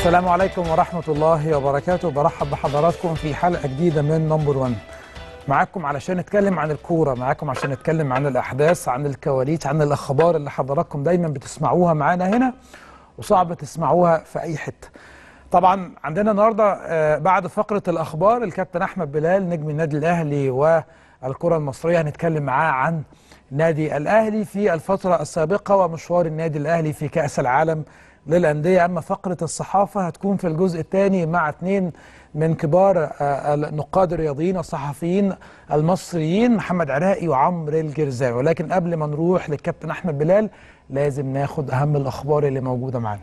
السلام عليكم ورحمة الله وبركاته برحب بحضراتكم في حلقة جديدة من نمبر 1 معاكم علشان نتكلم عن الكورة معاكم عشان نتكلم عن الأحداث عن الكواليس عن الأخبار اللي حضراتكم دايما بتسمعوها معانا هنا وصعب تسمعوها في أي حتة طبعا عندنا النهاردة آه، بعد فقرة الأخبار الكابتن أحمد بلال نجم النادي الأهلي والكرة المصرية هنتكلم معاه عن نادي الأهلي في الفترة السابقة ومشوار النادي الأهلي في كأس العالم للأندية أما فقرة الصحافة هتكون في الجزء الثاني مع اثنين من كبار آه، النقاد الرياضيين الصحفيين المصريين محمد عراقي وعمرو الجرزاوي ولكن قبل ما نروح للكابتن أحمد بلال لازم ناخد أهم الأخبار اللي موجودة معانا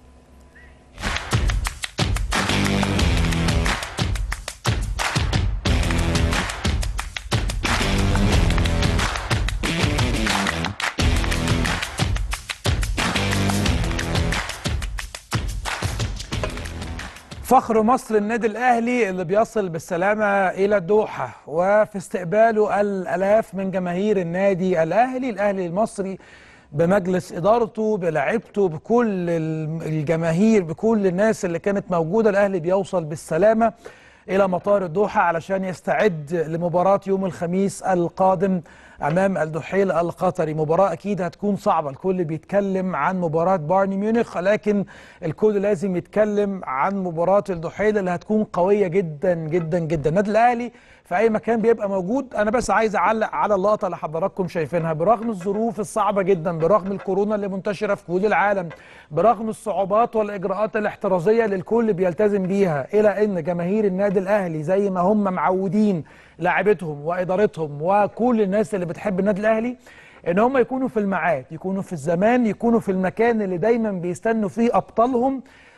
فخر مصر النادي الاهلي اللي بيصل بالسلامه الى الدوحه وفي استقباله الالاف من جماهير النادي الاهلي الاهلي المصري بمجلس ادارته بلاعيبته بكل الجماهير بكل الناس اللي كانت موجوده الاهلي بيوصل بالسلامه الى مطار الدوحه علشان يستعد لمباراه يوم الخميس القادم امام الدحيل القطري مباراه اكيد هتكون صعبه الكل بيتكلم عن مباراه بايرن ميونخ لكن الكل لازم يتكلم عن مباراه الدحيل اللي هتكون قويه جدا جدا جدا النادي الاهلي في اي مكان بيبقى موجود انا بس عايز اعلق على اللقطه اللي حضراتكم شايفينها برغم الظروف الصعبه جدا برغم الكورونا اللي منتشره في كل العالم برغم الصعوبات والاجراءات الاحترازيه اللي الكل بيلتزم بيها الى ان جماهير النادي الاهلي زي ما هم معودين لاعبتهم وادارتهم وكل الناس اللي بتحب النادي الاهلي ان هم يكونوا في الميعاد يكونوا في الزمان يكونوا في المكان اللي دايما بيستنوا فيه ابطالهم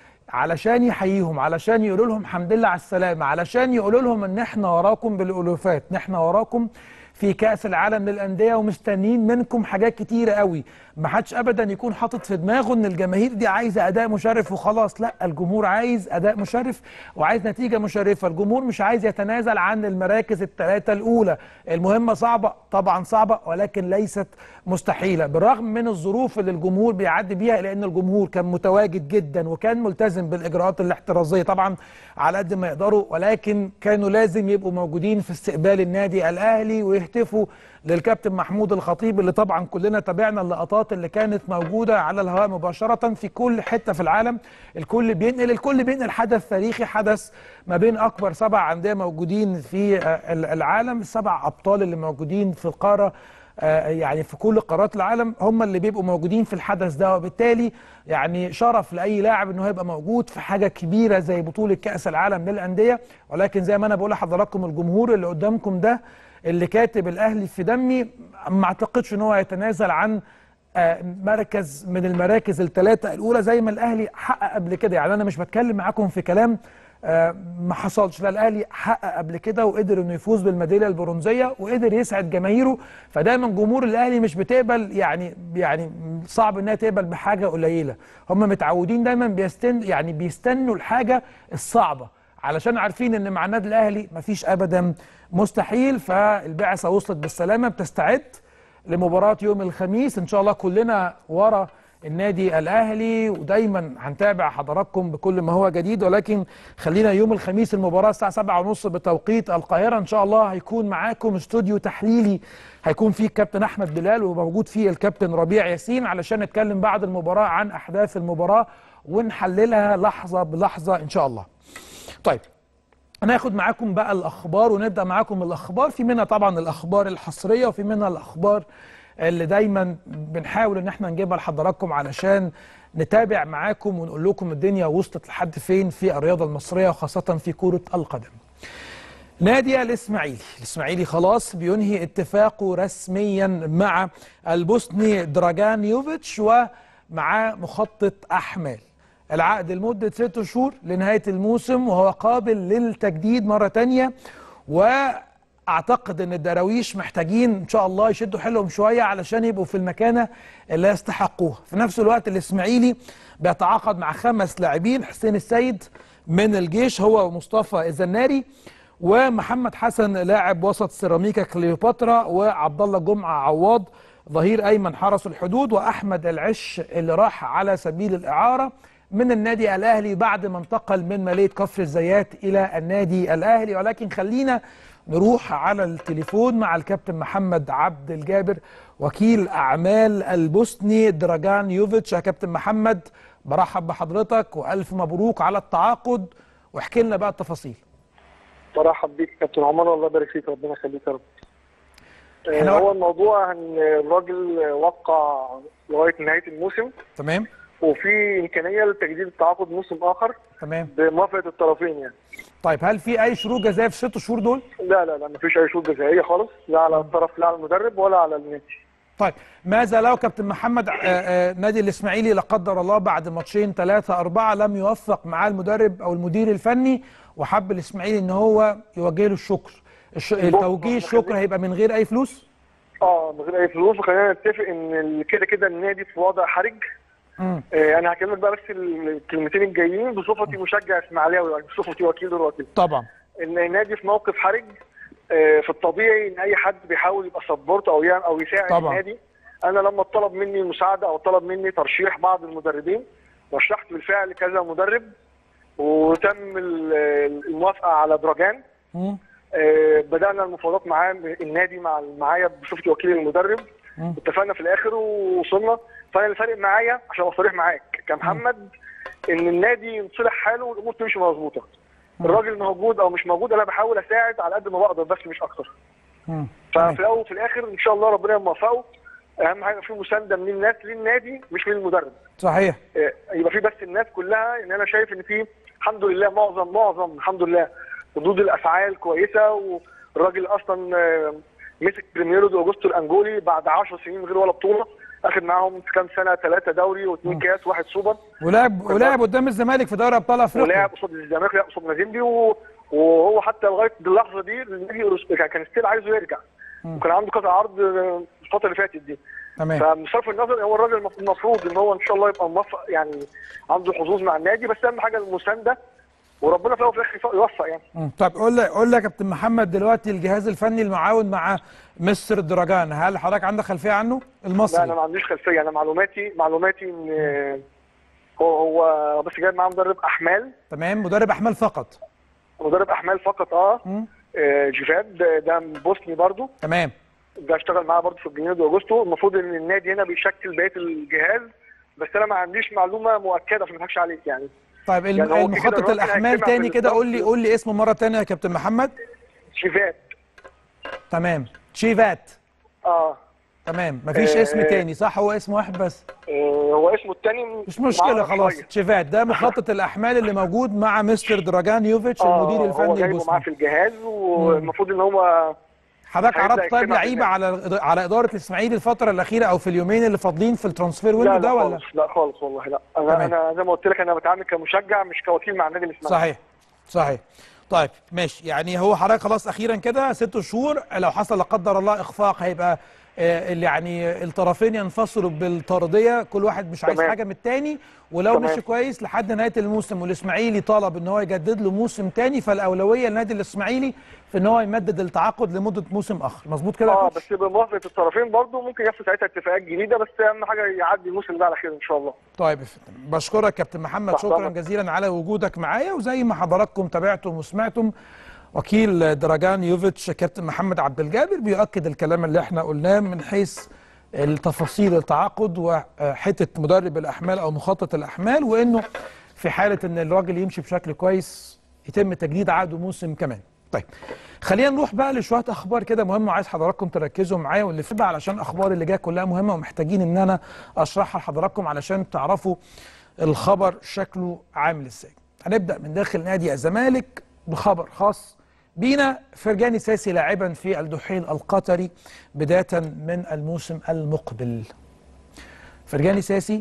علشان يحييهم علشان يقولوا لهم الحمد لله على السلامه علشان يقولوا لهم ان احنا وراكم بالالوفات ان احنا وراكم في كاس العالم للانديه ومستنيين منكم حاجات كتيره قوي ما حدش ابدا يكون حاطط في دماغه ان الجماهير دي عايزه اداء مشرف وخلاص لا الجمهور عايز اداء مشرف وعايز نتيجه مشرفه الجمهور مش عايز يتنازل عن المراكز الثلاثه الاولى المهمه صعبه طبعا صعبه ولكن ليست مستحيله بالرغم من الظروف اللي الجمهور بيعدي بيها لان الجمهور كان متواجد جدا وكان ملتزم بالاجراءات الاحترازيه طبعا على قد ما يقدروا ولكن كانوا لازم يبقوا موجودين في استقبال النادي الاهلي ويهتفوا للكابتن محمود الخطيب اللي طبعا كلنا تابعنا اللقطات اللي كانت موجوده على الهواء مباشره في كل حته في العالم الكل بينقل الكل بينقل حدث تاريخي حدث ما بين اكبر سبع انديه موجودين في آه، العالم السبع ابطال اللي موجودين في القاره آه، يعني في كل قارات العالم هم اللي بيبقوا موجودين في الحدث ده وبالتالي يعني شرف لاي لاعب انه يبقى موجود في حاجه كبيره زي بطوله كاس العالم للانديه ولكن زي ما انا بقول لحضراتكم الجمهور اللي قدامكم ده اللي كاتب الاهلي في دمي ما اعتقدش ان هو هيتنازل عن آه، مركز من المراكز الثلاثه الاولى زي ما الاهلي حقق قبل كده يعني انا مش بتكلم معاكم في كلام آه، ما حصلش لا الاهلي حقق قبل كده وقدر انه يفوز بالميداليه البرونزيه وقدر يسعد جماهيره فدايما جمهور الاهلي مش بتقبل يعني يعني صعب انها تقبل بحاجه قليله هم متعودين دايما بيستن يعني بيستنوا الحاجه الصعبه علشان عارفين ان مع النادي الاهلي مفيش ابدا مستحيل فالبعثه وصلت بالسلامه بتستعد لمباراه يوم الخميس ان شاء الله كلنا ورا النادي الاهلي ودايما هنتابع حضراتكم بكل ما هو جديد ولكن خلينا يوم الخميس المباراه الساعه 7:30 بتوقيت القاهره ان شاء الله هيكون معاكم استوديو تحليلي هيكون فيه الكابتن احمد بلال وموجود فيه الكابتن ربيع ياسين علشان نتكلم بعد المباراه عن احداث المباراه ونحللها لحظه بلحظه ان شاء الله. طيب هناخد معاكم بقى الاخبار ونبدا معاكم الاخبار في منها طبعا الاخبار الحصريه وفي منها الاخبار اللي دايما بنحاول ان احنا نجيبها لحضراتكم علشان نتابع معاكم ونقول لكم الدنيا وصلت لحد فين في الرياضه المصريه وخاصه في كره القدم. نادي الاسماعيلي، الاسماعيلي خلاص بينهي اتفاقه رسميا مع البوسني دراجان يوفيتش ومعاه مخطط احمال. العقد لمدة ست شهور لنهاية الموسم وهو قابل للتجديد مرة تانية وأعتقد أن الدراويش محتاجين إن شاء الله يشدوا حيلهم شوية علشان يبقوا في المكانة اللي يستحقوها في نفس الوقت الإسماعيلي بيتعاقد مع خمس لاعبين حسين السيد من الجيش هو ومصطفى الزناري ومحمد حسن لاعب وسط سيراميكا كليوباترا وعبد الله جمعه عواض ظهير ايمن حرس الحدود واحمد العش اللي راح على سبيل الاعاره من النادي الاهلي بعد ما انتقل من ماليه كفر الزيات الى النادي الاهلي ولكن خلينا نروح على التليفون مع الكابتن محمد عبد الجابر وكيل اعمال البوسني دراجان يوفيتش يا كابتن محمد برحب بحضرتك والف مبروك على التعاقد واحكي لنا بقى التفاصيل برحب بيك كابتن عمر الله يبارك فيك ربنا يخليك يا رب إحنا آه، هو الموضوع ان الراجل وقع لغايه نهايه الموسم تمام وفي امكانيه لتجديد التعاقد موسم اخر تمام بموافقه الطرفين يعني طيب هل في اي شروط جزائيه في الست شهور دول لا لا لا مفيش اي شروط جزائيه خالص لا على الطرف لا على المدرب ولا على النادي طيب ماذا لو كابتن محمد آه، آه، نادي الاسماعيلي لا قدر الله بعد ماتشين ثلاثة أربعة لم يوفق معاه المدرب أو المدير الفني وحب الاسماعيلي إن هو يوجه له الشكر الش... توجيه الشكر هيبقى من غير أي فلوس؟ اه من غير اي فلوس وخلينا نتفق ان ال- كده كده النادي في وضع حرج مم. آه، انا هكلمك بقى بس الكلمتين الجايين بصفتي مشجع اسماعيلاوي يعني بصفتي وكيل دور وكيل طبعا ان النادي في موقف حرج آه، في الطبيعي ان اي حد بيحاول يبقى سبورت او يعني او يساعد طبعا. النادي انا لما طلب مني مساعده او طلب مني ترشيح بعض المدربين رشحت بالفعل كذا مدرب وتم ال- الموافقه على دراجان مم. آه، بدانا المفاوضات معاه النادي مع معايا بصفتي وكيل المدرب مم. اتفقنا في الاخر ووصلنا فانا اللي فارق معايا عشان ابقى صريح معاك كمحمد ان النادي يصلح حاله والامور تمشي مظبوطه الراجل موجود او مش موجود انا بحاول اساعد على قد ما بقدر بس مش اكتر مم. تمام. ففي الاول وفي الاخر ان شاء الله ربنا يوفقه اهم حاجه في مسانده من الناس للنادي مش من المدرب صحيح آه، يبقى في بس الناس كلها ان انا شايف ان في الحمد لله معظم معظم الحمد لله ردود الافعال كويسه والراجل اصلا آه، مسك بريميرو دي اوجستو الانجولي بعد 10 سنين من غير ولا بطوله اخد معاهم في كام سنه ثلاثه دوري واثنين كاس واحد سوبر ولعب ولعب قدام الزمالك في دوري أبطال أفريقيا ولعب قصاد الزمالك ولعب قصاد مازيمبي و- وهو حتى لغايه اللحظه دي النادي كان- كان ستيل عايزه يرجع وكان عنده كذا عرض آه، الفتره اللي فاتت دي تمام فبصرف النظر هو الراجل المف- المفروض ان هو ان شاء الله يبقى موفق يعني عنده حظوظ مع النادي بس اهم حاجه المسانده وربنا في الاول وفي الاخر يوفق يعني مم. طب قول لي قول لي يا كابتن محمد دلوقتي الجهاز الفني المعاون مع مستر دراجان هل حضرتك عندك خلفيه عنه لا المصري انا ما عنديش خلفيه انا معلوماتي معلوماتي ان آه، هو هو بس جايب معاه مدرب احمال تمام مدرب احمال فقط مدرب احمال فقط اه مم. آه، جيفاد ده- ده بوسني برضو تمام ده اشتغل معاه برضو في الجنيه دي اوجستو المفروض ان النادي هنا بيشكل بقيه الجهاز بس انا ما عنديش معلومه مؤكده عشان ما اضحكش عليك يعني طيب الم- يعني هو كده المخطط الراجل الاحمال هيجتمع تاني في كده قول لي الضبط. قول لي اسمه مره تانية يا كابتن محمد جيفاد تمام تشيفات اه تمام مفيش آه، اسم تاني صح هو اسم واحد بس آه، هو اسمه الثاني مش مشكله خلاص تشيفات ده مخطط الاحمال اللي موجود مع مستر دراجان يوفيتش المدير هو الفني جايبه معاه البوسني في الجهاز والمفروض ان هو حضرتك هيبدأ عرضت طيب يجتمع في لعيبه على على اداره الاسماعيلي الفتره الاخيره او في اليومين اللي فاضلين في الترانسفير لا ويندو لا ده ولا خالص لا خالص والله لا انا تمام. انا زي ما قلت لك انا بتعامل كمشجع مش كوكيل مع النادي الاسماعيلي صحيح صحيح طيب ماشي يعني هو حضرتك خلاص اخيرا كده ست شهور لو حصل لا قدر الله اخفاق هيبقى آه، اللي يعني الطرفين ينفصلوا بالطرديه كل واحد مش عايز تمام. حاجه من التاني ولو تمام. مشي كويس لحد نهايه الموسم والاسماعيلي طلب ان هو يجدد له موسم تاني فالاولويه للنادي الاسماعيلي في ان هو يمدد التعاقد لمده موسم اخر مظبوط كده يا اه كوتش؟ بس بموافقه الطرفين برضه ممكن يحصل ساعتها اتفاقات جديده بس اهم حاجه يعدي الموسم ده على خير ان شاء الله طيب يا فندم بشكرك كابتن محمد تحت شكرا أمرك. جزيلا على وجودك معايا وزي ما حضراتكم تابعتم وسمعتم وكيل دراجان يوفيتش كابتن محمد عبد الجابر بيؤكد الكلام اللي احنا قلناه من حيث التفاصيل التعاقد وحته مدرب الاحمال او مخطط الاحمال وانه في حاله ان الراجل يمشي بشكل كويس يتم تجديد عقده موسم كمان. طيب خلينا نروح بقى لشويه اخبار كده مهمه وعايز حضراتكم تركزوا معايا واللي في بقى علشان الاخبار اللي جايه كلها مهمه ومحتاجين ان انا اشرحها لحضراتكم علشان تعرفوا الخبر شكله عامل ازاي. هنبدا من داخل نادي الزمالك بخبر خاص بينا فرجاني ساسي لاعبا في الدحيل القطري بدايه من الموسم المقبل. فرجاني ساسي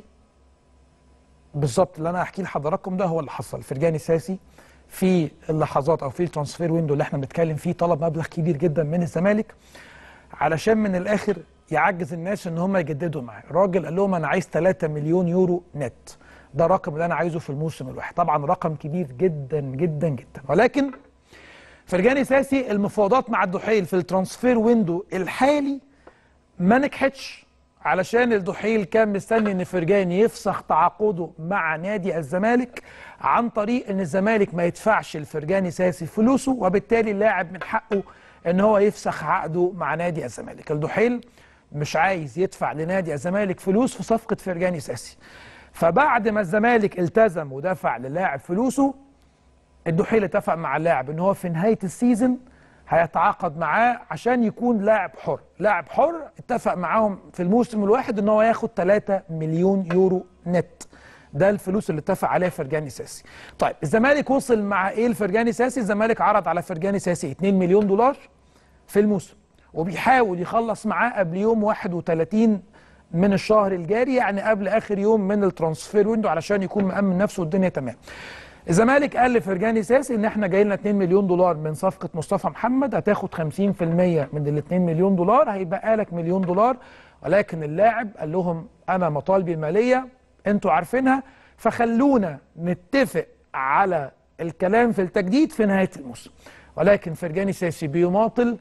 بالظبط اللي انا هحكيه لحضراتكم ده هو اللي حصل فرجاني ساسي في اللحظات او في الترانسفير ويندو اللي احنا بنتكلم فيه طلب مبلغ كبير جدا من الزمالك علشان من الاخر يعجز الناس ان هم يجددوا معاه الراجل قال لهم انا عايز 3 مليون يورو نت ده الرقم اللي انا عايزه في الموسم الواحد طبعا رقم كبير جدا جدا جدا ولكن فرجاني ساسي المفاوضات مع الدحيل في الترانسفير ويندو الحالي ما نجحتش علشان الدحيل كان مستني ان فرجاني يفسخ تعاقده مع نادي الزمالك عن طريق ان الزمالك ما يدفعش لفرجاني ساسي فلوسه وبالتالي اللاعب من حقه ان هو يفسخ عقده مع نادي الزمالك الدحيل مش عايز يدفع لنادي الزمالك فلوس في صفقة فرجاني ساسي فبعد ما الزمالك التزم ودفع للاعب فلوسه الدحيل اتفق مع اللاعب ان هو في نهايه السيزون هيتعاقد معاه عشان يكون لاعب حر لاعب حر اتفق معاهم في الموسم الواحد ان هو ياخد 3 مليون يورو نت ده الفلوس اللي اتفق عليها فرجاني ساسي طيب الزمالك وصل مع ايه لفرجاني ساسي الزمالك عرض على فرجاني ساسي 2 مليون دولار في الموسم وبيحاول يخلص معاه قبل يوم 31 من الشهر الجاري يعني قبل اخر يوم من الترانسفير ويندو علشان يكون مأمن نفسه والدنيا تمام الزمالك قال لفرجاني ساسي ان احنا جاي لنا 2 مليون دولار من صفقه مصطفى محمد هتاخد 50% من ال 2 مليون دولار هيبقى لك مليون دولار ولكن اللاعب قال لهم انا مطالبي الماليه انتوا عارفينها فخلونا نتفق على الكلام في التجديد في نهايه الموسم ولكن فرجاني ساسي بيماطل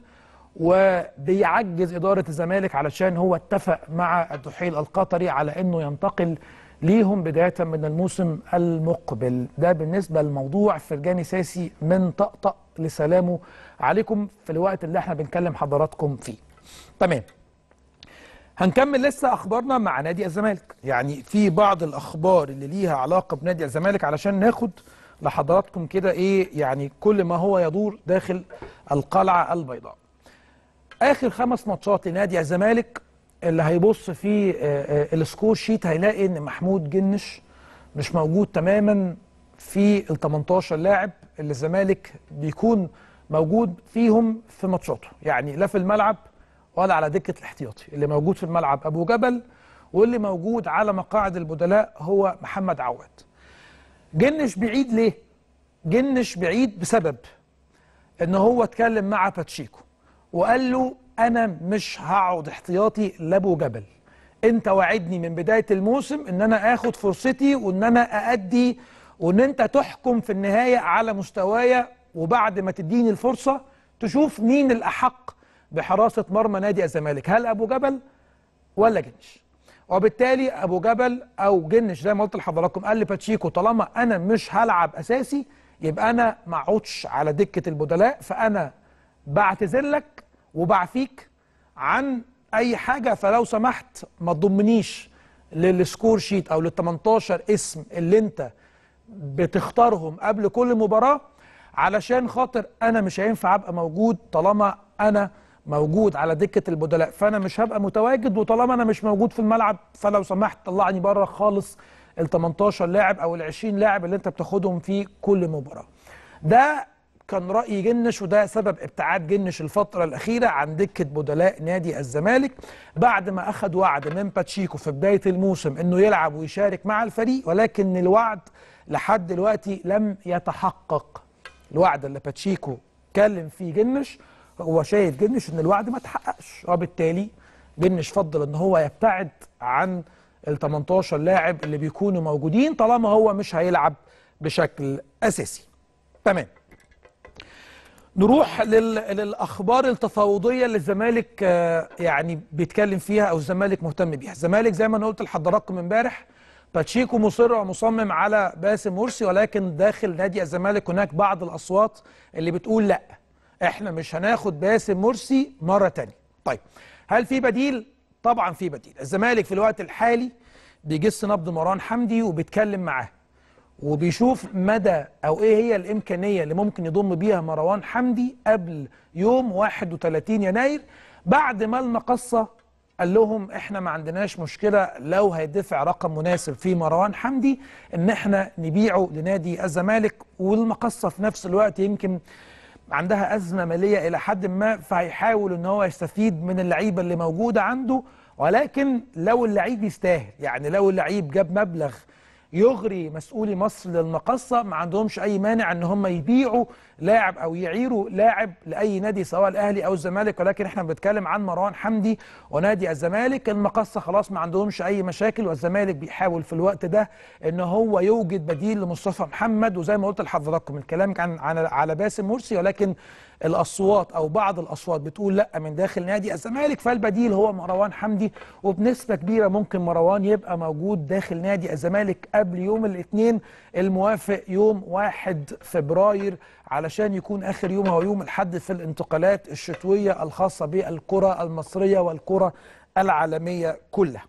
وبيعجز اداره الزمالك علشان هو اتفق مع الدحيل القطري على انه ينتقل ليهم بدايه من الموسم المقبل ده بالنسبه لموضوع فرجاني ساسي من طقطق لسلامه عليكم في الوقت اللي احنا بنكلم حضراتكم فيه تمام هنكمل لسه اخبارنا مع نادي الزمالك يعني في بعض الاخبار اللي ليها علاقه بنادي الزمالك علشان ناخد لحضراتكم كده ايه يعني كل ما هو يدور داخل القلعه البيضاء اخر خمس ماتشات لنادي الزمالك اللي هيبص في آه، آه، السكور شيت هيلاقي ان محمود جنش مش موجود تماما في ال 18 لاعب اللي الزمالك بيكون موجود فيهم في ماتشاته يعني لا في الملعب ولا على دكه الاحتياطي اللي موجود في الملعب ابو جبل واللي موجود على مقاعد البدلاء هو محمد عواد جنش بعيد ليه جنش بعيد بسبب ان هو اتكلم مع باتشيكو وقال له انا مش هقعد احتياطي لابو جبل انت وعدني من بدايه الموسم ان انا اخد فرصتي وان انا اادي وان انت تحكم في النهايه على مستوايا وبعد ما تديني الفرصه تشوف مين الاحق بحراسه مرمى نادي الزمالك هل ابو جبل ولا جنش وبالتالي ابو جبل او جنش زي ما قلت لحضراتكم قال لباتشيكو طالما انا مش هلعب اساسي يبقى انا ما اقعدش على دكه البدلاء فانا بعتذر لك وبعفيك عن اي حاجه فلو سمحت ما تضمنيش للسكور شيت او لل 18 اسم اللي انت بتختارهم قبل كل مباراه علشان خاطر انا مش هينفع ابقى موجود طالما انا موجود على دكه البدلاء فانا مش هبقى متواجد وطالما انا مش موجود في الملعب فلو سمحت طلعني بره خالص ال 18 لاعب او ال 20 لاعب اللي انت بتاخدهم في كل مباراه. ده كان راي جنش وده سبب ابتعاد جنش الفتره الاخيره عن دكه بدلاء نادي الزمالك بعد ما اخذ وعد من باتشيكو في بدايه الموسم انه يلعب ويشارك مع الفريق ولكن الوعد لحد دلوقتي لم يتحقق. الوعد اللي باتشيكو اتكلم فيه جنش هو شايف جنش ان الوعد ما اتحققش وبالتالي جنش فضل ان هو يبتعد عن ال 18 لاعب اللي بيكونوا موجودين طالما هو مش هيلعب بشكل اساسي تمام نروح لل... للاخبار التفاوضيه اللي الزمالك آه، يعني بيتكلم فيها او الزمالك مهتم بيها الزمالك زي ما انا قلت لحضراتكم امبارح باتشيكو مصر ومصمم على باسم مرسي ولكن داخل نادي الزمالك هناك بعض الاصوات اللي بتقول لا احنا مش هناخد باسم مرسي مره تانية طيب هل في بديل طبعا في بديل الزمالك في الوقت الحالي بيجس نبض مروان حمدي وبيتكلم معاه وبيشوف مدى او ايه هي الامكانيه اللي ممكن يضم بيها مروان حمدي قبل يوم 31 يناير بعد ما المقصه قال لهم احنا ما عندناش مشكله لو هيدفع رقم مناسب في مروان حمدي ان احنا نبيعه لنادي الزمالك والمقصه في نفس الوقت يمكن عندها ازمه ماليه الى حد ما فهيحاول ان هو يستفيد من اللعيبه اللي موجوده عنده ولكن لو اللعيب يستاهل يعني لو اللعيب جاب مبلغ يغري مسؤولي مصر للمقصه ما عندهمش اي مانع ان هم يبيعوا لاعب او يعيروا لاعب لاي نادي سواء الاهلي او الزمالك ولكن احنا بنتكلم عن مروان حمدي ونادي الزمالك المقصه خلاص ما عندهمش اي مشاكل والزمالك بيحاول في الوقت ده ان هو يوجد بديل لمصطفى محمد وزي ما قلت لحضراتكم الكلام كان عن على باسم مرسي ولكن الاصوات او بعض الاصوات بتقول لا من داخل نادي الزمالك فالبديل هو مروان حمدي وبنسبه كبيره ممكن مروان يبقى موجود داخل نادي الزمالك قبل يوم الاثنين الموافق يوم 1 فبراير علشان يكون اخر يوم هو يوم الحد في الانتقالات الشتويه الخاصه بالكره المصريه والكره العالميه كلها.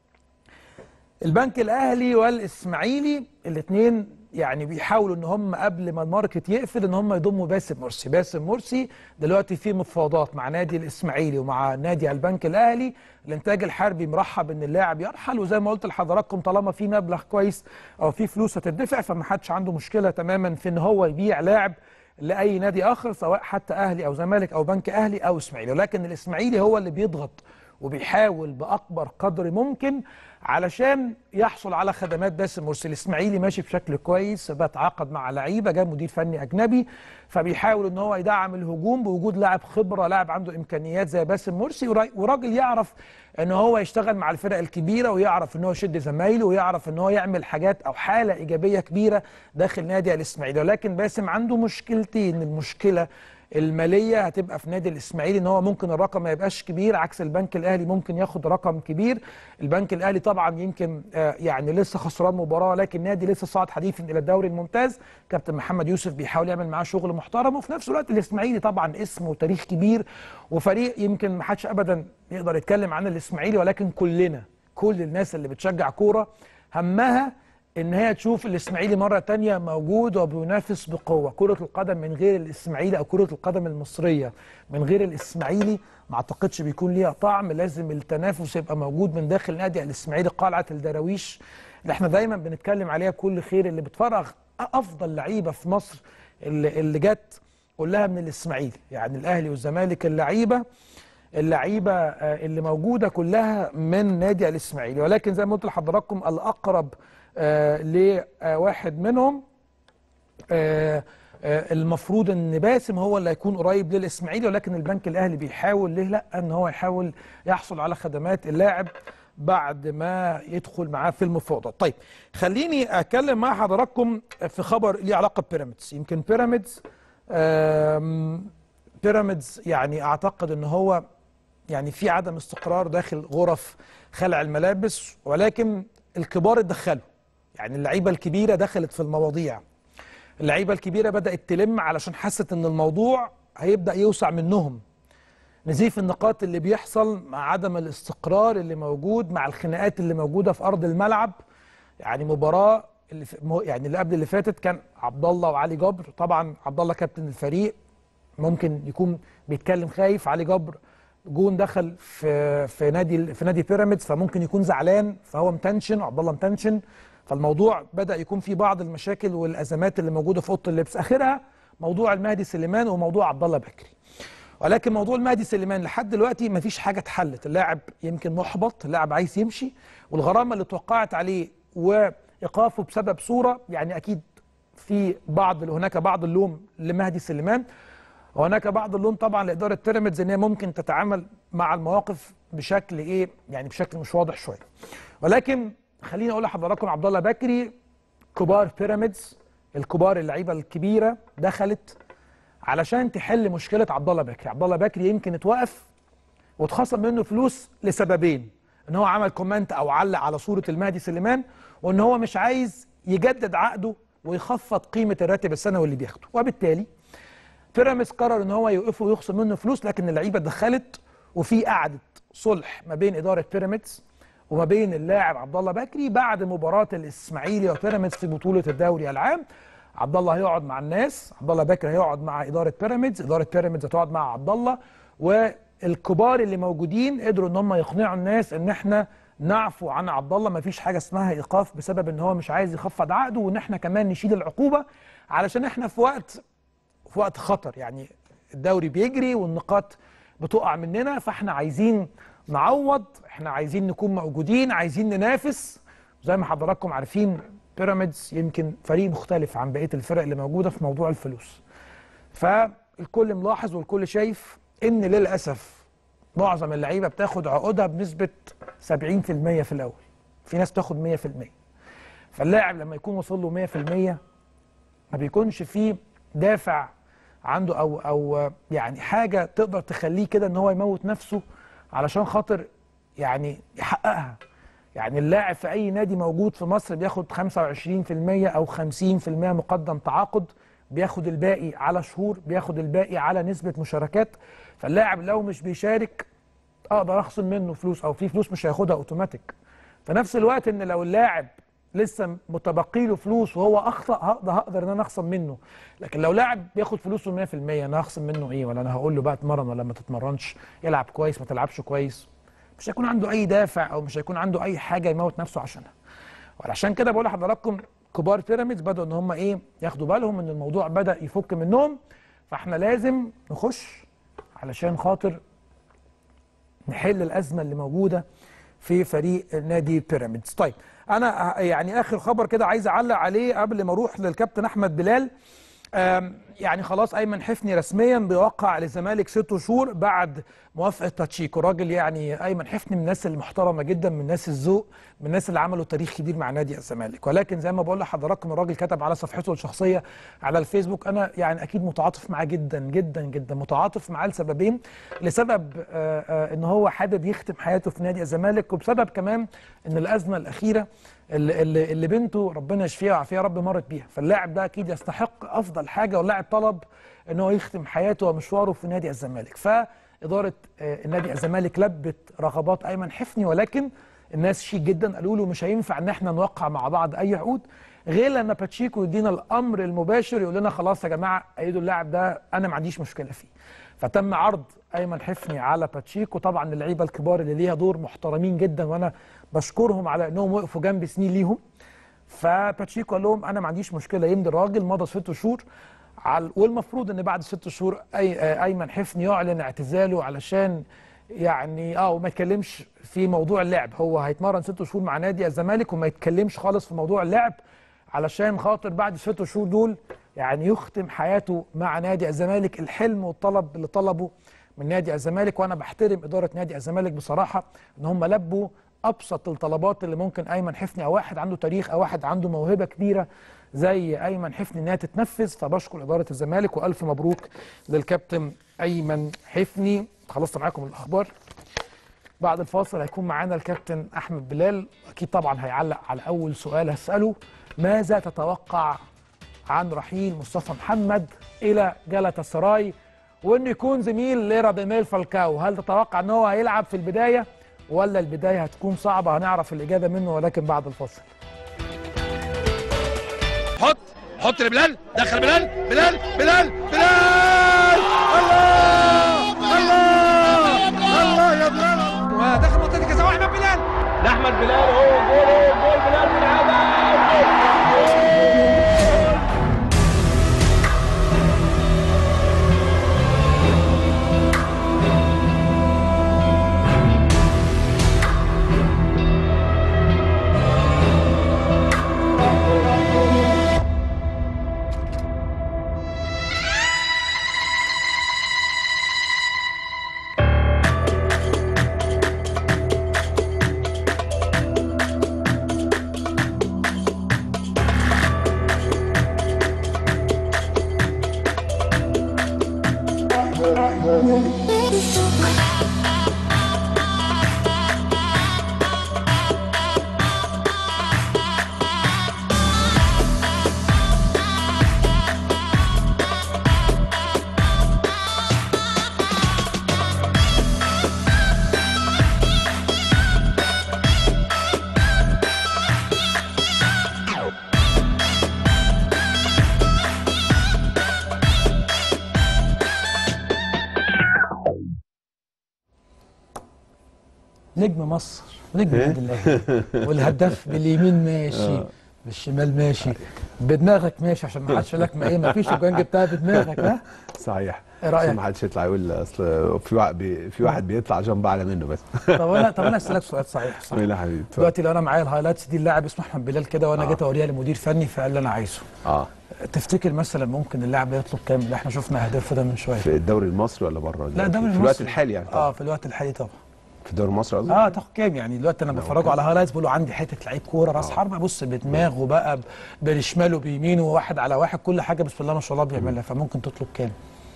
البنك الاهلي والاسماعيلي الاثنين يعني بيحاولوا ان هم قبل ما الماركت يقفل ان هم يضموا باسم مرسي، باسم مرسي دلوقتي في مفاوضات مع نادي الاسماعيلي ومع نادي البنك الاهلي، الانتاج الحربي مرحب ان اللاعب يرحل وزي ما قلت لحضراتكم طالما في مبلغ كويس او في فلوس هتدفع فما حدش عنده مشكله تماما في ان هو يبيع لاعب لاي نادي اخر سواء حتى اهلي او زمالك او بنك اهلي او اسماعيلي، ولكن الاسماعيلي هو اللي بيضغط وبيحاول باكبر قدر ممكن علشان يحصل على خدمات باسم مرسي الاسماعيلي ماشي بشكل كويس بتعاقد مع لعيبه جاب مدير فني اجنبي فبيحاول ان هو يدعم الهجوم بوجود لاعب خبره لاعب عنده امكانيات زي باسم مرسي وراجل يعرف ان هو يشتغل مع الفرق الكبيره ويعرف ان هو يشد زمايله ويعرف ان هو يعمل حاجات او حاله ايجابيه كبيره داخل نادي الاسماعيلي ولكن باسم عنده مشكلتين المشكله الماليه هتبقى في نادي الاسماعيلي ان هو ممكن الرقم ما يبقاش كبير عكس البنك الاهلي ممكن ياخد رقم كبير البنك الاهلي طبعا يمكن آه يعني لسه خسران مباراه لكن نادي لسه صاعد حديثا الى الدوري الممتاز كابتن محمد يوسف بيحاول يعمل معاه شغل محترم وفي نفس الوقت الاسماعيلي طبعا اسم وتاريخ كبير وفريق يمكن ما حدش ابدا يقدر يتكلم عن الاسماعيلي ولكن كلنا كل الناس اللي بتشجع كوره همها ان هي تشوف الاسماعيلي مره تانية موجود وبينافس بقوه كره القدم من غير الاسماعيلي او كره القدم المصريه من غير الاسماعيلي ما اعتقدش بيكون ليها طعم لازم التنافس يبقى موجود من داخل نادي الاسماعيلي قلعه الدراويش اللي احنا دايما بنتكلم عليها كل خير اللي بتفرغ افضل لعيبه في مصر اللي, اللي جت كلها من الاسماعيلي يعني الاهلي والزمالك اللعيبه اللعيبه اللي موجوده كلها من نادي الاسماعيلي ولكن زي ما قلت لحضراتكم الاقرب آه لواحد منهم آه آه المفروض ان باسم هو اللي هيكون قريب للاسماعيلي ولكن البنك الاهلي بيحاول ليه لا ان هو يحاول يحصل على خدمات اللاعب بعد ما يدخل معاه في المفاوضات. طيب خليني اتكلم مع حضراتكم في خبر ليه علاقه ببيراميدز، يمكن بيراميدز بيراميدز يعني اعتقد ان هو يعني في عدم استقرار داخل غرف خلع الملابس ولكن الكبار اتدخلوا يعني اللعيبه الكبيره دخلت في المواضيع اللعيبه الكبيره بدات تلم علشان حست ان الموضوع هيبدا يوسع منهم نزيف النقاط اللي بيحصل مع عدم الاستقرار اللي موجود مع الخناقات اللي موجوده في ارض الملعب يعني مباراه اللي يعني اللي قبل اللي فاتت كان عبد الله وعلي جبر طبعا عبد الله كابتن الفريق ممكن يكون بيتكلم خايف علي جبر جون دخل في في نادي في نادي بيراميدز فممكن يكون زعلان فهو متنشن وعبد الله متنشن فالموضوع بدا يكون في بعض المشاكل والازمات اللي موجوده في اوضه اللبس اخرها موضوع المهدي سليمان وموضوع عبد الله بكري ولكن موضوع المهدي سليمان لحد دلوقتي ما فيش حاجه اتحلت اللاعب يمكن محبط اللاعب عايز يمشي والغرامه اللي توقعت عليه وايقافه بسبب صوره يعني اكيد في بعض هناك بعض اللوم لمهدي سليمان وهناك بعض اللوم طبعا لاداره بيراميدز ان هي ممكن تتعامل مع المواقف بشكل ايه يعني بشكل مش واضح شويه ولكن خليني اقول لحضراتكم عبد الله بكري كبار بيراميدز الكبار اللعيبه الكبيره دخلت علشان تحل مشكله عبد الله بكري عبد الله بكري يمكن اتوقف واتخصم منه فلوس لسببين ان هو عمل كومنت او علق على صوره المهدي سليمان وان هو مش عايز يجدد عقده ويخفض قيمه الراتب السنوي اللي بياخده وبالتالي بيراميدز قرر ان هو يوقفه ويخصم منه فلوس لكن اللعيبه دخلت وفي قعده صلح ما بين اداره بيراميدز وما بين اللاعب عبد الله بكري بعد مباراه الاسماعيلي وبيراميدز في بطوله الدوري العام عبد الله هيقعد مع الناس عبد الله بكري هيقعد مع اداره بيراميدز اداره بيراميدز هتقعد مع عبد الله والكبار اللي موجودين قدروا ان هم يقنعوا الناس ان احنا نعفو عن عبد الله ما فيش حاجه اسمها ايقاف بسبب ان هو مش عايز يخفض عقده وان احنا كمان نشيل العقوبه علشان احنا في وقت في وقت خطر يعني الدوري بيجري والنقاط بتقع مننا فاحنا عايزين نعوض احنا عايزين نكون موجودين عايزين ننافس زي ما حضراتكم عارفين بيراميدز يمكن فريق مختلف عن بقيه الفرق اللي موجوده في موضوع الفلوس فالكل ملاحظ والكل شايف ان للاسف معظم اللعيبه بتاخد عقودها بنسبه 70% في الاول في ناس بتاخد 100% فاللاعب لما يكون وصل له 100% ما بيكونش فيه دافع عنده او او يعني حاجه تقدر تخليه كده ان هو يموت نفسه علشان خاطر يعني يحققها يعني اللاعب في اي نادي موجود في مصر بياخد 25% او 50% مقدم تعاقد بياخد الباقي على شهور بياخد الباقي على نسبه مشاركات فاللاعب لو مش بيشارك اقدر اخصم منه فلوس او في فلوس مش هياخدها اوتوماتيك في نفس الوقت ان لو اللاعب لسه متبقي له فلوس وهو اخطا هقدر هقدر ان انا اخصم منه لكن لو لاعب بياخد فلوسه 100% انا هخصم منه ايه ولا انا هقول له بقى اتمرن ولا ما تتمرنش يلعب كويس ما تلعبش كويس مش هيكون عنده اي دافع او مش هيكون عنده اي حاجه يموت نفسه عشانها وعشان كده بقول لحضراتكم كبار بيراميدز بدأوا ان هم ايه ياخدوا بالهم ان الموضوع بدأ يفك منهم فاحنا لازم نخش علشان خاطر نحل الازمه اللي موجوده في فريق نادي بيراميدز طيب انا يعني اخر خبر كده عايز اعلق عليه قبل ما اروح للكابتن احمد بلال آم، يعني خلاص ايمن حفني رسميا بيوقع للزمالك ست شهور بعد موافقه باتشيكو راجل يعني ايمن حفني من الناس المحترمه جدا من الناس الذوق من الناس اللي عملوا تاريخ كبير مع نادي الزمالك ولكن زي ما بقول لحضراتكم الراجل كتب على صفحته الشخصيه على الفيسبوك انا يعني اكيد متعاطف معاه جدا جدا جدا متعاطف معاه لسببين لسبب آه، آه، ان هو حابب يختم حياته في نادي الزمالك وبسبب كمان ان الازمه الاخيره اللي, اللي, اللي بنته ربنا يشفيها ويعافيها يا رب مرت بيها فاللاعب ده اكيد يستحق افضل حاجه واللاعب طلب ان هو يختم حياته ومشواره في نادي الزمالك فاداره آه، النادي الزمالك لبت رغبات ايمن حفني ولكن الناس شيك جدا قالوا له مش هينفع ان احنا نوقع مع بعض اي عقود غير لما باتشيكو يدينا الامر المباشر يقول لنا خلاص يا جماعه ايدوا اللاعب ده انا ما عنديش مشكله فيه فتم عرض ايمن حفني على باتشيكو طبعا اللعيبه الكبار اللي ليها دور محترمين جدا وانا بشكرهم على انهم وقفوا جنب سنين ليهم فباتشيكو قال لهم انا ما عنديش مشكله يمضي الراجل مضى ست شهور على والمفروض ان بعد ست شهور أي آه، ايمن حفني يعلن اعتزاله علشان يعني اه وما يتكلمش في موضوع اللعب هو هيتمرن ست شهور مع نادي الزمالك وما يتكلمش خالص في موضوع اللعب علشان خاطر بعد الست شهور دول يعني يختم حياته مع نادي الزمالك الحلم والطلب اللي طلبه من نادي الزمالك وانا بحترم اداره نادي الزمالك بصراحه ان هم لبوا ابسط الطلبات اللي ممكن ايمن حفني او واحد عنده تاريخ او واحد عنده موهبه كبيره زي ايمن حفني انها تتنفذ فبشكر اداره الزمالك والف مبروك للكابتن ايمن حفني خلصت معاكم الاخبار بعد الفاصل هيكون معانا الكابتن احمد بلال اكيد طبعا هيعلق على اول سؤال هساله ماذا تتوقع عن رحيل مصطفى محمد الى جلطة سراي وانه يكون زميل لراديميل فالكاو هل تتوقع ان هو هيلعب في البدايه ولا البدايه هتكون صعبه هنعرف الاجابه منه ولكن بعد الفاصل حط حط لبلال دخل بلال بلال بلال بلال الله الله الله يا بلال ودخل منطقه الجزاء واحمد بلال لاحمد بلال هو جول هو جول بلال من نجم مصر نجم النادي الاهلي والهداف باليمين ماشي بالشمال ماشي بدماغك ماشي عشان ما حدش يقول لك ما ايه ما فيش الجوان جبتها بدماغك ها صحيح إيه رأيك؟ عشان ما حدش يطلع يقول اصل في واحد بي في واحد بيطلع جنب اعلى منه بس طب انا طب انا اسالك سؤال صحيح صح لا حبيبي اتفضل. دلوقتي لو انا معايا الهايلايتس دي اللاعب اسمه احمد بلال كده وانا آه. جيت اوريها لمدير فني فقال لي انا عايزه اه تفتكر مثلا ممكن اللاعب ده يطلب كام اللي احنا شفنا اهدافه ده من شويه في الدوري المصري ولا بره لا الدوري في الوقت المصري. الحالي يعني اه طبعا في الوقت الحالي طبعا في الدوري المصري قصدي اه تاخد كام يعني دلوقتي انا بتفرجوا على هايلايتس بقول له عندي حته لعيب كوره راس آه. حربه بص بدماغه بقى ب- بشماله بيمينه واحد على واحد كل حاجه بسم الله ما شاء الله بيعملها فممكن تطلب كام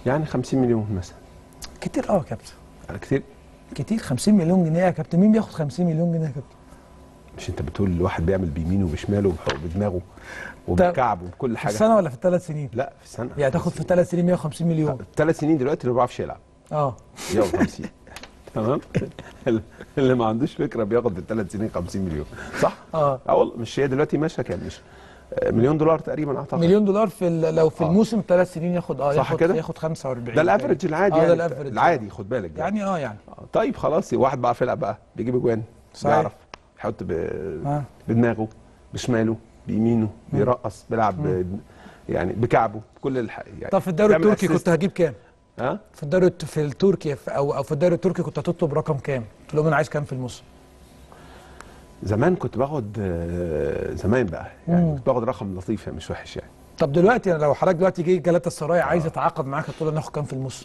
يعني 50 مليون مثلا كتير قوي يا كابتن يعني كتير كتير 50 مليون جنيه يا كابتن مين بياخد 50 مليون جنيه يا كابتن مش انت بتقول الواحد بيعمل بيمينه وبشماله وبدماغه وبكعبه وبكل في حاجه السنه ولا في الثلاث سنين لا في السنه يعني تاخد في الثلاث سنين 150 مليون ثلاث سنين دلوقتي اللي ما بيعرفش يلعب اه ياخد 50 تمام اللي ما عندوش فكره بياخد في الثلاث سنين 50 مليون صح؟ اه اه والله مش هي دلوقتي ماشيه كام مش آه، مليون دولار تقريبا اعتقد مليون دولار في ال- لو في آه. الموسم ثلاث سنين ياخد اه صح ياخد كده؟ ياخد 45 ده الافرج العادي اه ده يعني الافرج العادي خد بالك ده. يعني اه يعني آه، طيب خلاص واحد بيعرف يلعب بقى بيجيب اجوان صحيح. بيعرف يحط ب... اه بدماغه بشماله بيمينه بيرقص بيلعب ب... يعني بكعبه بكل الح... يعني طب في الدوري بيعمل التركي assist. كنت هجيب كام؟ ها في الدوري الت- في التركي في- او او في الدوري التركي كنت هتطلب رقم كام؟ قلت لهم انا عايز كام في الموسم؟ زمان كنت باخد آه، زمان بقى يعني كنت باخد رقم لطيف يعني مش وحش يعني طب دلوقتي أنا لو حضرتك دلوقتي جه جلاتا السراي عايز يتعاقد معاك هتقول له ناخد كام في الموسم؟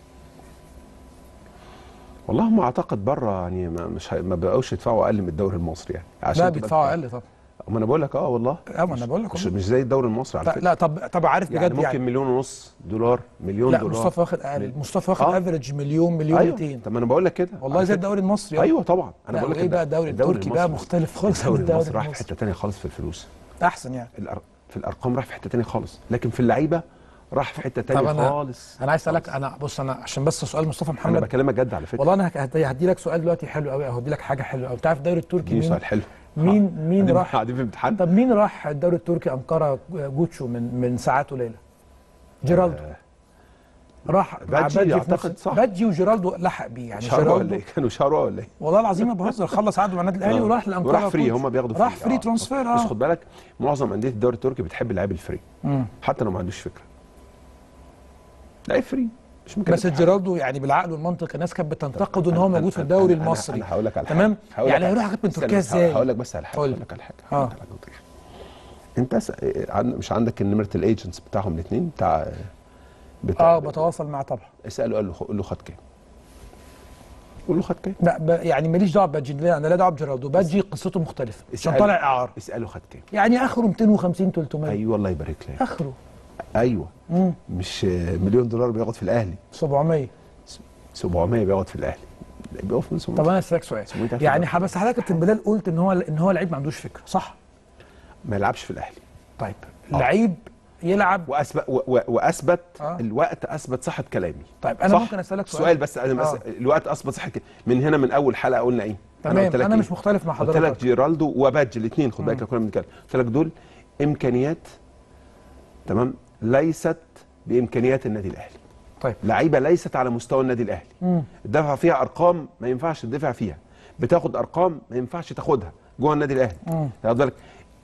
والله هم اعتقد بره يعني ما مش هي- ما بقوش يدفعوا اقل من الدوري المصري يعني لا تبقى بيدفعوا أنت- اقل طبعا ما انا بقول لك اه والله اه ما انا بقول لك مش, والله. مش زي الدوري المصري على لا, فكره لا طب طب عارف يعني بجد ممكن يعني مليون ونص دولار مليون لا دولار مصطفى واخد اقل مصطفى واخد آه. افريج مليون مليون ايوه 200 طب ما انا بقول لك كده والله على زي فكرة. الدوري المصري آه. ايوه طبعا انا لا، بقول لك وإيه إن بقى الدوري التركي بقى المصري- مختلف خالص عن الدوري الدوري المصري راح في المصري. حته ثانيه خالص في الفلوس احسن يعني الأر... في الارقام راح في حته ثانيه خالص لكن في اللعيبه راح في حته طب ثانيه انا خالص انا عايز اسالك انا بص انا عشان بس سؤال مصطفى انا محمد بكلمك جد على فكره والله انا هك- هدي لك سؤال دلوقتي حلو قوي او هدي لك حاجه حلوه قوي تعرف الدوري التركي دي مين سؤال حلو مين مين قاعدين- راح قاعدين في امتحان طب مين راح الدوري التركي انقره جوتشو من من ساعات وليله جيرالدو راح مع بادجي بادجي في أعتقد نفس- صح. بادجي وجيرالدو لحق بيه يعني شاروا ولا جيرالدو ايه كانوا شاروا ولا ايه والله العظيم ما بهزر خلص عقده مع النادي الاهلي آه. وراح لانقره وراح فري كوتش. هم بياخدوا راح فري آه. ترانسفير بس اه خد بالك معظم انديه الدوري التركي بتحب اللعيب الفري مم. حتى لو ما عندوش فكره لعيب فري مش ممكن بس يبقى جيرالدو يعني بالعقل والمنطق الناس كانت بتنتقده ان هو أنا- موجود في أنا- الدوري أنا- المصري انا هقول لك على حاجه تمام هقول لك يعني على- هيروح حاجات من استنى تركيا بس، ازاي هقول لك بس على حاجه قول. هقول لك على حاجه آه. هقول لك على حاجه لطيفة. انت س... عن... مش عندك نمره الايجنتس بتاعهم الاثنين بتاع بتاع اه بتواصل معاه طبعا اساله قال له قول له خد كام قول له خد كام لا ب... يعني ماليش دعوه ببادجي لا، انا لا دعوه بجيرالدو بادجي قصته مختلفه عشان اسأله- طالع اعاره اساله خد كام يعني اخره 250 300 ايوه الله يبارك لك اخره ايوه مم. مش آه، مليون دولار بياخد في الاهلي 700 700 بياخد في الاهلي بيقف من 700 طب انا اسالك سؤال 700 ألف يعني دولار. بس حضرتك كابتن بلال قلت ان هو ان هو لعيب ما عندوش فكره صح ما يلعبش في الاهلي طيب لعيب يلعب واثبت و... و... واثبت آه. الوقت اثبت صحه كلامي طيب انا صح؟ ممكن اسالك سؤال سؤال بس انا بس آه. الوقت اثبت صحه كلامي. من هنا من اول حلقه قلنا ايه تمام قلت لك انا إيه؟ مش مختلف مع قلت لك حضرتك جيرالدو وبادج الاثنين خد بالك كنا بنتكلم قلت لك دول امكانيات تمام ليست بامكانيات النادي الاهلي طيب لعيبه ليست على مستوى النادي الاهلي مم. الدفع فيها ارقام ما ينفعش تدفع فيها بتاخد ارقام ما ينفعش تاخدها جوه النادي الاهلي مم. خد بالك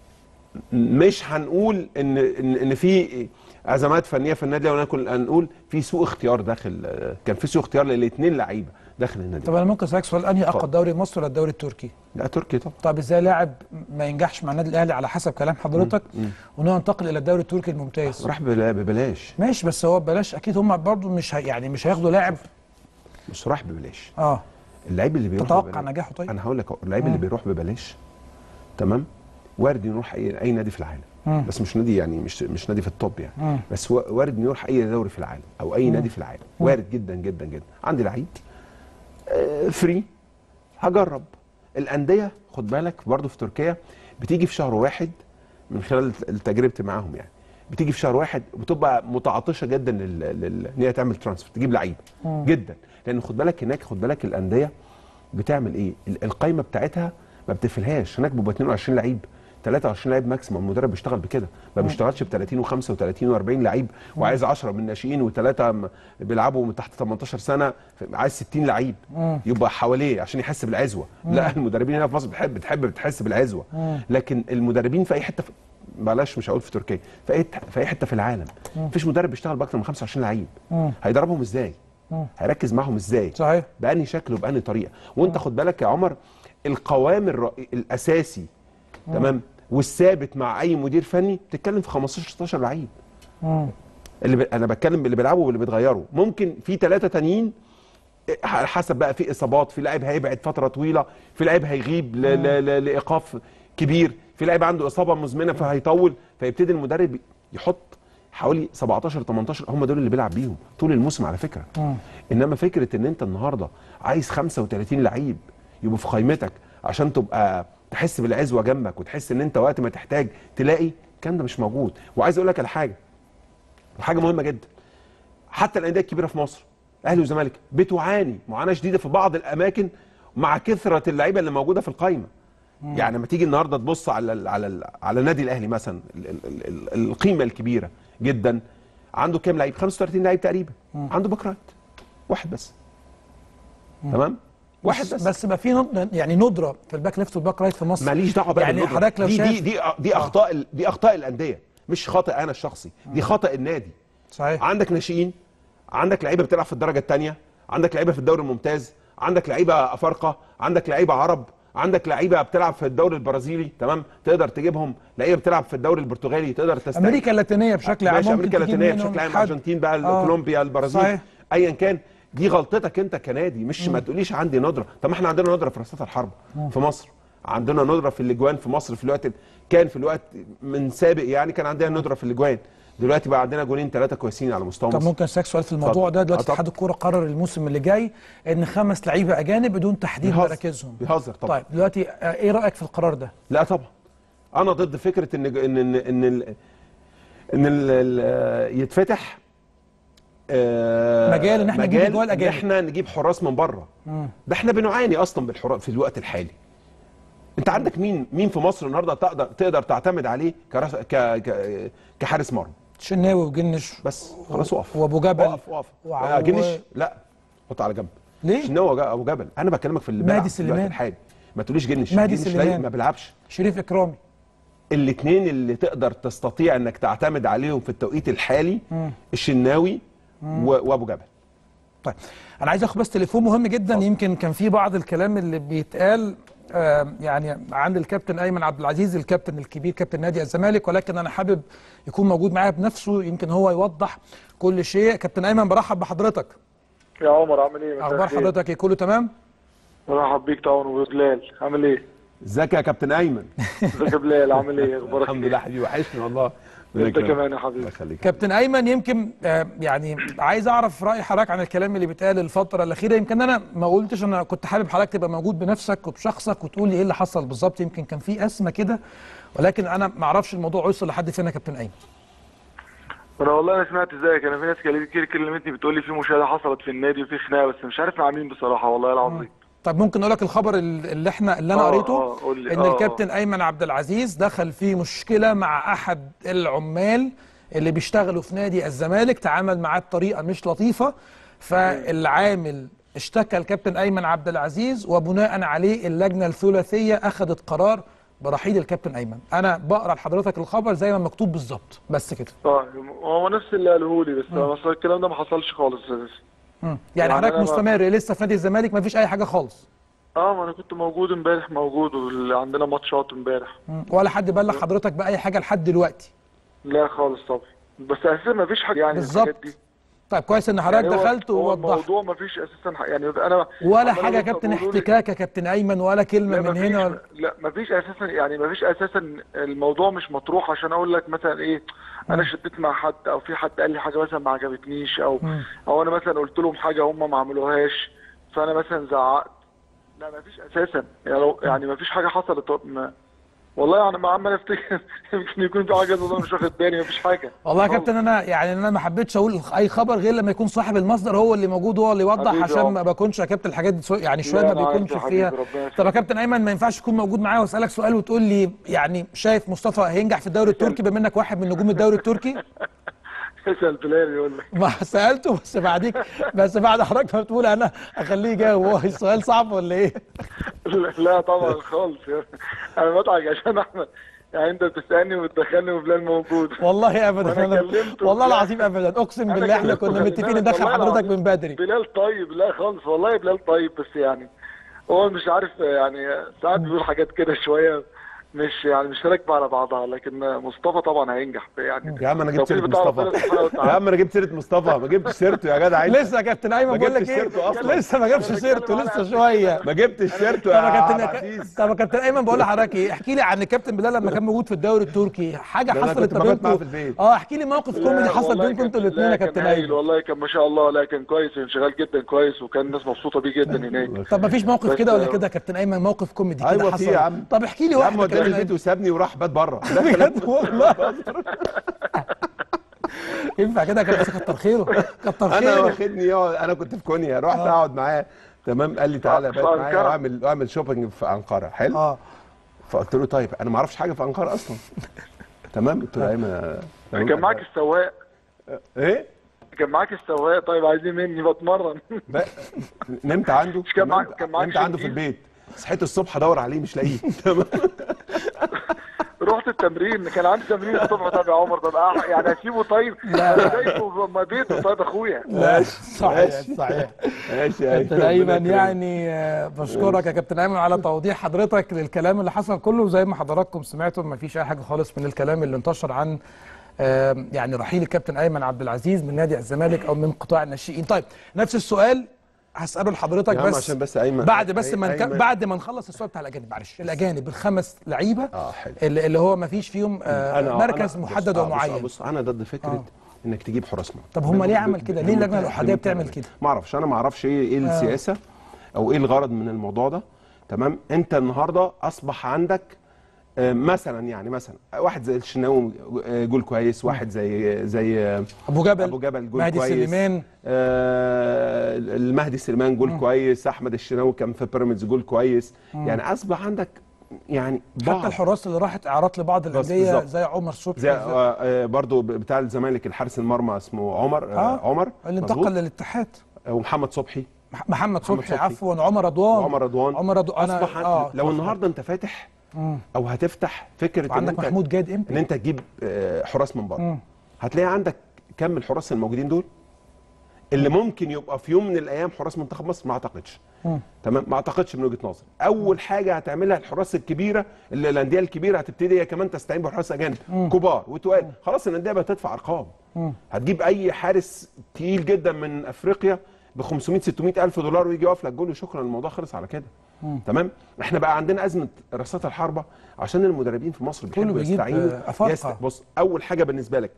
مش هنقول ان ان, إن في ازمات فنيه في النادي الاهلي ولكن هنقول في سوء اختيار داخل كان في سوء اختيار للاثنين لعيبه داخل النادي طب انا ممكن اسالك سؤال انهي اقوى اتفضل. الدوري المصري ولا الدوري التركي لا تركي طبعا طب ازاي لاعب ما ينجحش مع النادي الاهلي على حسب كلام حضرتك مم. وان هو ينتقل الى الدوري التركي الممتاز راح بلا- ببلاش ماشي بس هو ببلاش اكيد هم برضو مش هي يعني مش هياخدوا لاعب مش راح ببلاش اه اللعيب اللي بيروح تتوقع ببلاش- نجاحه طيب انا هقول لك أهو، اللعيب اللي بيروح ببلاش تمام وارد يروح اي اي نادي في العالم مم. بس مش نادي يعني مش مش نادي في التوب يعني مم. بس و- وارد انه يروح اي دوري في العالم او اي نادي في العالم وارد جدا جدا جدا عندي لعيب آه، فري هجرب الانديه خد بالك برضو في تركيا بتيجي في شهر واحد من خلال تجربتي معاهم يعني بتيجي في شهر واحد بتبقى متعطشه جدا لل- لل- ان هي تعمل ترانسفير تجيب لعيب جدا لان خد بالك هناك خد بالك الانديه بتعمل ايه ال- القايمه بتاعتها ما بتقفلهاش هناك بيبقى 22 لعيب 23 لعيب ماكسيمم المدرب بيشتغل بكده ما بيشتغلش ب 30 و35 و40 لعيب وعايز 10 من الناشئين وثلاثه بيلعبوا من تحت 18 سنه عايز 60 لعيب يبقى حواليه عشان يحس بالعزوه لا المدربين هنا في مصر بتحب بتحب بتحس بالعزوه لكن المدربين في اي حته في بلاش مش هقول في تركيا في اي في اي حته في العالم مفيش مدرب بيشتغل باكتر من 25 لعيب هيدربهم ازاي هيركز معاهم ازاي صحيح بأني شكل وبأني طريقه وانت خد بالك يا عمر القوام الر... الاساسي تمام والثابت مع اي مدير فني بتتكلم في 15 16 لعيب مم. اللي ب... انا بتكلم اللي بيلعبوا واللي بيتغيروا ممكن في ثلاثه تانيين على حسب بقى في اصابات في لاعب هيبعد فتره طويله في لاعب هيغيب ل... ل... ل... لايقاف كبير في لاعب عنده اصابه مزمنه فهيطول فيبتدي المدرب يحط حوالي 17 18 هم دول اللي بيلعب بيهم طول الموسم على فكره انما فكره ان انت النهارده عايز 35 لعيب يبقوا في قائمتك عشان تبقى تحس بالعزوه جنبك وتحس ان انت وقت ما تحتاج تلاقي الكلام ده مش موجود وعايز اقول لك على حاجه وحاجه مهمه جدا حتى الانديه الكبيره في مصر اهلي وزمالك بتعاني معاناه شديده في بعض الاماكن مع كثره اللعيبه اللي موجوده في القايمه يعني لما تيجي النهارده تبص على ال على ال على النادي الاهلي مثلا ال ال ال ال القيمه الكبيره جدا عنده كام لعيب 35 لعيب تقريبا عنده باك رايت واحد بس تمام واحد بس بس, بس بقى في ند- يعني ندره في الباك ليفت والباك رايت في مصر ماليش دعوه بقى يعني بالندرة. حضرتك لو دي شايف دي دي دي اخطاء ال- دي اخطاء الانديه مش خطا انا الشخصي دي خطا النادي صحيح عندك ناشئين عندك لعيبه بتلعب في الدرجه الثانيه عندك لعيبه في الدوري الممتاز عندك لعيبه افارقه عندك لعيبه عرب عندك لعيبه بتلعب في الدوري البرازيلي تمام تقدر تجيبهم لعيبه بتلعب في الدوري البرتغالي تقدر تستعين امريكا اللاتينيه بشكل عام ماشي ممكن امريكا تجيب اللاتينيه منهم بشكل عام حد. الارجنتين بقى آه. كولومبيا البرازيل صحيح. ايا كان دي غلطتك انت كنادي مش ما تقوليش عندي ندره طب ما احنا عندنا ندره في رصاصه الحرب في مصر عندنا ندره في الاجوان في مصر في الوقت كان في الوقت من سابق يعني كان عندنا ندره في الاجوان دلوقتي بقى عندنا جولين ثلاثه كويسين على مستوى طب مصر ممكن اسالك سؤال في الموضوع اتفضل. ده دلوقتي آه طبعا. اتحاد الكوره قرر الموسم اللي جاي ان خمس لعيبه اجانب بدون تحديد بيهزر. مراكزهم بيهزر طبعا طيب دلوقتي آه، ايه رايك في القرار ده؟ لا طبعا انا ضد فكره ان ان ان ان ال- ان ال- ال- يتفتح آه، مجال إن إحنا نجيب مجال أجوال ان أجانب. احنا نجيب حراس من بره ده احنا بنعاني اصلا بالحراس في الوقت الحالي انت عندك مين مين في مصر النهارده تقدر تقدر تعتمد عليه كراس ك ك كحارس مرمى شناوي وجنش بس خلاص وقف وابو جبل وقف وقف وعو- آه، جنش لا حط على جنب ليه؟ شنو ابو جبل انا بكلمك في اللي مهدي بيلعب في الوقت سليمان. الحالي ما تقوليش جنش مهدي جنش لا- سليمان. ما بيلعبش شريف اكرامي الاثنين اللي تقدر تستطيع انك تعتمد عليهم في التوقيت الحالي الشناوي و- وابو جبل طيب انا عايز اخد بس تليفون مهم جدا يمكن كان في بعض الكلام اللي بيتقال آه، يعني عند الكابتن ايمن عبد العزيز الكابتن الكبير كابتن نادي الزمالك ولكن انا حابب يكون موجود معايا بنفسه يمكن هو يوضح كل شيء كابتن ايمن برحب بحضرتك يا عمر عامل ايه؟ مساء اخبار الخير. حضرتك ايه كله تمام مرحب بيك طبعا وبلال عامل ايه؟ ازيك يا كابتن ايمن ازيك يا بلال عامل ايه؟ اخبارك الحمد إيه؟ لله حبيبي وحشني والله انت كمان يا حبيبي. الله يخليك كابتن ايمن يمكن آه، يعني عايز اعرف راي حضرتك عن الكلام اللي بيتقال الفتره الاخيره يمكن انا ما قلتش انا كنت حابب حضرتك تبقى موجود بنفسك وبشخصك وتقول لي ايه اللي حصل بالظبط يمكن كان في ازمه كده ولكن انا ما اعرفش الموضوع وصل لحد فين يا كابتن ايمن انا والله انا سمعت ازيك انا في ناس كتير كلمتني بتقول لي في مشاهده حصلت في النادي وفي خناقه بس مش عارف مع مين بصراحه والله العظيم طب ممكن اقول لك الخبر ال- اللي احنا اللي انا آه، قريته آه، قول لي. ان آه، الكابتن ايمن عبد العزيز دخل في مشكله مع احد العمال اللي بيشتغلوا في نادي الزمالك تعامل معاه بطريقه مش لطيفه فالعامل اشتكى الكابتن ايمن عبد العزيز وبناء عليه اللجنه الثلاثيه اخذت قرار برحيل الكابتن ايمن انا بقرا لحضرتك الخبر زي ما مكتوب بالظبط بس كده اه هو نفس اللي قاله لي بس بس الكلام ده ما حصلش خالص اساسا مم. يعني يعني حضرتك أنا ما- مستمر لسه في نادي الزمالك مفيش اي حاجه خالص اه ما انا كنت موجود امبارح موجود وعندنا ماتشات امبارح مم. ولا حد بلغ حضرتك باي حاجه لحد دلوقتي لا خالص طبعا بس اساسا ما فيش حاجه يعني بالظبط. الحاجات دي. طيب كويس ان حضرتك يعني هو- دخلت هو ووضحت الموضوع ما فيش اساسا ح- يعني انا ولا عمال حاجه يا أبص كابتن بيقولوا لي- احتكاك يا كابتن ايمن ولا كلمه لا من مفيش هنا ولا لا مفيش اساسا يعني مفيش اساسا الموضوع مش مطروح عشان اقول لك مثلا ايه انا شديت مع حد او في حد قال لي حاجه مثلا ما عجبتنيش او مم. او انا مثلا قلت لهم حاجه هم ما عملوهاش فانا مثلا زعقت لا مفيش اساسا يعني لو يعني مفيش حاجه حصلت ما والله يعني ما عمال افتكر يمكن يكون في حاجه انا مش واخد بالي مفيش حاجه والله يا خالص. كابتن انا يعني انا ما حبيتش اقول اي خبر غير لما يكون صاحب المصدر هو اللي موجود هو اللي يوضح حبيبي عشان يا ما عمر. بكونش يا كابتن الحاجات دي سو- يعني شويه لا، ما أنا عارف بيكونش يا فيها حبيبي، ربنا يخليك. طب يا كابتن ايمن ما ينفعش تكون موجود معايا واسالك سؤال وتقول لي يعني شايف مصطفى هينجح في الدوري التركي بما انك واحد من نجوم الدوري التركي اسال بلال يقول لك ما سالته بس بعديك بس بعد حضرتك ما بتقول انا اخليه يجاوب هو السؤال صعب ولا ايه؟ لا طبعا خالص انا بضحك عشان احمد يعني انت بتسالني وتدخلني وبلال موجود والله ابدا وأنا أنا كلمته والله بلال. العظيم ابدا اقسم أنا بالله احنا كلمته كنا خلي متفقين بالك، ندخل والله حضرتك العظيم. من بدري بلال طيب لا خالص والله بلال طيب بس يعني هو مش عارف يعني ساعات بيقول حاجات كده شويه مش يعني مش راكبه على بعضها لكن مصطفى طبعا هينجح يعني يا عم انا جبت سيره التوفيق بتاع ربنا مصطفى سبحانه يا وتعالى عم انا جبت سيره مصطفى ما جبتش سيرته يا جدع انت لسه يا كابتن ايمن ما بقول لك جبتش ايه سيرته أصلاً. لسه ما جابش أنا سيرته بتكلم لسه على شويه ما جبتش سيرته طب يا يا عبد كابتن العزيز طب يا كابتن ايمن بقول لحضرتك ايه احكي لي عن الكابتن بلال لما كان موجود في الدوري التركي حاجه ده أنا حصلت كنت ما ببات معاه بينكم في البيت. اه احكي لي موقف لا، كوميدي حصل والله بينكم انتوا كان- الاثنين لا، يا كان كابتن هايل ايمن والله كان ما شاء الله لا كان كويس انشغال جدا كويس وكان الناس مبسوطه بيه جدا هناك طب ما فيش موقف بس- كده ولا كده يا كابتن ايمن موقف كوميدي كده أيوة حصل في يا عم. طب احكي لي يا عم واحده وداني كده البيت وسابني وراح بات بره بجد والله ينفع كده يا كابتن كتر خيره كتر انا خيره واخدني يقعد انا كنت في كونيا رحت اقعد معاه تمام قال لي تعالى في بات معايا أنقرة. واعمل واعمل شوبينج في انقره حلو اه فقلت له طيب انا ما اعرفش حاجه في انقره اصلا تمام قلت له يا ايمن تمام. كان معاك السواق ايه كان معاك السواق طيب عايزين مني بتمرن ب- نمت عنده مش كان معاك- تمام؟ كان معاك نمت عنده في شنطين؟ البيت صحيت الصبح ادور عليه مش لاقيه تمام رحت التمرين كان عندي تمرين الصبح طب يا عمر طب أح- يعني اسيبه طيب لا. انا شايفه ما بيته طيب اخويا لا ماشي، صحيح ماشي. صحيح ماشي يا كابتن ربنا ايمن يكرمك. يعني آه، بشكرك يا كابتن ايمن على توضيح حضرتك للكلام اللي حصل كله زي ما حضراتكم سمعتم ما فيش اي حاجه خالص من الكلام اللي انتشر عن آه، يعني رحيل الكابتن ايمن عبد العزيز من نادي الزمالك او من قطاع الناشئين طيب نفس السؤال هساله لحضرتك يا عم بس عشان بس أيمن- بعد بس أي- ما نك... أيمن- بعد ما نخلص السؤال بتاع الاجانب معلش الاجانب الخمس لعيبه اه حلو اللي, اللي هو ما فيش فيهم آه أنا- مركز أنا- محدد بص- آه، ومعين بص, بص انا ضد فكره آه. انك تجيب حراس مرمى طب هم ليه ب- عمل ب- كده؟ ب- ليه اللجنة بمنتهى- الأحادية بمنتهى بتعمل الأمانة. كده؟ ما اعرفش انا ما اعرفش ايه ايه السياسه او ايه الغرض من الموضوع ده تمام انت النهارده اصبح عندك آه، مثلا يعني مثلا واحد زي الشناوي آه، جول كويس واحد زي زي آه، ابو جبل ابو جبل جول مهدي كويس سليمان آه المهدي سليمان جول كويس احمد الشناوي كان في بيراميدز جول كويس يعني اصبح عندك يعني بعض حتى الحراس اللي راحت اعارات لبعض الانديه بالظبط. زي عمر صبحي زي آه آه برضو بتاع الزمالك الحارس المرمى اسمه عمر آه آه، عمر اللي مظبوط. انتقل للاتحاد ومحمد صبحي مح- محمد صبحي, صبحي. عفوا عمر رضوان وعمر رضوان عمر رضوان انا اصبح اه لو النهارده انت فاتح او هتفتح فكره ان وعندك انت محمود جاد ان امتى انت تجيب آه، حراس من بره هتلاقي عندك كم الحراس الموجودين دول اللي ممكن يبقى في يوم من الايام حراس منتخب مصر ما اعتقدش تمام ما اعتقدش من وجهه نظري اول حاجه هتعملها الحراس الكبيره اللي الانديه الكبيره هتبتدي هي كمان تستعين بحراس اجانب كبار وتقال خلاص الانديه بقت تدفع ارقام هتجيب اي حارس تقيل جدا من افريقيا ب 500 600 الف دولار ويجي يقف لك جول وشكرا الموضوع خلص على كده تمام احنا بقى عندنا ازمه رصات الحربه عشان المدربين في مصر كله بيحبوا بيجيب، يستعينوا آه، أفارقة. بص اول حاجه بالنسبه لك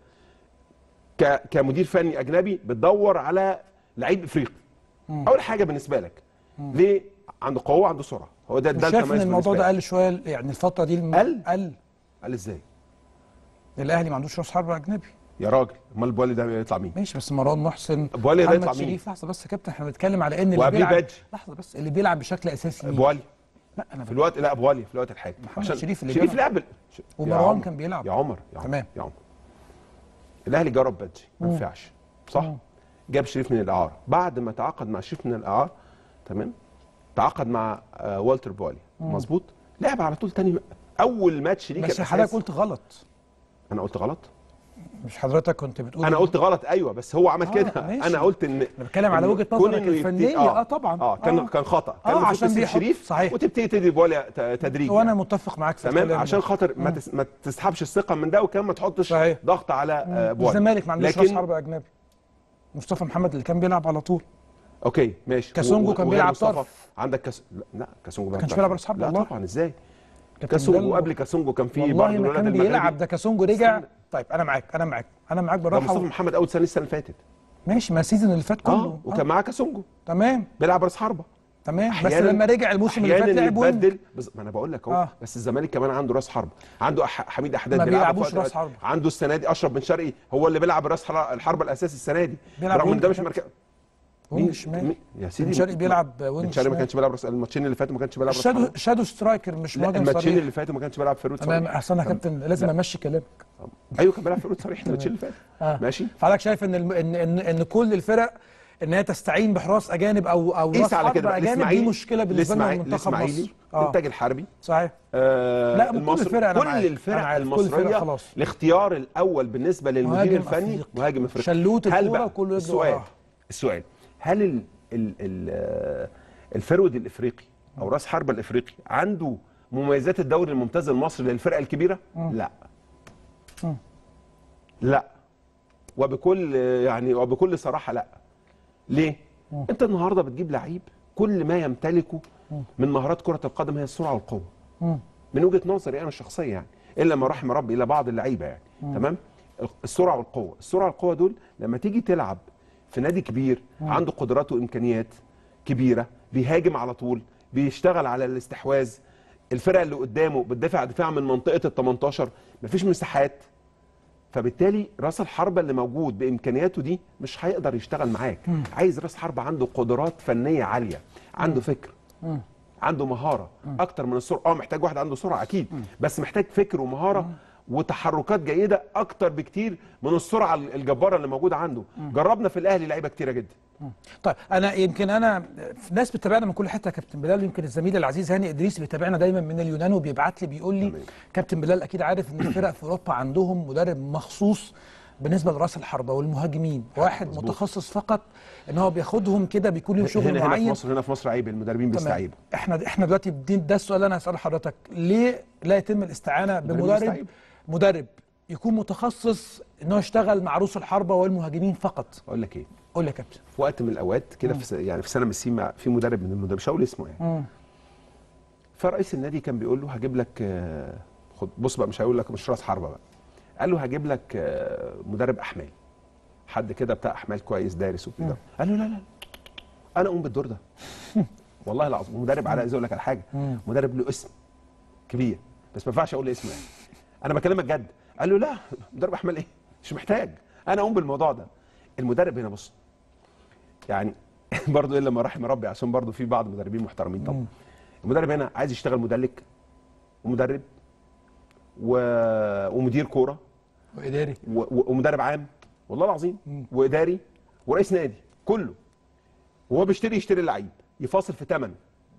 ك... كمدير فني اجنبي بتدور على لعيب افريقي اول حاجه بالنسبه لك ليه عنده قوه عنده سرعه هو ده ده مش شايف ان التميز الموضوع بالنسبة ده لي. قل شويه يعني الفتره دي الم... قل؟ قل قال ازاي الاهلي ما عندوش راس حربه اجنبي يا راجل امال البوالي ده يطلع مين ماشي بس مروان محسن أبو علي ده محمد يطلع مين؟ شريف لحظه بس يا كابتن احنا بنتكلم على ان اللي وقبليه بيلعب بادجي. لحظه بس اللي بيلعب بشكل اساسي مين؟ بوالي لا انا في الوقت لا بوالي في الوقت الحالي محمد شريف اللي شريف بيلعب. لعب ش- يا ومروان عمر، كان بيلعب. يا عمر يا عمر تمام. يا عمر الاهلي جرب بادجي ما ينفعش صح جاب شريف من الاعاره بعد ما تعاقد مع شريف من الاعاره تمام تعاقد مع آه والتر بوالي مظبوط لعب على طول تاني اول ماتش ليه بس كان حضرتك أساس. قلت غلط انا قلت غلط مش حضرتك كنت بتقول انا قلت غلط ايوه بس هو عمل آه، كده ماشي. انا قلت ان أنا بتكلم على إن وجهة كون نظرك إنه يبتدي- الفنية، آه، طبعا. اه كان آه. كان خطا كان آه، المفروض عشان تسيب بيحط- شريف صحيح. وتبتدي تدي بوالي ت- تدريج وانا يعني. متفق معاك في تمام الكلام عشان ده. خاطر ما, تس... ما تسحبش الثقه من ده وكمان ما تحطش صحيح. ضغط على آه، بوالي الزمالك ما عندوش راس لكن حربه اجنبي مصطفى محمد اللي كان بيلعب على طول اوكي ماشي كاسونجو و- و- كان وغير بيلعب مصطفى. طرف. عندك كاس لا, لا كاسونجو ما كانش بيلعب راس حربة لا والله. طبعا ازاي كابتن كاسونجو بلال- قبل كاسونجو كان في والله برضه ما الولد كان المغربي. بيلعب ده كاسونجو رجع استنى. طيب انا معاك انا معاك انا معاك ده بالراحه مصطفى و... محمد اول سنه السنه اللي فاتت ماشي ما السيزون اللي فات كله اه وكان معاه كاسونجو تمام بيلعب راس حربه تمام بس أحياناً- لما رجع الموسم اللي فات أحياناً لعب وينج يتبدل بس ما انا بقول لك اهو آه. بس الزمالك كمان عنده راس حربه عنده أح... حميد احداد ما بيلعب بيلعبوش في وقت- راس حربة. عنده السنه دي اشرف بن شرقي هو اللي بيلعب راس حر- الحربه الاساسي السنه دي بيلعب رغم ان ده وينج مش كابتن. مركز وينج شمال يا سيدي بن شرقي بيلعب وينج بن شرقي ما شمال. كانش بيلعب راس الماتشين اللي فاتوا ما كانش بيلعب راس شادو حربة. شادو سترايكر مش لا مهاجم الماتشين صريح اللي فاتوا ما كانش بيلعب فيرود تمام صريح احسن يا كابتن لازم امشي كلامك ايوه كان بيلعب فيرود صريح الماتشين اللي فاتوا آه. ماشي فحضرتك شايف ان الم... ان ان ان كل الفرق ان هي تستعين بحراس اجانب او او راس قيس على كده حربة بقى اجانب دي مشكله بالنسبه لنا الإسماعيلي- منتخب الاسماعيلي مصر اه الانتاج الحربي صحيح آه لا، كل المصري. الفرق أنا كل معاك. الفرق أنا عارف. كل الفرق المصريه خلاص. الاختيار الاول بالنسبه للمدير مهاجم الفني أفريقي. مهاجم افريقي شلوت هل الكورة بقى وكله يجري السؤال وراها. السؤال هل ال ال ال آه، الفرود الافريقي او راس حربه الافريقي عنده مميزات الدوري الممتاز المصري للفرقه الكبيره لا لا وبكل يعني وبكل صراحه لا ليه انت النهارده بتجيب لعيب كل ما يمتلكه من مهارات كره القدم هي السرعه والقوه من وجهه نظري انا الشخصيه يعني الا ما رحم ربي الى بعض اللعيبه يعني تمام السرعه والقوه السرعه والقوه دول لما تيجي تلعب في نادي كبير عنده قدرات وامكانيات كبيره بيهاجم على طول بيشتغل على الاستحواذ الفرقه اللي قدامه بتدافع دفاع من منطقه ال 18 مفيش مساحات فبالتالي راس الحربه اللي موجود بامكانياته دي مش هيقدر يشتغل معاك عايز راس حربه عنده قدرات فنيه عاليه عنده فكر عنده مهاره اكتر من السرعه اه محتاج واحد عنده سرعه اكيد بس محتاج فكر ومهاره وتحركات جيده اكتر بكتير من السرعه الجباره اللي موجوده عنده جربنا في الاهلي لعيبه كتيره جدا طيب انا يمكن انا ناس بتتابعنا من كل حته يا كابتن بلال يمكن الزميل العزيز هاني ادريس بيتابعنا دايما من اليونان وبيبعت لي بيقول لي تمام. كابتن بلال اكيد عارف ان الفرق في اوروبا عندهم مدرب مخصوص بالنسبه لراس الحربه والمهاجمين واحد مظبوط. متخصص فقط ان هو بياخدهم كده بيكون لهم شغل هنا هنا في معين مصر هنا في مصر عيب المدربين تمام بيستعيبوا احنا احنا دلوقتي بدي ده السؤال اللي انا هساله لحضرتك ليه لا يتم الاستعانه بمدرب مستعيب. مدرب يكون متخصص ان هو يشتغل مع روس الحربه والمهاجمين فقط اقول لك ايه قول لي يا كابتن في وقت من الاوقات كده في س- يعني في سنه من السنين مع- في مدرب من المدرب مش هقول اسمه يعني مم. فرئيس النادي كان بيقول له هجيب لك آه، خد بص بقى مش هقول لك مش راس حربه بقى قال له هجيب لك آه، مدرب احمال حد كده بتاع احمال كويس دارس وكده قال له لا لا انا اقوم بالدور ده والله العظيم مدرب على عايز اقول لك على حاجه مدرب له اسم كبير بس ما ينفعش اقول اسمه يعني انا بكلمك جد قال له لا مدرب احمال ايه مش محتاج انا اقوم بالموضوع ده المدرب هنا بص يعني برضه الا ما رحم ربي عشان برضه في بعض المدربين محترمين طبعا المدرب هنا عايز يشتغل مدلك ومدرب و... ومدير كوره واداري و... و- ومدرب عام والله العظيم واداري ورئيس نادي كله وهو بيشتري يشتري اللعيب يفاصل في ثمن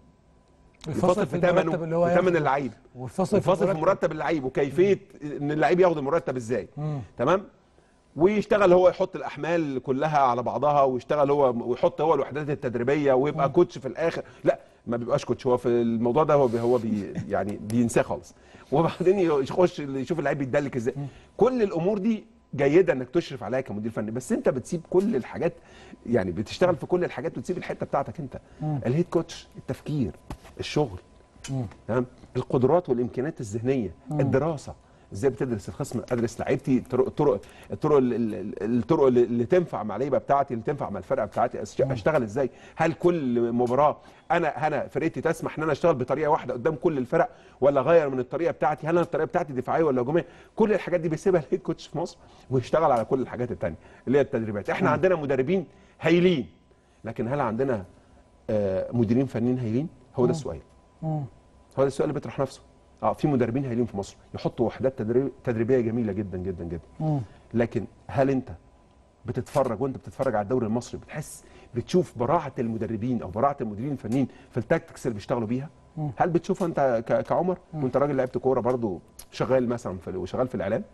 يفاصل في ثمنه المرتب اللي هو في ثمن ياخده. اللعيب والفصل يفاصل في مرتب اللعيب وكيفيه ان اللعيب ياخد المرتب ازاي تمام ويشتغل هو يحط الاحمال كلها على بعضها ويشتغل هو ويحط هو الوحدات التدريبيه ويبقى كوتش في الاخر لا ما بيبقاش كوتش هو في الموضوع ده هو بي هو بي يعني بينساه خالص وبعدين يخش يشوف اللعيب بيتدلك ازاي كل الامور دي جيده انك تشرف عليها كمدير فني بس انت بتسيب كل الحاجات يعني بتشتغل في كل الحاجات وتسيب الحته بتاعتك انت الهيد كوتش التفكير الشغل تمام القدرات والامكانيات الذهنيه الدراسه ازاي بتدرس الخصم ادرس لعيبتي الطرق الطرق الطرق ال- ال- الطرق اللي اللي تنفع مع اللعيبه بتاعتي اللي تنفع مع الفرقه بتاعتي أش- اشتغل ازاي هل كل مباراه انا انا فرقتي تسمح ان انا اشتغل بطريقه واحده قدام كل الفرق ولا اغير من الطريقه بتاعتي هل انا الطريقه بتاعتي دفاعيه ولا هجوميه كل الحاجات دي بيسيبها الهيد كوتش في مصر ويشتغل على كل الحاجات التانية اللي هي التدريبات احنا عندنا مدربين هايلين لكن هل عندنا آه، مديرين فنيين هايلين هو ده السؤال هو ده السؤال اللي بيطرح نفسه اه في مدربين هايلين في مصر يحطوا وحدات تدريب تدريبيه جميله جدا جدا جدا لكن هل انت بتتفرج وانت بتتفرج على الدوري المصري بتحس بتشوف براعه المدربين او براعه المديرين الفنيين في التاكتكس اللي بيشتغلوا بيها هل بتشوفها انت ك- كعمر وانت راجل لعبت كوره برضو شغال مثلا في وشغال في الاعلام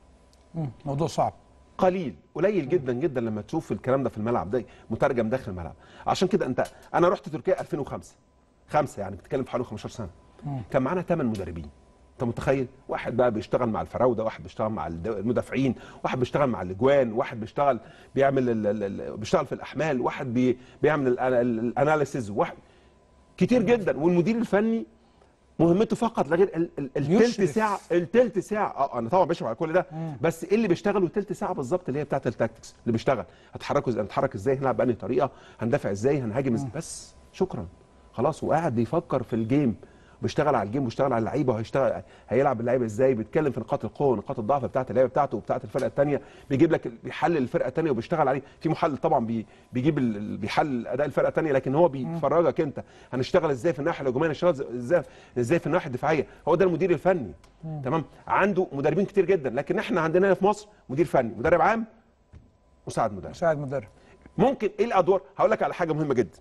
موضوع صعب قليل قليل جدا جدا لما تشوف الكلام ده في الملعب ده مترجم داخل الملعب عشان كده انت انا رحت تركيا 2005 خمسه يعني بتتكلم في حوالي 15 سنه كان معانا ثمان مدربين انت متخيل واحد بقى بيشتغل مع الفراوده واحد بيشتغل مع الد- المدافعين واحد بيشتغل مع الاجوان واحد بيشتغل بيعمل ال- ال- ال- بيشتغل في الاحمال واحد بي بيعمل ال- ال- الاناليسيز واحد كتير جدا والمدير الفني مهمته فقط لا غير ال- ال- التلت يشرف. ساعه التلت ساعه اه انا طبعا بشرف على كل ده بس ايه اللي بيشتغلوا التلت ساعه بالظبط اللي هي بتاعت التاكتكس اللي بيشتغل هتحركوا ازاي هنتحرك ازاي هنلعب بأنهي طريقه هندافع ازاي هنهاجم ازاي بس شكرا خلاص وقاعد بيفكر في الجيم بيشتغل على الجيم ويشتغل على اللعيبه وهيشتغل هيلعب اللعيبه ازاي بيتكلم في نقاط القوه ونقاط الضعف بتاعت اللعيبه بتاعته وبتاعت الفرقه الثانيه بيجيب لك بيحلل الفرقه الثانيه وبيشتغل عليه في محلل طبعا بي بيجيب ال- ال- بيحلل اداء الفرقه الثانيه لكن هو بيفرجك انت هنشتغل ازاي في الناحيه الهجوميه هنشتغل ازاي ازاي في الناحيه الدفاعيه هو ده المدير الفني تمام عنده مدربين كتير جدا لكن احنا عندنا هنا في مصر مدير فني مدرب عام مساعد مدرب مساعد مدرب ممكن ايه الادوار هقول لك على حاجه مهمه جدا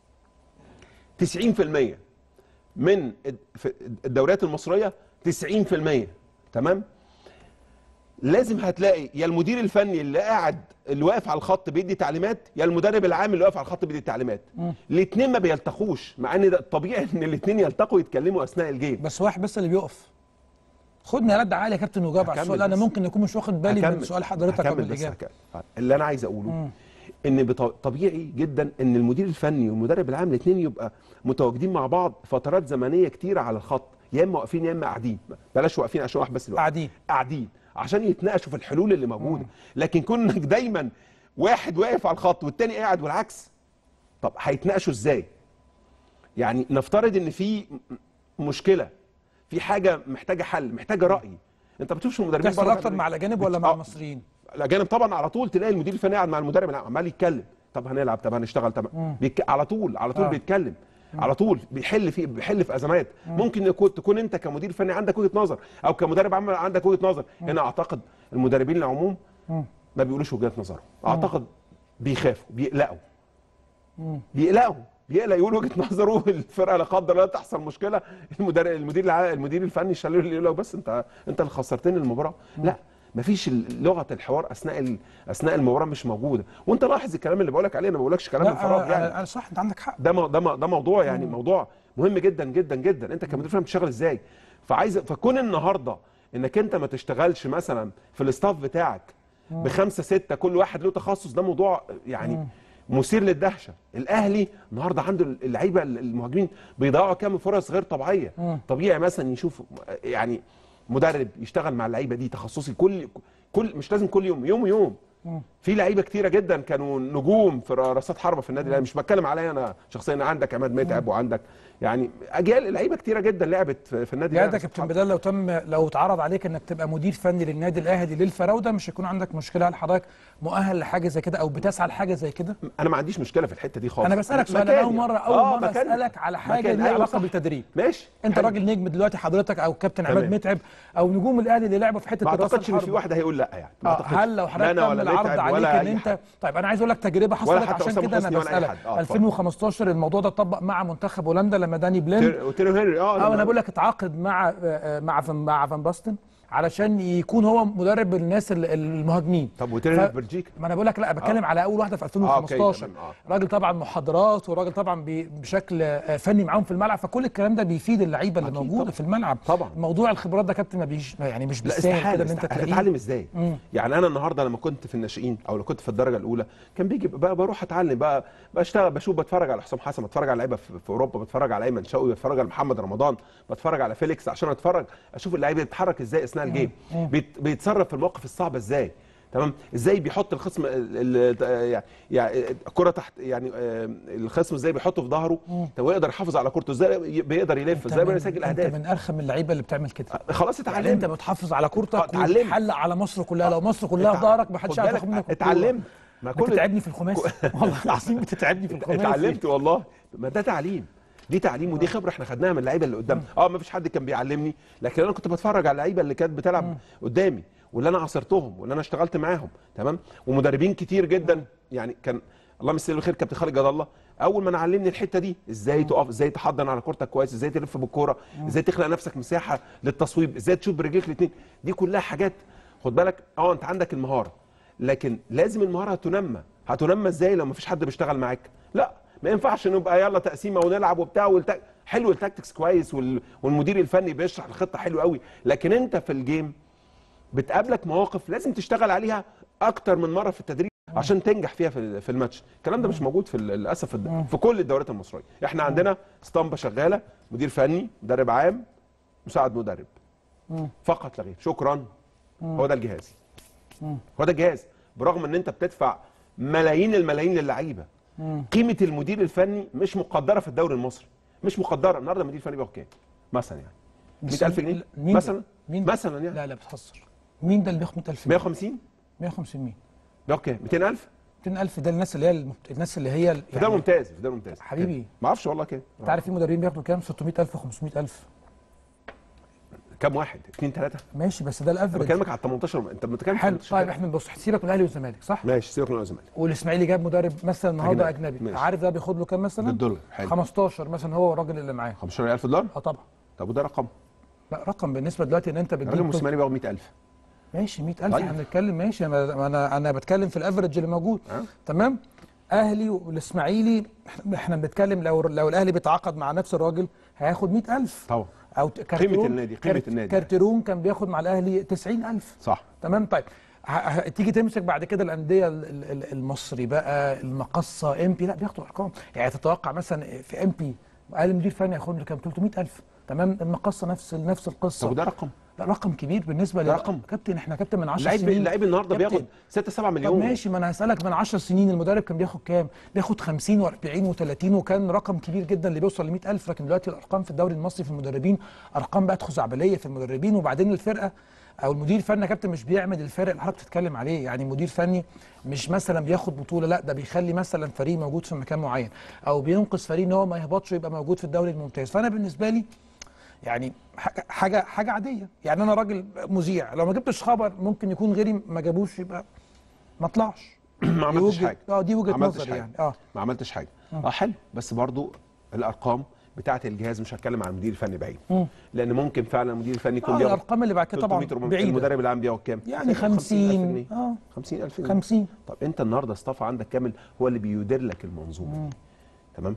90% من الد- في الدوريات المصريه 90% تمام لازم هتلاقي يا المدير الفني اللي قاعد اللي واقف على الخط بيدي تعليمات يا المدرب العام اللي واقف على الخط بيدي تعليمات الاثنين ما بيلتقوش مع ان ده الطبيعي ان الاثنين يلتقوا يتكلموا اثناء الجيم بس واحد بس اللي بيقف خدني رد عالي يا كابتن وجاوب على هكمل السؤال انا بس. ممكن يكون مش واخد بالي من هكمل. سؤال حضرتك او هكمل من بس الاجابه هكمل. اللي انا عايز اقوله ان بط- طبيعي جدا ان المدير الفني والمدرب العام الاثنين يبقى متواجدين مع بعض فترات زمنيه كتيره على الخط يا اما واقفين يا اما قاعدين بلاش واقفين عشان واحد بس اللي واقف. قاعدين. قاعدين عشان يتناقشوا في الحلول اللي موجوده لكن كونك دايما واحد واقف على الخط والتاني قاعد والعكس طب هيتناقشوا ازاي يعني نفترض ان في م- مشكله في حاجه محتاجه حل محتاجه راي انت ما بتشوفش المدربين تحصل بره اكتر بيعملوا مع إيه؟ الاجانب ولا بت- مع آه، المصريين الاجانب طبعا على طول تلاقي المدير الفني قاعد مع المدرب العام عمال يتكلم طب هنلعب طب هنشتغل طب بيك... على طول على طول آه. بيتكلم على طول بيحل في بيحل في ازمات ممكن يكون تكون انت كمدير فني عندك وجهه نظر او كمدرب عام عندك وجهه نظر هنا اعتقد المدربين العموم ما بيقولوش وجهه نظرهم اعتقد بيخافوا بيقلقوا بيقلقوا بيقلق يقول وجهه نظره الفرقه لا قدر الله تحصل مشكله المدرب المدير الع... المدير الفني الشلول اللي يقول له بس انت انت اللي خسرتني المباراه لا مفيش ال- لغه الحوار اثناء ال... اثناء المباراه مش موجوده وانت لاحظ الكلام اللي بقولك عليه انا ما بقولكش كلام من لا فراغ أنا- يعني انا صح انت عندك حق ده مو- ده مو- ده موضوع يعني موضوع مهم جدا جدا جدا انت كمدير فني بتشتغل ازاي فعايز فكون النهارده انك انت ما تشتغلش مثلا في الاستاف بتاعك بخمسه سته كل واحد له تخصص ده موضوع يعني مثير للدهشه الاهلي النهارده عنده اللعيبه المهاجمين بيضيعوا كام فرص غير طبيعيه طبيعي مثلا يشوف يعني مدرب يشتغل مع اللعيبه دي تخصصي كل كل مش لازم كل يوم يوم يوم في لعيبه كتيره جدا كانوا نجوم في راسات حربه في النادي الاهلي مش بتكلم عليا انا شخصيا عندك عماد متعب وعندك يعني اجيال لعيبه كتيره جدا لعبت في في النادي يا الاهلي ده كابتن بدال لو تم لو اتعرض عليك انك تبقى مدير فني للنادي الاهلي للفراوده مش هيكون عندك مشكله هل حضرتك مؤهل لحاجه زي كده او بتسعى لحاجه زي كده انا ما عنديش مشكله في الحته دي خالص انا بسالك سؤال مكاني. اول مره اول آه، مره مكاني. اسالك على حاجه مكاني. ليها أيوة علاقه صح. بالتدريب ماشي انت حلو. راجل نجم دلوقتي حضرتك او كابتن عماد تمام. متعب او نجوم الاهلي اللي لعبوا في حته ما راس اعتقدش ان في الحربة. واحد هيقول لا يعني ما آه، أعتقدش. هل لو لا حضرتك أنا تم ولا العرض متعب عليك ولا ان أي انت حد. طيب انا عايز اقول لك تجربه حصلت حتى عشان أسامة كده انا حسني ولا أي بسالك حد. آه، اتفضل. 2015 الموضوع ده اتطبق مع منتخب هولندا لما داني بلين تير- وتيرو هنري اه اه لما- انا بقول لك اتعاقد مع آه، مع فان مع فان باستن علشان يكون هو مدرب الناس ال- المهاجمين طب وتيرو ف- هنري في بلجيكا ما انا بقول لك لا بتكلم على اول واحده في آه، 2015 أوكي، تمام، راجل طبعا محاضرات وراجل طبعا بي- بشكل آه، فني معاهم في الملعب فكل الكلام ده بيفيد اللعيبه اللي أكيد موجوده طبعا. في الملعب طبعا. موضوع الخبرات ده كابتن ما بيش يعني مش لا بالسهل استحاله كده ان انت استحالة. تلاقيه هتتعلم ازاي يعني انا النهارده لما كنت في الناشئين او لو كنت في الدرجه الاولى كان بيجي بقى بروح اتعلم بقى بشتغل بشوف بتفرج على حسام حسن بتفرج على لعيبه في في اوروبا بتفرج على ايمن شوقي بتفرج على محمد رمضان بتفرج على فيليكس عشان اتفرج اشوف اللعيبه بيتحرك ازاي اثناء الجيم بيت بيتصرف في المواقف الصعبه ازاي تمام ازاي بيحط الخصم ال- ال- يعني- يعني الكره تحت يعني آه، الخصم ازاي بيحطه في ظهره طب ويقدر يحافظ على كورته ازاي بيقدر يلف أنت ازاي من- بيسجل انت اهداف من ارخم اللعيبه اللي بتعمل كده خلاص يعني اتعلمت انت بتحافظ على آه، كورتك اتعلمت. وتحل على مصر كلها لو مصر كلها في اتع- ظهرك ما حدش خد هيعرف بالك، ياخد منك الكورة. اتعلمت ما كل بتتعبني في الخماسي والله العظيم بتتعبني في الخماسي اتعلمت والله ما ده تعليم دي تعليم ودي خبره احنا خدناها من اللعيبه اللي قدام اه ما فيش حد كان بيعلمني لكن انا كنت بتفرج على اللعيبه اللي كانت بتلعب قدامي واللي انا عاصرتهم واللي انا اشتغلت معاهم تمام ومدربين كتير جدا يعني كان الله يمسيه بالخير كابتن خالد جد الله اول ما انا علمني الحته دي ازاي تقف ازاي تحضن على كورتك كويس ازاي تلف بالكوره ازاي تخلق نفسك مساحه للتصويب ازاي تشوف برجليك الاثنين دي كلها حاجات خد بالك اه انت عندك المهاره لكن لازم المهاره هتنمى هتنمى ازاي لو مفيش حد بيشتغل معاك لا ما ينفعش نبقى يلا تقسيمه ونلعب وبتاع والتك... حلو التاكتكس كويس وال... والمدير الفني بيشرح الخطه حلو قوي لكن انت في الجيم بتقابلك مواقف لازم تشتغل عليها اكتر من مره في التدريب عشان تنجح فيها في في الماتش الكلام ده مش موجود في ال- للاسف في, في كل الدوريات المصريه احنا عندنا اسطمبه شغاله مدير فني مدرب عام مساعد مدرب فقط لا غير شكرا هو ده الجهاز هو ده الجهاز برغم ان انت بتدفع ملايين الملايين للعيبه قيمه المدير الفني مش مقدره في الدوري المصري مش مقدره النهارده المدير الفني بياخد كام مثلا يعني بس 100000 جنيه مين ده؟ مثلا مين ده؟ مثلا يعني لا لا بتهزر مين ده اللي بياخد 100000 150 150 مين بياخد كام 200000 200000 ده الناس اللي هي المبت... الناس اللي هي ال- في دوري ممتاز في دوري ممتاز حبيبي. كام؟ ما اعرفش والله كام انت عارف في مدربين بياخدوا كام 600000 500000 كام واحد اثنين ثلاثه ماشي بس ده انا الافرج بكلمك على 18 انت بتتكلم حلو 18 طيب احنا بص سيبك من الاهلي والزمالك صح ماشي سيبك من الزمالك والاسماعيلي جاب مدرب مثلا النهارده أجنبي. اجنبي ماشي. عارف ده بياخد له كام مثلا بالدولار حلو 15 مثلا هو الراجل اللي معاه 15000 دولار اه طبعا طب وده رقم لا رقم بالنسبه دلوقتي ان انت الراجل بتجيب الموسيماني بياخد 100000 ماشي 100000 طيب. احنا بنتكلم ماشي انا انا انا بتكلم في الافرج اللي موجود أه. تمام اهلي والاسماعيلي إحنا- احنا بنتكلم لو لو الاهلي بيتعاقد مع نفس الراجل هياخد 100000 طبعا او ت- كارتيرون النادي، قيمة كارت- النادي. كارتيرون كان بياخد مع الاهلي 90000 صح تمام طيب ه- ه- تيجي تمسك بعد كده الانديه ال- ال- ال- المصري بقى المقصه ام بي لا بياخدوا ارقام يعني تتوقع مثلا في ام بي اقل مدير فني ياخد له كام 300000 تمام المقصه نفس نفس القصه طب وده رقم لا رقم كبير بالنسبه ده لل- رقم. كابتن احنا كابتن من 10 اللعيب سنين اللعيب النهارده كابتن، بياخد 6 7 طب مليون ماشي ما انا هسالك من 10 سنين المدرب كان بياخد كام؟ بياخد 50 و40 و30 وكان رقم كبير جدا اللي بيوصل ل 100000 لكن دلوقتي الارقام في الدوري المصري في المدربين ارقام بقت خزعبليه في المدربين وبعدين الفرقه او المدير الفني يا كابتن مش بيعمل الفرق اللي حضرتك بتتكلم عليه يعني مدير فني مش مثلا بياخد بطوله لا ده بيخلي مثلا فريق موجود في مكان معين او بينقذ فريق ان هو ما يهبطش ويبقى موجود في الدوري الممتاز فانا بالنسبه لي يعني حاجه حاجه حاجه عاديه يعني انا راجل مذيع لو ما جبتش خبر ممكن يكون غيري ما جابوش يبقى ما طلعش ما دي عملتش وجهة- حاجه اه دي ما وجهه عملتش نظري حاجة. يعني اه ما عملتش حاجه اه حلو بس برضو الارقام بتاعه الجهاز مش هتكلم عن المدير الفني بعيد لان ممكن فعلا المدير الفني يكون اه بياخد الارقام اللي بعد كده طبعا 300 400 بعيده المدرب العام بياخد كام؟ يعني 50,000 50 جنيه اه 50000 جنيه 50 طب انت النهارده اصطفى عندك كامل هو اللي بيدير لك المنظومه دي تمام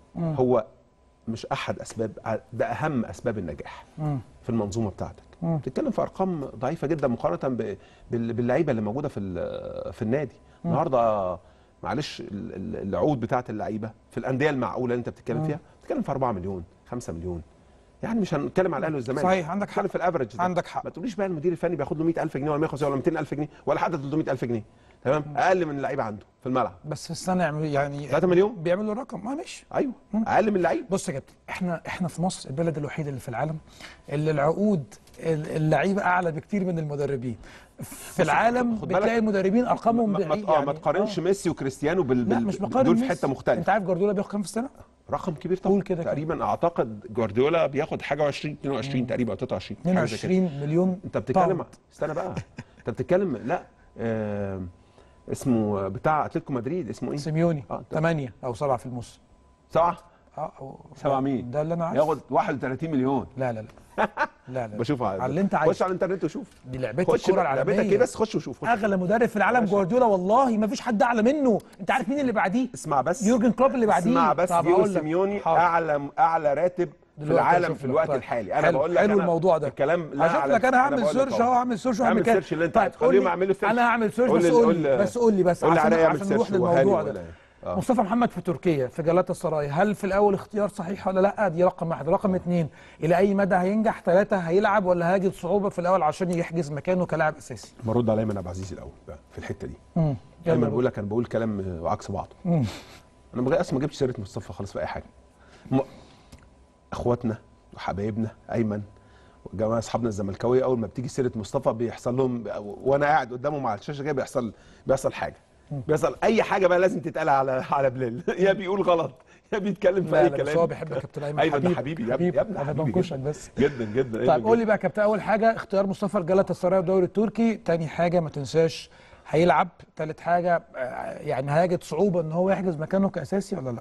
هو مش احد اسباب ده اهم اسباب النجاح في المنظومه بتاعتك بتتكلم في ارقام ضعيفه جدا مقارنه ب- بال- باللعيبه اللي موجوده في ال- في النادي النهارده معلش ال- ال- العقود بتاعت اللعيبه في الانديه المعقوله اللي انت بتتكلم فيها بتتكلم في 4 مليون 5 مليون يعني مش هنتكلم على الاهلي والزمالك صحيح، عندك حق. هنتكلم في الافرج ده. عندك حق. ما تقوليش بقى المدير الفني بياخد له 100000 جنيه ولا 150 ولا 200000 جنيه ولا حتى 300000 جنيه تمام اقل من اللعيبه عنده في الملعب بس في السنه يعملوا يعني 3 مليون بيعملوا رقم ما ماشي ايوه اقل من اللعيب بص يا كابتن احنا احنا في مصر البلد الوحيده اللي في العالم اللي العقود ال- اللعيبه اعلى بكتير من المدربين في العالم خد بالك- بتلاقي المدربين ارقامهم ما, بعيد ما, آه يعني ما تقارنش آه. ميسي وكريستيانو بال, لا بال مش بقارن دول في ميسي. حته مختلفه انت عارف جوارديولا بياخد كام في السنه؟ رقم كبير طبعا قول كده كده. تقريبا اعتقد جوارديولا بياخد حاجه 20 22 تقريبا او 23 حاجة زي كده. 22 مليون انت بتتكلم باوند. استنى بقى انت بتتكلم لا آه اسمه بتاع اتلتيكو مدريد اسمه ايه؟ سيميوني اه 8 او 7 في الموسم سبعه اه أو- سبعه مين؟ ده اللي انا عارفه ياخد 31 مليون لا لا لا لا لا بشوف على اللي انت عايزه خش على الانترنت وشوف دي لعبتي خش الكره بقى، لعبتك ايه العالميه بس خش وشوف خش اغلى مدرب في العالم جوارديولا والله ما فيش حد اعلى منه انت عارف مين اللي بعديه اسمع بس يورجن كلوب اللي بعديه اسمع بس طب دييجو هقول لك. سيميوني حاضر. اعلى اعلى راتب في دلوقتي العالم هشوف في لك. الوقت طيب. الحالي انا حلو- بقول لك حلو أنا الموضوع ده الكلام لا هشوف على- لك انا هعمل بقول لك سيرش اهو هعمل سيرش اعمل وهعمل كده سيرش اللي انت طيب عايزه. قول خليهم لي يعملوا سيرش انا هعمل سيرش قول بس لي- قول قول لي لي- بس قول لي بس قول لي عشان عليا اعمل عشان نروح سيرش وهاني للموضوع ولا ده إيه؟ آه. مصطفى محمد في تركيا في جلاتا سراي هل في الاول اختيار صحيح ولا لا دي رقم واحد رقم اثنين الى اي مدى هينجح ثلاثه هيلعب ولا هيجد صعوبه في الاول عشان يحجز مكانه كلاعب اساسي برد على ايمن عبد العزيز الاول بقى في الحته دي امم ايمن بقول لك انا بقول كلام عكس بعضه مم. انا بغير اصلا ما جبتش سيره مصطفى خالص في اي حاجه م... اخواتنا وحبايبنا ايمن وجماعه اصحابنا الزملكاويه اول ما بتيجي سيره مصطفى بيحصل لهم وانا قاعد قدامهم على الشاشه كده بيحصل بيحصل حاجه بيحصل اي حاجه بقى لازم تتقال على على بلال يا بيقول غلط يا بيتكلم في لا اي لا كلام بس هو بيحب يا كابتن ايمن ايمن ده حبيبي حبيبي يا ابني يا ابني انا حبيبي بنكشك جدا. بس جدا جدا أيمن طيب قول لي جداً. بقى يا كابتن اول حاجه اختيار مصطفى الجلطة السراي والدوري التركي تاني حاجه ما تنساش هيلعب تالت حاجه آه، يعني هيجد صعوبه ان هو يحجز مكانه كاساسي ولا لا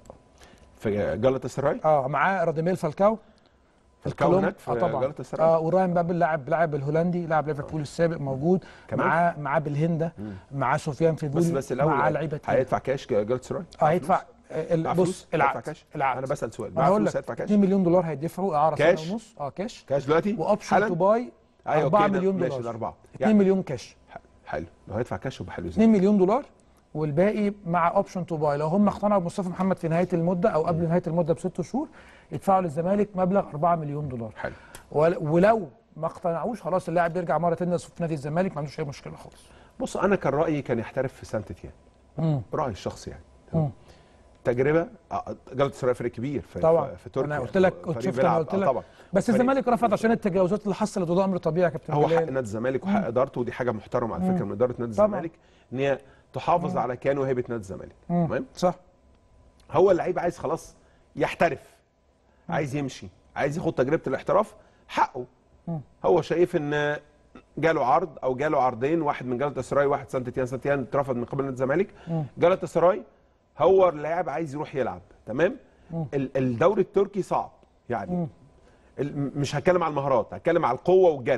في جلطة سراي اه معاه راديميل فالكاو فالكاو الكولوم. هناك في اه طبعا جلطة سراي اه وراين بابل لاعب لاعب الهولندي لاعب ليفربول السابق موجود كمان؟ معاه معاه بالهنده معاه سفيان فيدولي بس بس الاول معاه لعيبه تقيلة. هيدفع كاش جلطة سراي اه هيدفع آه، ال- مع بص فلوس؟ هيدفع العقد كاش؟ العقد انا بسال سؤال ما مع هقول فلوس لك هيدفع كاش 2 مليون دولار هيدفعوا اعاره كاش؟ سنه ونص اه كاش كاش دلوقتي واوبشن حالا؟ تو باي أيوة، 4 أوكي، مليون ماشي، دولار الأربعة. 2 يعني- مليون كاش حلو لو هيدفع كاش يبقى حلو زي 2 مليون دولار والباقي مع اوبشن تو باي لو هم اقتنعوا بمصطفى محمد في نهايه المده او قبل نهايه المده بست شهور يدفعوا للزمالك مبلغ 4 مليون دولار حلو ول- ولو ما اقتنعوش خلاص اللاعب يرجع مره ثانيه في نادي الزمالك ما عندوش اي مشكله خالص بص انا كان رايي كان يحترف في سانت تيان مم. رايي الشخصي يعني مم. تجربه آه، جلطة سراي فريق كبير في طبعا في تركيا انا قلت لك فريق كنت شفت بيلعب- انا قلت آه، لك طبعا بس فريق- الزمالك رفض عشان التجاوزات اللي حصلت وده امر طبيعي يا كابتن هو حق بلال. نادي الزمالك وحق ادارته ودي حاجه محترمه على فكره من اداره نادي طبعا. الزمالك ان هي تحافظ على كيان وهيبه نادي الزمالك مم. تمام صح هو اللعيب عايز خلاص يحترف عايز يمشي عايز ياخد تجربه الاحتراف حقه هو شايف ان جاله عرض او جاله عرضين واحد من جالاتا سراي واحد سانت تيان سانت تيان اترفض من قبل نادي الزمالك جالاتا سراي هو اللاعب عايز يروح يلعب تمام ال- الدوري التركي صعب يعني ال- م- مش هتكلم على المهارات هتكلم على القوه والجري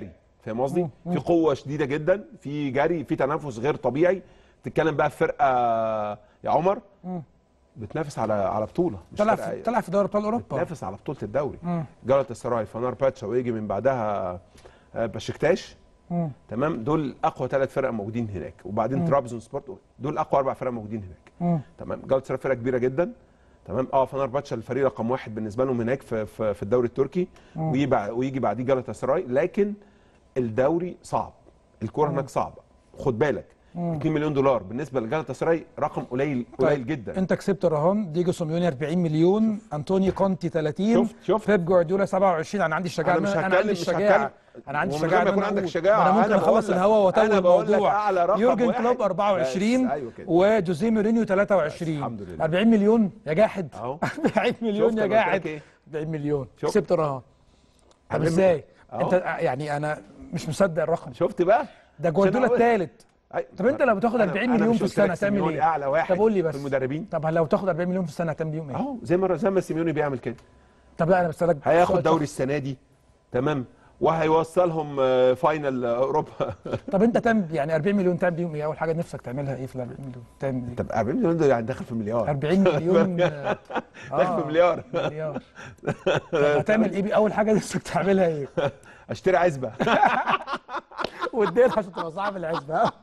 فاهم قصدي في قوه شديده جدا في جري في تنافس غير طبيعي تتكلم بقى في فرقه يا عمر بتنافس على على بطوله مش طلع فرقة- في طلع في دوري ابطال اوروبا بتنافس على بطوله الدوري جالاتا السراي فنار باتشا ويجي من بعدها آه، بشكتاش تمام دول اقوى ثلاث فرق موجودين هناك وبعدين ترابزون سبورت دول اقوى اربع فرق موجودين هناك تمام جالاتا السراي فرقه كبيره جدا تمام اه فنار باتشا الفريق رقم واحد بالنسبه لهم هناك في في, في الدوري التركي ويجي بع- ويجي بعديه جالاتا سراي لكن الدوري صعب الكوره هناك صعبه خد بالك 2 مليون دولار بالنسبه لجالاتا سراي رقم قليل قليل جدا انت كسبت الرهان ديجو سيميوني 40 مليون انطوني كونتي 30 شفت- شفت. بيب جوارديولا 27 انا عندي الشجاعه انا مش انا هتكلم عندي مش الشجاعه هتكلم انا عندي ومن الشجاعه غير ما إن يكون أنا عندك أقول. شجاعه ما انا ممكن أنا بقول اخلص لك- الهوا واتوه أنا بقول لك الموضوع أعلى رقم يورجن واحد. كلوب 24 بس، أيوة كده. وجوزيه مورينيو 23 الحمد لله. 40 مليون يا جاحد أهو. 40 مليون شفت يا أنا قلت لك جاحد إيه؟ 40 مليون شفت. كسبت الرهان طب 40 ازاي أهو. انت يعني انا مش مصدق الرقم شفت بقى ده جوارديولا عشان أقول- الثالث أي- طب انت لو بتاخد أنا- 40 أنا مليون مش في قلت السنه لك هتعمل سيميوني ايه؟ اعلى واحد طب قول لي في بس المدربين طب لو تاخد 40 مليون في السنه هتعمل بيهم ايه؟ اهو زي ما زي ما سيميوني بيعمل كده طب لا انا بسالك هياخد سؤال دوري السنه دي تمام وهيوصلهم آه، فاينل آه، اوروبا طب انت تعمل يعني 40 مليون تعمل بيهم ايه؟ اول حاجه نفسك تعملها ايه في ال 40 مليون؟ تعمل ايه؟ طب 40 مليون دول يعني داخل في مليار 40 مليون آه، داخل في مليار مليار طب هتعمل ايه بيه؟ اول حاجه نفسك تعملها ايه؟ اشتري عزبه والدين عشان تبقى صاحب العزبه ها؟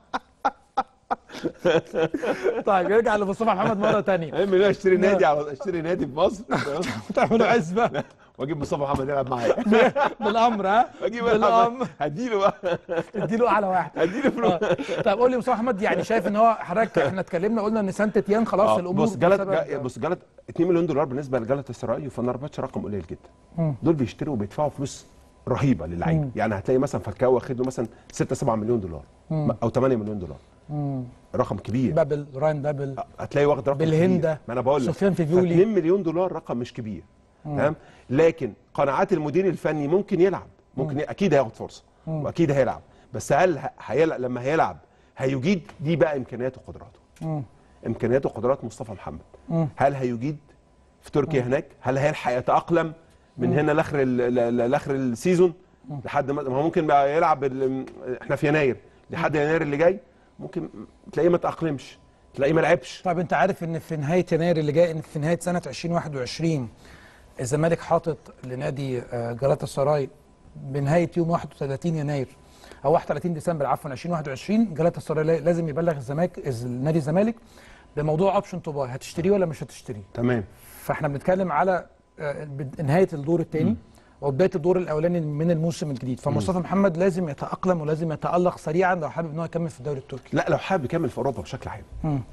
طيب نرجع لمصطفى محمد مره ثانيه اعمل ايه اشتري نادي على اشتري نادي في مصر تعملوا عزبه واجيب مصطفى محمد يلعب معايا بالامر ها؟ اجيب بالامر هديله بقى اديله اعلى واحد هديله فلوس آه. طب قول لي مصطفى محمد يعني شايف ان هو حضرتك احنا اتكلمنا قلنا ان سانت تيان خلاص آه، الامور بص جلت بسبب- جا- بص جلت 2 مليون دولار بالنسبه لجلت السراي وفنرباتش رقم قليل جدا دول بيشتروا وبيدفعوا فلوس رهيبه للعيبه يعني هتلاقي مثلا فالكاو واخد له مثلا 6 7 مليون دولار او 8 مليون دولار رقم كبير بابل راين بابل هتلاقي واخد رقم بالهندة، كبير ما انا بقول لك سفيان فيفيولي. 2 مليون دولار رقم مش كبير تمام لكن قناعات المدير الفني ممكن يلعب ممكن ي... اكيد هياخد فرصه واكيد هيلعب بس هل ه- هيلعب لما هيلعب هيجيد دي بقى امكانياته وقدراته امكانياته وقدرات مصطفى محمد هل هيجيد في تركيا هناك هل هيلحق يتاقلم من هنا لاخر ال- ل- ل- لاخر السيزون لحد ما ما هو ممكن بقى يلعب ال- احنا في يناير لحد يناير اللي جاي ممكن تلاقيه ما تاقلمش تلاقيه ما لعبش طيب انت عارف ان في نهايه يناير اللي جاي إن في نهايه سنه 2021 الزمالك حاطط لنادي آه، جلاتا سراي بنهايه يوم 31 يناير او 31 ديسمبر عفوا 2021 جلاتا سراي لازم يبلغ الزمالك الز- نادي الزمالك بموضوع اوبشن تو باي هتشتريه ولا مش هتشتريه تمام فاحنا بنتكلم على آه، بد- نهايه الدور الثاني وبدايه الدور الاولاني من الموسم الجديد فمصطفى محمد لازم يتاقلم ولازم يتالق سريعا لو حابب ان هو يكمل في الدوري التركي لا لو حابب يكمل في اوروبا بشكل عام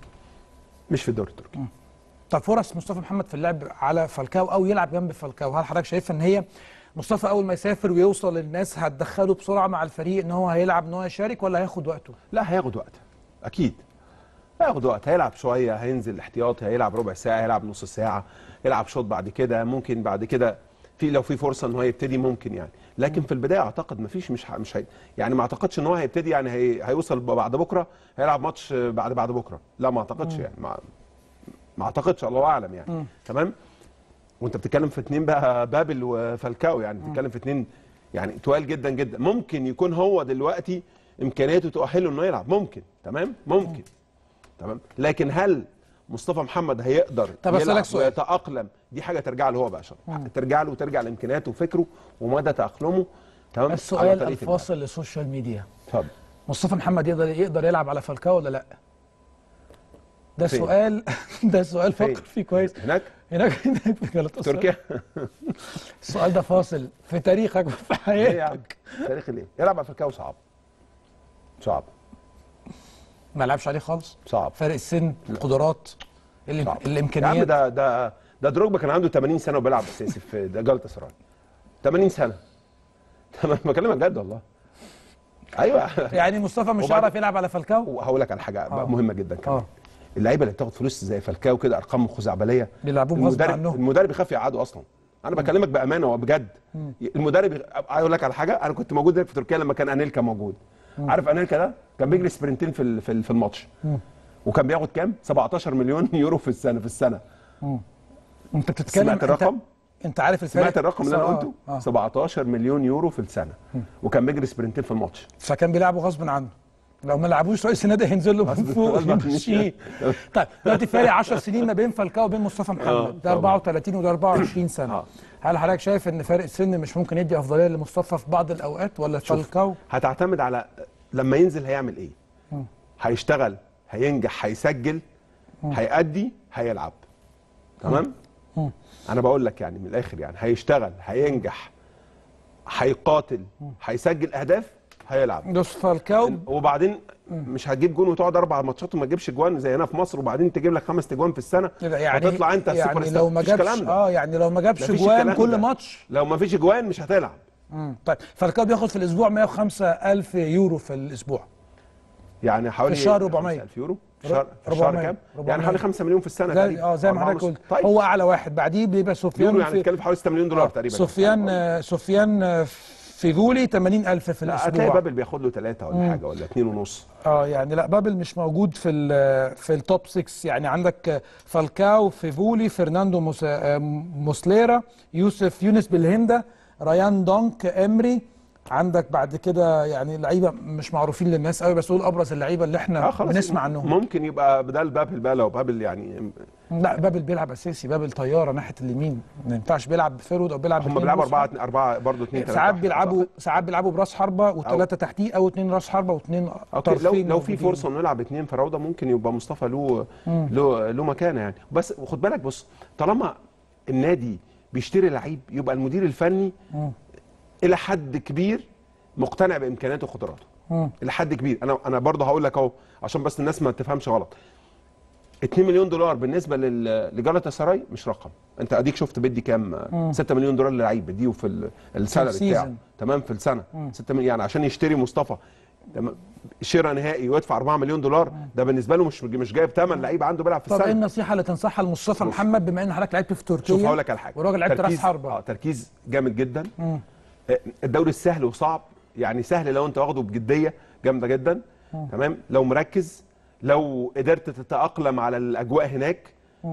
مش في الدوري التركي طب فرص مصطفى محمد في اللعب على فالكاو او يلعب جنب فالكاو هل حضرتك شايف ان هي مصطفى اول ما يسافر ويوصل للناس هتدخله بسرعه مع الفريق ان هو هيلعب ان هو يشارك ولا هياخد وقته لا هياخد وقت اكيد هياخد وقت هيلعب شويه هينزل احتياطي هيلعب ربع ساعه هيلعب نص ساعه يلعب شوط بعد كده ممكن بعد كده في لو في فرصه ان هو يبتدي ممكن يعني لكن في البدايه اعتقد مفيش مش ه- مش هي يعني ما اعتقدش ان هو هيبتدي يعني هي هيوصل بعد بكره هيلعب ماتش بعد بعد بكره لا ما اعتقدش يعني ما, ما اعتقدش الله اعلم يعني تمام وانت بتتكلم في اتنين بقى بابل وفالكاو يعني بتتكلم في اتنين يعني تقال جدا جدا ممكن يكون هو دلوقتي امكانياته تؤهله انه يلعب ممكن تمام ممكن تمام لكن هل مصطفى محمد هيقدر طب أسألك يلعب سؤال. ويتاقلم دي حاجه ترجع له هو بقى عشان ترجع له وترجع لامكانياته وفكره ومدى تاقلمه تمام على السؤال طريقة اللعب. الفاصل للسوشيال ميديا اتفضل مصطفى محمد يقدر يقدر يلعب على فالكاو ولا لا ده فين؟ سؤال ده سؤال فين؟ فكر فيه كويس هناك هناك هناك في جلطة تركيا السؤال ده فاصل في تاريخك وفي ليه يا عم حياتك تاريخ ليه يلعب على فالكاو صعب صعب ما لعبش عليه خالص صعب فرق السن القدرات الإم- صعب. يا عم الامكانيات ده ده ده دروجبا كان عنده 80 سنه وبيلعب اساسي في ده جلطة سراي 80 سنه تمام بكلمك جد والله ايوه يعني مصطفى مش وبعد- هيعرف يلعب على فالكاو وهقول لك على حاجه بقى آه. مهمه جدا كمان آه. اللعيبه اللي بتاخد فلوس زي فالكاو كده ارقام خزعبليه بيلعبوهم غصب المدرب عنهم. المدرب يخاف يقعده اصلا انا بكلمك بامانه وبجد المدرب يخ- عايز اقول لك على حاجه انا كنت موجود هناك في تركيا لما كان انيلكا موجود عارف انيلكا ده كان بيجري سبرنتين في ال- في ال- في الماتش وكان بياخد كام 17 مليون يورو في السنه في السنه انت بتتكلم سمعت أنت- الرقم انت عارف الفرق سمعت الرقم اللي انا آه، قلته آه. 17 مليون يورو في السنه وكان بيجري سبرنتين في الماتش فكان بيلعبوا غصب عنه لو ما لعبوش رئيس النادي هينزل له من غصب- فوق غصب عنه. ويمشيه طيب دلوقتي فارق 10 سنين ما بين فالكاو وبين مصطفى آه، محمد ده طبعا. 34 وده 24 سنه آه. هل حضرتك شايف ان فارق السن مش ممكن يدي افضليه لمصطفى في بعض الاوقات ولا شوف، فالكاو هتعتمد على لما ينزل هيعمل ايه هيشتغل هينجح هيسجل هيأدي هيلعب تمام انا بقول لك يعني من الاخر يعني هيشتغل هينجح هيقاتل هيسجل اهداف هيلعب بص فالكاو وبعدين مش هتجيب جون وتقعد اربع ماتشات وما تجيبش جوان زي هنا في مصر وبعدين تجيب لك خمس تجوان في السنه يعني وتطلع انت السوبر يعني ستار لو ما مفيش جابش الكلام ده. اه يعني لو ما جابش مفيش جوان الكلام كل ده. ماتش لو ما فيش جوان مش هتلعب مم. طيب فالكاو بياخد في الاسبوع 105 الف يورو في الاسبوع يعني حوالي في الشهر 400. 1000 يورو في الشهر في الشهر 400. كام 400. يعني حوالي 5 مليون في السنه زي تقريبا اه زي ما أربعة حضرتك ونص. قلت طيب هو اعلى واحد بعديه بيبقى سفيان يورو يعني في- بتتكلم في حوالي 6 مليون دولار آه، تقريبا سفيان آه، سفيان آه، فيجولي 80000 في لا هتلاقي الاسبوع بابل بياخد له 3 ولا حاجه ولا 2 ونص اه يعني لا بابل مش موجود في ال- في التوب 6 يعني عندك آه، فالكاو فيفولي فرناندو موس- آه، موسليرا يوسف يونس بالهندا ريان دونك امري عندك بعد كده يعني لعيبه مش معروفين للناس قوي بس دول ابرز اللعيبه اللي احنا اه خلاص بنسمع عنهم ممكن يبقى بدل بابل بقى لو بابل يعني لا بابل بيلعب اساسي بابل طياره ناحيه اليمين ما ينفعش بيلعب بفيرود او بيلعب هم باتنين بيلعبوا نص. 4 4 برضه 2 3 ساعات بيلعبوا ساعات بيلعبوا براس حربه والثلاثه تحتيه او اثنين راس حربه واثنين اوكي لو طرفين لو في موجودين. فرصه انه يلعب اثنين في روضه ممكن يبقى مصطفى له له له مكانه يعني بس خد بالك بص طالما النادي بيشتري لعيب يبقى المدير الفني الى حد كبير مقتنع بامكانياته وقدراته الى حد كبير انا انا برضه هقول لك اهو عشان بس الناس ما تفهمش غلط 2 مليون دولار بالنسبه لل- لجالاتا سراي مش رقم انت اديك شفت بدي كام 6 مليون دولار للعيب بديه في ال- السالري بتاعه السيزون. تمام في السنه 6 مليون يعني عشان يشتري مصطفى تمام شراء نهائي ويدفع 4 مليون دولار ده بالنسبه له مش مش جايب ثمن لعيب عنده بيلعب في طب ايه السنه النصيحه اللي تنصحها لمصطفى محمد بما ان حضرتك لعبت في تركيا شوف هقول لك على حاجه وراجل لعبت راس تركيز- حربه اه تركيز جامد جدا آه، الدوري السهل وصعب يعني سهل لو انت واخده بجديه جامده جدا تمام لو مركز لو قدرت تتاقلم على الاجواء هناك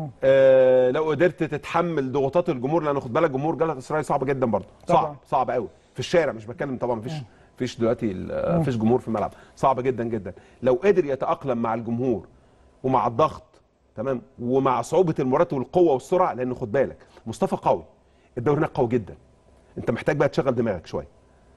آه لو قدرت تتحمل ضغوطات الجمهور لان خد بالك جمهور جالاتا سراي صعب جدا برضه طبعا. صعب صعب قوي في الشارع مش بتكلم طبعا مفيش مفيش دلوقتي ال- مفيش جمهور في الملعب صعب جدا جدا لو قدر يتاقلم مع الجمهور ومع الضغط تمام ومع صعوبه المباراه والقوه والسرعه لان خد بالك مصطفى قوي الدوري هناك قوي جدا انت محتاج بقى تشغل دماغك شويه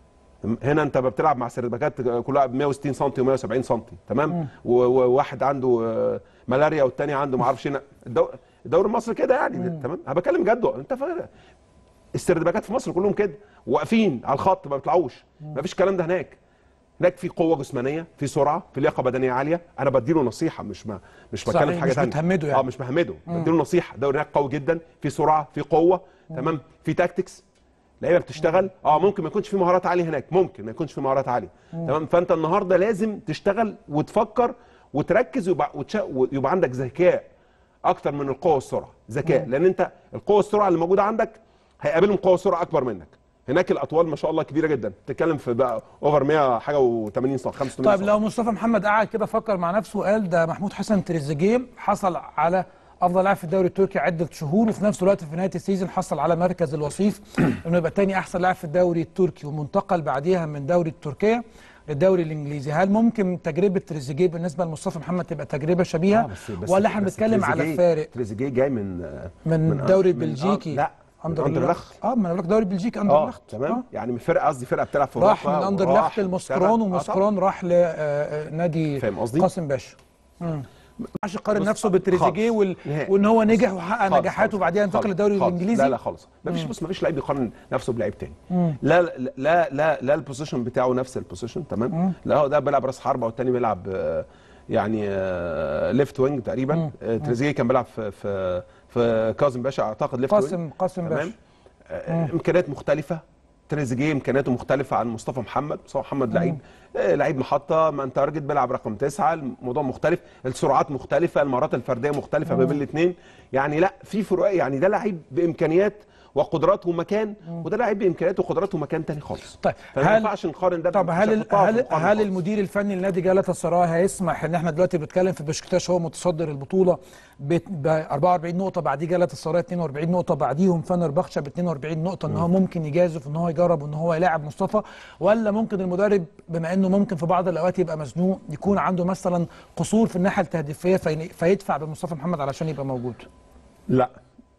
هنا انت بتلعب مع سردباكات كلها ب 160 سم و170 سم تمام و- وواحد عنده آه، ملاريا والتاني عنده ما اعرفش هنا الدو- الدوري المصري كده يعني تمام انا بتكلم جد انت فاهم السردباكات في مصر كلهم كده واقفين على الخط ما بيطلعوش ما فيش الكلام ده هناك هناك في قوه جسمانيه في سرعه في لياقه بدنيه عاليه انا بديله نصيحه مش ما مش بتكلم صحيح، في حاجه مش ثانيه بتهمده يعني. اه مش بهمده بديله نصيحه الدوري هناك قوي جدا في سرعه في قوه تمام في تاكتكس لعيبه بتشتغل اه ممكن ما يكونش في مهارات عاليه هناك ممكن ما يكونش في مهارات عاليه تمام فانت النهارده لازم تشتغل وتفكر وتركز ويبقى وتش- ويبقى عندك ذكاء اكتر من القوه والسرعه ذكاء لان انت القوه والسرعه اللي موجوده عندك هيقابلهم قوه وسرعه اكبر منك هناك الاطوال ما شاء الله كبيره جدا بتتكلم في بقى اوفر 100 حاجه و80 سم 85 طيب سم. لو مصطفى محمد قعد كده فكر مع نفسه وقال ده محمود حسن تريزيجيه حصل على افضل لاعب في الدوري التركي عده شهور وفي نفس الوقت في نهايه السيزون حصل على مركز الوصيف انه يبقى تاني احسن لاعب في الدوري التركي ومنتقل بعديها من دوري تركيا للدوري الانجليزي هل ممكن تجربه تريزيجيه بالنسبه لمصطفى محمد تبقى تجربه شبيهه آه، بس بس ولا احنا بس بنتكلم على تريزيجيه- الفارق تريزيجيه جاي من من الدوري من- البلجيكي آه لا من اندرلخت اه ما انا بقول لك دوري بلجيكي اه اندرلخت تمام يعني من فرقه قصدي فرقه بتلعب في راح أوروبا من وراح اندرلخت واشتغل. لموسكرون آه، طبعاً. وموسكرون راح لنادي فاهم قصدي؟ قاسم باشا ما ينفعش يقارن بص، نفسه بتريزيجيه خالص. وال... نهائي. وان هو نجح وحقق خالص، نجاحات خالص، وبعديها انتقل خالص، للدوري خالص. الانجليزي لا لا خالص ما فيش بص ما فيش لعيب يقارن نفسه بلعيب تاني لا لا لا لا, لا البوزيشن بتاعه نفس البوزيشن تمام لا هو ده بيلعب راس حربه والتاني بيلعب آه، يعني ليفت وينج تقريبا آه، تريزيجيه كان بيلعب في في في كاظم باشا اعتقد ليفت وينج قاسم قاسم باشا تمام آه، امكانيات مختلفه تريزيجيه امكانياته مختلفه عن مصطفى محمد مصطفى محمد لعيب آه، لعيب محطه ما انت راجل بيلعب رقم تسعه الموضوع مختلف السرعات مختلفه المهارات الفرديه مختلفه ما بين الاثنين يعني لا في فروق يعني ده لعيب بامكانيات وقدراته مكان وده لاعب بامكانياته وقدراته مكان تاني خالص طيب فما هل ينفعش نقارن ده طب مش هل ال- هنحطها في هل مقارنة هل خالص. المدير الفني لنادي جالاتا سراي هيسمح ان احنا دلوقتي بنتكلم في بشكتاش هو متصدر البطوله ب 44 نقطه بعديه جالاتا سراي 42 نقطه بعديهم فنر بخشة ب 42 نقطه ان هو ممكن يجازف ان هو يجرب ان هو يلاعب مصطفى ولا ممكن المدرب بما انه ممكن في بعض الاوقات يبقى مزنوق يكون عنده مثلا قصور في الناحيه التهديفيه في فيدفع بمصطفى محمد علشان يبقى موجود لا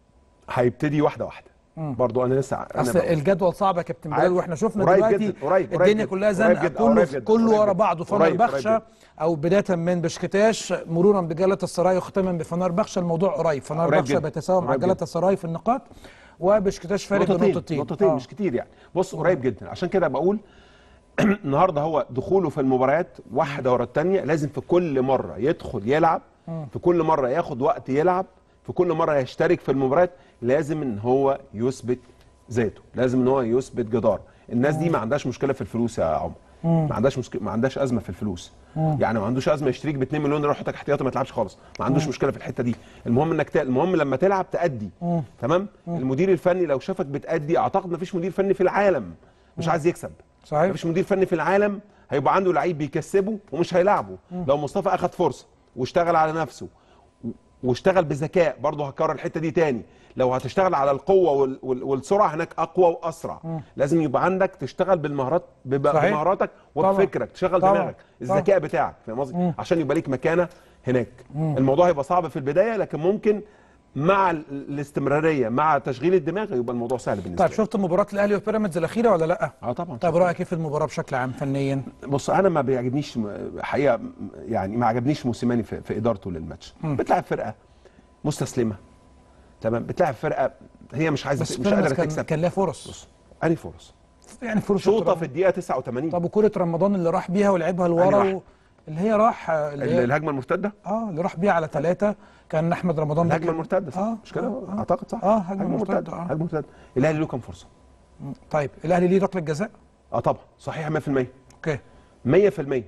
هيبتدي واحده واحده برضو انا لسه انا اصل بقول. الجدول صعب يا كابتن بلال عارف. واحنا شفنا قريب دلوقتي جدا، قريب- قريب الدنيا جدا، كلها قريب زنقه جدا، كله قريب جدا، كله قريب ورا جدا. بعضه فنر قريب- قريب بخشة جدا. او بدايه من بشكتاش مرورا بجلطة السراي وختاما بفنر بخشة الموضوع قريب فنر قريب بخشة جدا، بيتساوى مع قريب جلطة جدا. السراي في النقاط وبشكتاش فارق نقطتين بنقطتين نقطتين آه. مش كتير يعني بص قريب جدا عشان كده بقول النهارده هو دخوله في المباريات واحده ورا الثانيه لازم في كل مره يدخل يلعب في كل مره ياخد وقت يلعب في كل مره يشترك في المباريات لازم ان هو يثبت ذاته لازم ان هو يثبت جدار الناس دي ما عندهاش مشكله في الفلوس يا عمر ما عندهاش مشكله ما عندهاش ازمه في الفلوس يعني ما عندوش ازمه يشتريك ب 2 مليون يروح يحطك احتياطي ما تلعبش خالص ما عندوش مشكله في الحته دي المهم انك ت... المهم لما تلعب تأدي تمام المدير الفني لو شافك بتأدي اعتقد ما فيش مدير فني في العالم مش عايز يكسب صحيح. مفيش مدير فني في العالم هيبقى عنده لعيب بيكسبه ومش هيلعبه لو مصطفى اخد فرصه واشتغل على نفسه و- واشتغل بذكاء برضه هكرر الحته دي تاني لو هتشتغل على القوه وال- وال- والسرعه هناك اقوى واسرع لازم يبقى عندك تشتغل بالمهارات بب- صحيح. بمهاراتك طبعا. وبفكرك تشغل طبعا. دماغك الذكاء بتاعك فاهم قصدي عشان يبقى ليك مكانه هناك الموضوع هيبقى صعب في البدايه لكن ممكن مع ال- الاستمراريه مع تشغيل الدماغ يبقى الموضوع سهل بالنسبه طيب لك. شفت مباراه الاهلي وبيراميدز الاخيره ولا لا اه طبعا طيب رايك ايه في المباراه بشكل عام فنيا بص انا ما بيعجبنيش م- حقيقه م- يعني ما عجبنيش موسيماني في, في ادارته للماتش بتلعب فرقه مستسلمه تمام بتلعب فرقه هي مش عايزه بس مش قادره بيراميدز كان تكسب كان لها فرص انهي فرص يعني فرص شوطه رم- في الدقيقه 89 طب وكره رمضان اللي راح بيها ولعبها لورا واحد؟ و... اللي هي راح اللي ال- هي الهجمه المرتده اه اللي راح بيها على ثلاثة كان احمد رمضان ده الهجمه كان- المرتده صح اه مش كده آه، آه. اعتقد صح اه هجمه مرتده اه هجمه مرتده الاهلي له كام فرصه طيب الاهلي ليه ركله جزاء اه طبعا صحيح 100% اوكي 100%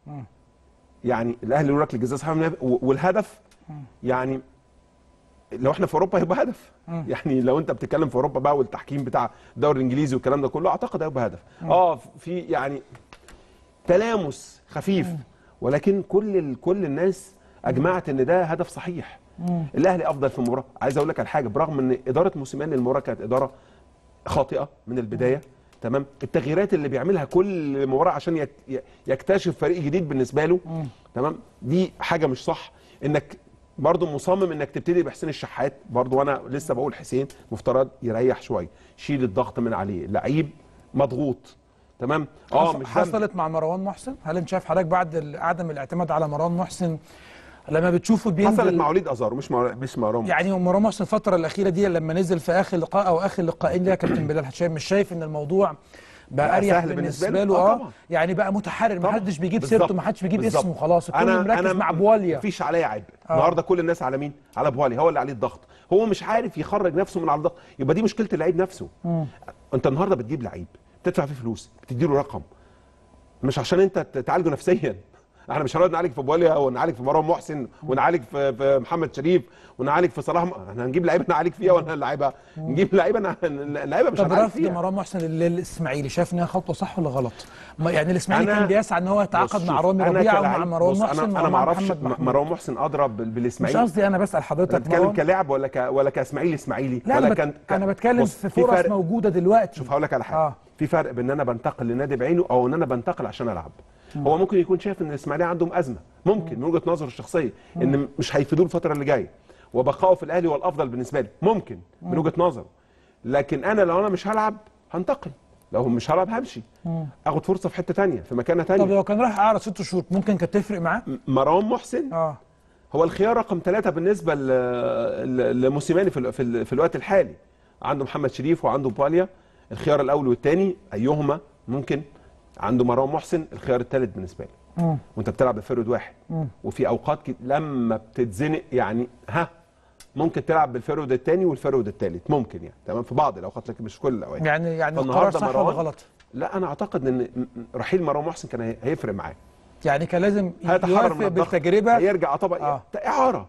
يعني الاهلي له ركله جزاء صحيح 100% و- والهدف يعني لو احنا في اوروبا هيبقى هدف يعني لو انت بتتكلم في اوروبا بقى والتحكيم بتاع الدوري الانجليزي والكلام ده كله اعتقد هيبقى هدف اه في يعني تلامس خفيف ولكن كل ال- كل الناس اجمعت ان ده هدف صحيح الاهلي افضل في المباراه عايز اقول لك على حاجه برغم ان اداره موسيماني المباراه كانت اداره خاطئه من البدايه تمام التغييرات اللي بيعملها كل مباراه عشان يك- ي- يكتشف فريق جديد بالنسبه له تمام دي حاجه مش صح انك برضه مصمم انك تبتدي بحسين الشحات برضه وانا لسه بقول حسين مفترض يريح شويه شيل الضغط من عليه لعيب مضغوط تمام اه حص- مش ذنب. حصلت مع مروان محسن هل انت شايف حضرتك بعد ال- عدم الاعتماد على مروان محسن لما بتشوفه بينزل حصلت مع وليد ازارو مش مع مش مع رامي يعني مروان محسن الفتره الاخيره دي لما نزل في اخر لقاء او اخر لقاءين ليه يا كابتن بلال شايف مش شايف ان الموضوع بقى بقى اريح سهل بالنسبه بالنسبة له له؟ آه اه طبعا. يعني بقى متحرر طبعا. محدش بيجيب بالظبط. سيرته محدش بيجيب بالظبط. اسمه خلاص الكل مركز مع بواليا مفيش عليا عيب آه. النهارده كل الناس على مين على بواليا هو اللي عليه الضغط هو مش عارف يخرج نفسه من على الضغط يبقى دي مشكله اللعيب نفسه انت النهارده بتجيب لعيب بتدفع فيه فلوس بتديله رقم مش عشان انت ت- تعالجه نفسيا احنا مش هنقعد نعالج في بواليا ونعالج في مروان محسن ونعالج في, في محمد شريف ونعالج في صلاح م- احنا هنجيب لعيبه نعالج فيها ولا لعيبه نجيب لعيبه ن- لعيبه مش طب هنعالج رفض فيها مروان محسن للاسماعيلي شايف انها خطوه صح ولا غلط؟ ما يعني الاسماعيلي أنا- كان بيسعى ان هو يتعاقد بص مع شوف، رامي أنا ربيعه ومع كلاعب- مروان بص، محسن انا انا ومع ما اعرفش محمد م- محمود. مروان محسن ادرى بال- مش بالاسماعيلي قصدي انا بسال انت حضرتك بتتكلم مروان كلاعب ولا ك ولا كاسماعيلي اسماعيلي لا ولا انا, كان بت... أنا بتكلم بص، في فرص فرق. موجوده دلوقتي شوف هقول لك على حاجه آه. آه. في فرق بين ان انا بنتقل لنادي بعينه او ان انا بنتقل عشان العب هو ممكن يكون شايف ان الاسماعيلي عندهم ازمه ممكن من وجهه نظره الشخصيه ان مش هيفيدوه الفتره اللي جايه وبقائه في الاهلي هو الافضل بالنسبه لي ممكن من وجهه نظره لكن انا لو انا مش هلعب هنتقل لو مش هلعب همشي اخد فرصه في حته تانية في مكانه طب تانية لو كان راح اعرض ست شهور ممكن كانت تفرق معاه؟ مروان محسن اه هو الخيار رقم ثلاثة بالنسبة ل- ل- لموسيماني في, ال- في, ال- في الوقت الحالي عنده محمد شريف وعنده باليا الخيار الأول والثاني أيهما ممكن عنده مروان محسن الخيار الثالث بالنسبة لي وانت بتلعب بفرد واحد وفي أوقات كت- لما بتتزنق يعني ها ممكن تلعب بالفرود الثاني والفرود الثالث ممكن يعني تمام في بعض الأوقات لكن مش كل الأوقات يعني يعني القرار فالنهارده صح ولا مروان غلط؟ لا أنا أعتقد إن م- م- رحيل مروان محسن كان هي- هيفرق معاه يعني كان لازم هيتحرر يوافق من الضغط بالتجربه هيرجع طبعا آه. آه. اعاره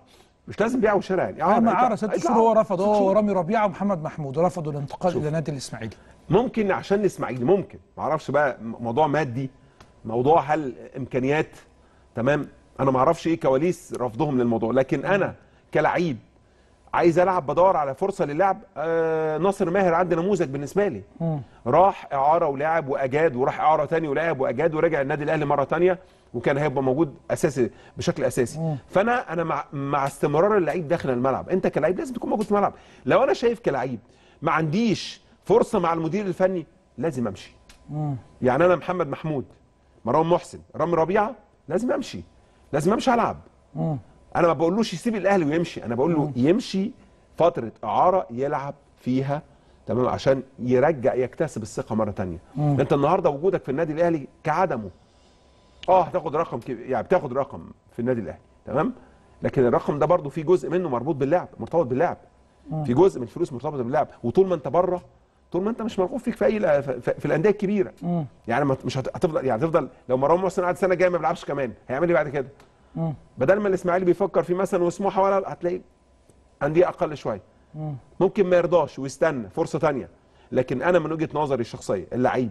مش لازم بيع وشراء يعني اه إطلع- معاه ست إطلع. شهور هو رفض ست هو شهور. ورامي ربيعه ومحمد محمود رفضوا الانتقال الى نادي الاسماعيلي ممكن عشان الاسماعيلي ممكن ما اعرفش بقى م- موضوع مادي موضوع هل امكانيات تمام انا ما اعرفش ايه كواليس رفضهم للموضوع لكن انا كلعيب عايز العب بدور على فرصه للعب آه ناصر ماهر عندي نموذج بالنسبه لي راح اعاره ولعب واجاد وراح اعاره تاني ولعب واجاد ورجع النادي الاهلي مره تانية وكان هيبقى موجود اساسي بشكل اساسي فانا انا مع مع استمرار اللعيب داخل الملعب انت كلعيب لازم تكون موجود في الملعب لو انا شايف كلعيب ما عنديش فرصه مع المدير الفني لازم امشي يعني انا محمد محمود مروان محسن رامي ربيعه لازم امشي لازم امشي العب انا ما بقولوش يسيب الاهلي ويمشي انا بقول له يمشي فتره اعاره يلعب فيها تمام عشان يرجع يكتسب الثقه مره تانية انت النهارده وجودك في النادي الاهلي كعدمه اه هتاخد رقم كبير يعني بتاخد رقم في النادي الاهلي تمام لكن الرقم ده برضو في جزء منه مربوط باللعب مرتبط باللعب في جزء من الفلوس مرتبطه باللعب وطول ما انت بره طول ما انت مش مرغوب فيك في اي لا- في, في في الانديه الكبيره يعني ما- مش هت- هتفضل يعني هتفضل لو مروان محسن قعد سنه جايه ما بيلعبش كمان هيعمل ايه بعد كده؟ بدل ما الاسماعيلي بيفكر في مثلا وسموحه ولا هتلاقي انديه اقل شويه ممكن ما يرضاش ويستنى فرصه تانية لكن انا من وجهه نظري الشخصيه اللعيب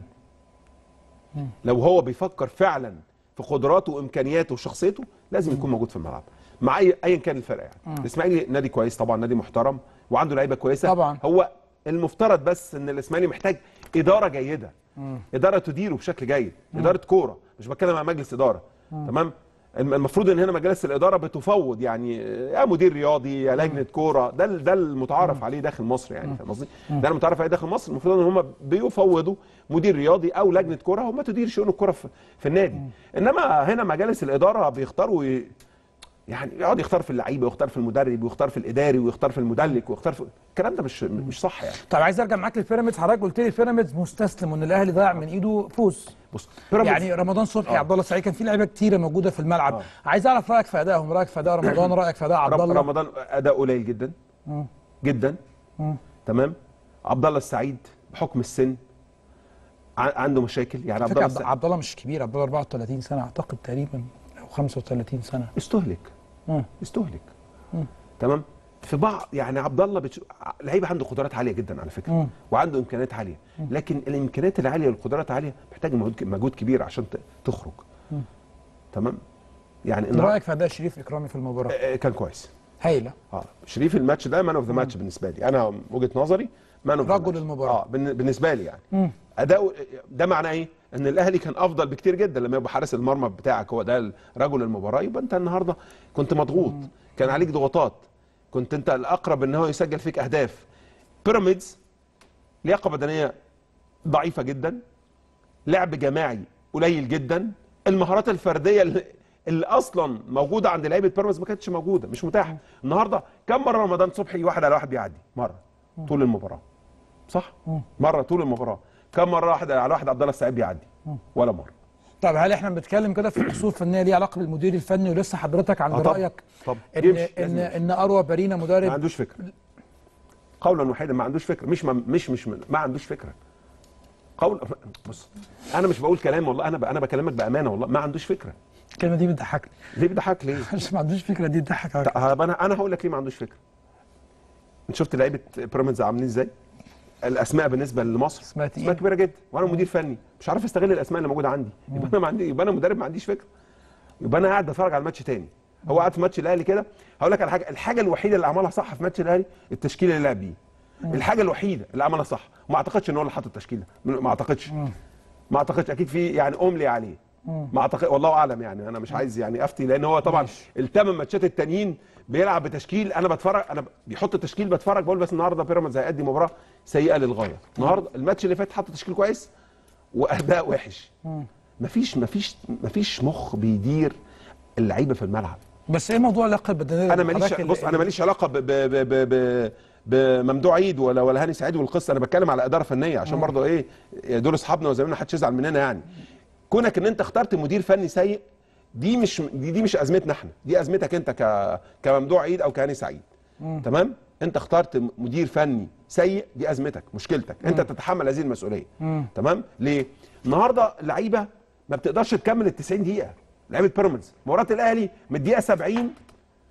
لو هو بيفكر فعلا في قدراته وامكانياته وشخصيته لازم يكون موجود في الملعب مع اي ايا كان الفرق يعني الاسماعيلي نادي كويس طبعا نادي محترم وعنده لعيبه كويسه طبعا. هو المفترض بس ان الاسماعيلي محتاج اداره جيده اداره تديره بشكل جيد اداره كوره مش بتكلم عن مجلس اداره تمام الم- المفروض ان هنا مجالس الاداره بتفوض يعني يا مدير رياضي يا لجنه كوره ده ال- ده المتعارف عليه داخل مصر يعني فاهم قصدي؟ ده المتعارف عليه داخل مصر المفروض ان هم بيفوضوا مدير رياضي او لجنه كوره هم تدير شؤون الكوره في, في النادي انما هنا مجالس الاداره بيختاروا ي- يعني يقعد يختار في اللعيبه ويختار في المدرب ويختار في الاداري ويختار في المدلك ويختار في الكلام ده مش مش صح يعني طب عايز ارجع معاك للبيراميدز حضرتك قلت لي البيراميدز مستسلم وان الاهلي ضيع من ايده فوز بص بيراميدز- يعني رمضان صبحي آه. عبد الله السعيد كان في لعيبه كتيره موجوده في الملعب آه. عايز اعرف رايك في ادائهم رايك في اداء رمضان رايك في اداء عبد رم- الله رمضان اداء قليل جدا جدا تمام عبد الله السعيد بحكم السن ع- عنده مشاكل يعني عبد فكرة الله عبد السعيد عبد الله مش كبير عبد الله 34 سنه اعتقد تقريبا او 35 سنه استهلك مم. استهلك تمام في بعض يعني عبد الله بتش... لعيب عنده قدرات عاليه جدا على فكره مم. وعنده امكانيات عاليه لكن الامكانيات العاليه والقدرات العاليه محتاجه مجهود مجهود كبير عشان ت- تخرج تمام يعني النهار- رايك في اداء شريف اكرامي في المباراه آه، كان كويس هايله اه شريف الماتش ده مان اوف ذا ماتش بالنسبه لي انا وجهه نظري مان اوف رجل المباراة. اه بالن- بالنسبه لي يعني اداؤه ده معناه ايه ان الاهلي كان افضل بكتير جدا لما يبقى حارس المرمى بتاعك هو ده رجل المباراه يبقى انت النهارده كنت مضغوط كان عليك ضغوطات كنت انت الاقرب ان هو يسجل فيك اهداف بيراميدز لياقه بدنيه ضعيفه جدا لعب جماعي قليل جدا المهارات الفرديه اللي, اللي اصلا موجوده عند لعيبه بيراميدز ما كانتش موجوده مش متاحه النهارده كم مره رمضان صبحي واحد على واحد بيعدي مره طول المباراه صح مره طول المباراه كم مره واحد على واحد عبد الله السعيد بيعدي ولا مره طب هل احنا بنتكلم كده في اصول فنيه ليها علاقه بالمدير الفني ولسه حضرتك عند آه طبعاً. رايك طبعاً. ان يمشي. ان لازم يمشي. ان اروى بارينا ما مدرب عندوش فكره قولا واحدا ما عندوش فكره مش ما مش مش ما عندوش فكره قول بص انا مش بقول كلام والله انا ب... انا بكلمك بامانه والله ما عندوش فكره الكلمه دي بتضحكني ليه بيضحك ليه مش ما عندوش فكره دي تضحك أوي. طب انا انا هقول لك ليه ما عندوش فكره انت شفت لعيبه بيراميدز عاملين ازاي الاسماء بالنسبه لمصر أسماء تقيلة. اسماء كبيره جدا وانا مدير فني مش عارف استغل الاسماء اللي موجوده عندي يبقى انا ما عندي يبقى انا مدرب ما عنديش فكره يبقى انا قاعد بتفرج على الماتش تاني هو قاعد في ماتش الاهلي كده هقول لك على حاجه الحاجه الوحيده اللي عملها صح في ماتش الاهلي التشكيل اللي لعب بيه الحاجه الوحيده اللي عملها صح وما اعتقدش ان هو اللي حط التشكيله ما اعتقدش ما اعتقدش اكيد في يعني املي عليه ما اعتقد والله اعلم يعني انا مش عايز يعني افتي لان هو طبعا الثمان ماتشات التانيين بيلعب بتشكيل انا بتفرج انا ب- بيحط تشكيل بتفرج بقول بس النهارده بيراميدز هيأدي مباراه سيئه للغايه النهارده الماتش اللي فات حط تشكيل كويس واداء وحش مفيش مفيش مفيش مخ بيدير اللعيبه في الملعب بس ايه موضوع اللياقه البدنيه انا ماليش حضرتك ال- بص انا ماليش علاقه ب ب ب ب ب بممدوح عيد ولا ولا هاني سعيد والقصه انا بتكلم على اداره فنيه عشان برضه ايه دول اصحابنا وزمايلنا محدش يزعل مننا يعني كونك ان انت اخترت مدير فني سيء دي مش دي, دي مش ازمتنا احنا دي ازمتك انت ك كممدوح عيد او كهاني سعيد تمام انت اخترت مدير فني سيء دي ازمتك مشكلتك انت تتحمل هذه المسؤوليه تمام ليه النهارده اللعيبه ما بتقدرش تكمل ال 90 دقيقه لعيبه بيراميدز مباراه الاهلي من الدقيقه 70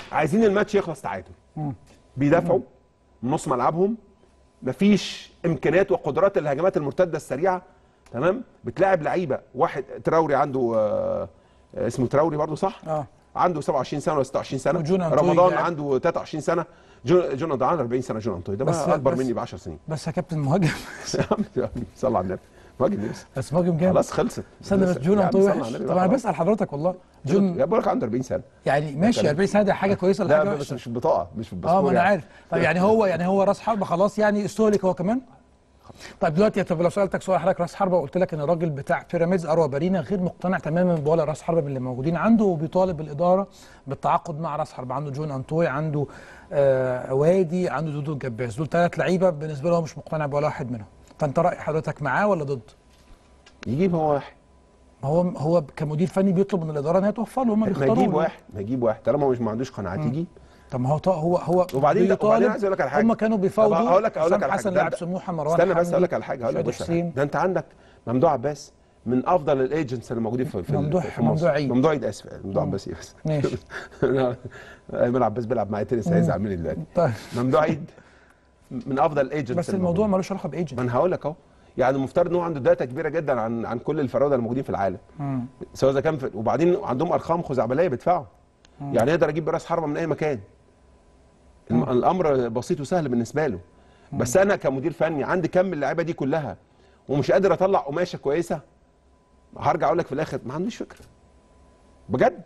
عايزين الماتش يخلص تعادل بيدافعوا من نص ملعبهم مفيش امكانيات وقدرات الهجمات المرتده السريعه تمام بتلاعب لعيبه واحد تراوري عنده آه، آه، اسمه تراوري برضه صح؟ اه عنده 27 سنه ولا 26 سنه وجون أنطوي رمضان لاعب. عنده 23 سنه جون جون أنطوي عنده 40 سنه جون انطوي ده بس- بقى اكبر بس- مني ب 10 سنين بس يا كابتن مهاجم يا عم يا عم، صلى على النبي مهاجم نفسي بس مهاجم جامد خلاص خلصت استنى بس يا جون عم انطوي صلى على وحش النبي طب بقى انا خلاص. بسال حضرتك والله جون جون يا بقول لك عنده 40 سنه يعني ماشي 40 سنه ده حاجه كويسه ولا لا حاجه بس وحشه مش في البطاقه مش في اه الباسبور ما انا يعني. عارف طب يعني هو يعني هو راس حربه خلاص يعني استهلك هو كمان طيب دلوقتي طب لو سالتك سؤال حضرتك راس حربه وقلت لك ان الراجل بتاع بيراميدز اروى بارينا غير مقتنع تماما بولا راس حربه من اللي موجودين عنده وبيطالب الاداره بالتعاقد مع راس حربه عنده جون انطوي عنده آه وادي عنده دودو الجباس دول ثلاث لعيبه بالنسبه له هو مش مقتنع بولا واحد منهم فانت راي حضرتك معاه ولا ضد؟ يجيب هو واحد ما هو هو كمدير فني بيطلب من الاداره ان هي توفر له هم ما بيختاروا يجيب له. واحد ما يجيب واحد طالما مش ما عندوش قناعات يجيب طب ما هو طا- هو هو وبعدين بيطالب- وبعدين عايز اقول لك على حاجه هم كانوا طب بيفاوضوا هقول لك هقول لك حسام على حسن حاجه لاعب ده- سموحه مروان استنى بس حمدي، اقول لك على حاجه هقول لك شادي بس على حاجة. حسين ده انت عندك ممدوح عباس من افضل الايجنتس اللي موجودين في في ممدوح- في مصر. ممدوح عيد. ممدوح عيد اسف ممدوح عباس ايه بس ماشي ايمن عباس بيلعب معايا تنس هيزعل مني دلوقتي طيب ممدوح عيد من افضل الايجنتس بس الموضوع ملوش علاقه بايجنت ما انا هقول لك اهو يعني المفترض ان هو عنده داتا كبيره جدا عن عن كل الفراوده الموجودين في العالم سواء اذا كان في وبعدين عندهم ارقام خزعبليه بيدفعوا يعني يقدر يجيب راس حربه من اي مكان الم- الامر بسيط وسهل بالنسبه له بس انا كمدير فني عندي كم اللعيبه دي كلها ومش قادر اطلع قماشه كويسه هرجع اقول لك في الاخر ما عنديش فكره بجد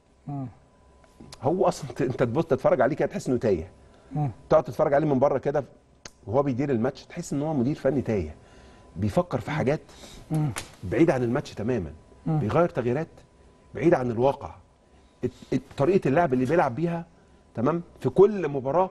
هو اصلا انت- انت تبص تتفرج عليه كده تحس انه تايه تقعد تتفرج عليه من بره كده وهو بيدير الماتش تحس ان هو مدير فني تايه بيفكر في حاجات بعيده عن الماتش تماما بيغير تغييرات بعيده عن الواقع الت- الت- طريقه اللعب اللي بيلعب بيها تمام في كل مباراه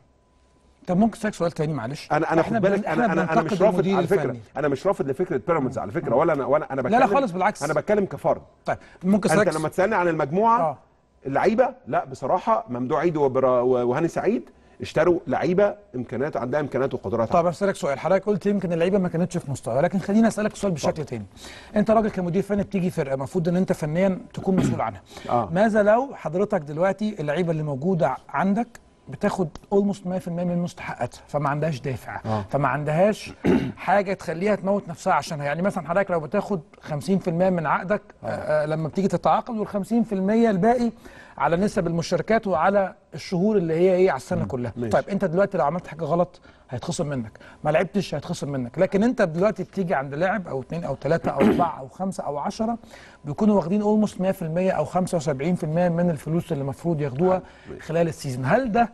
طب ممكن اسالك سؤال تاني معلش انا انا إحنا خد بالك بن- انا إحنا انا انا مش بننتقد رافض المدير على فكره الفني. انا مش رافض لفكره بيراميدز على فكره ولا انا ولا انا بتكلم لا خالص بالعكس. انا بتكلم كفرد طيب ممكن انت اسالك لما تسالني عن المجموعه آه. آه. اللعيبه لا بصراحه ممدوح عيد وبرا- وهاني سعيد اشتروا لعيبه امكانيات عندها امكانيات وقدرات طب اسالك سؤال حضرتك قلت يمكن اللعيبه ما كانتش في مستوى لكن خليني اسالك سؤال بشكل تاني انت راجل كمدير فني بتيجي فرقه المفروض ان انت فنيا تكون مسؤول عنها آه. ماذا لو حضرتك دلوقتي اللعيبه اللي موجوده عندك بتاخد اولموست 100% من مستحقاتها فما عندهاش دافع آه. فما عندهاش حاجه تخليها تموت نفسها عشانها يعني مثلا حضرتك لو بتاخد 50% من عقدك آه. آه لما بتيجي تتعاقد وال 50% الباقي على نسب المشاركات وعلى الشهور اللي هي ايه على السنه كلها ماشي. طيب انت دلوقتي لو عملت حاجه غلط هيتخصم منك ما لعبتش هيتخصم منك لكن انت دلوقتي بتيجي عند لاعب او اثنين او ثلاثه او اربعه او خمسه او عشرة بيكونوا واخدين اولموست 100% او 75% من الفلوس اللي المفروض ياخدوها خلال السيزون هل ده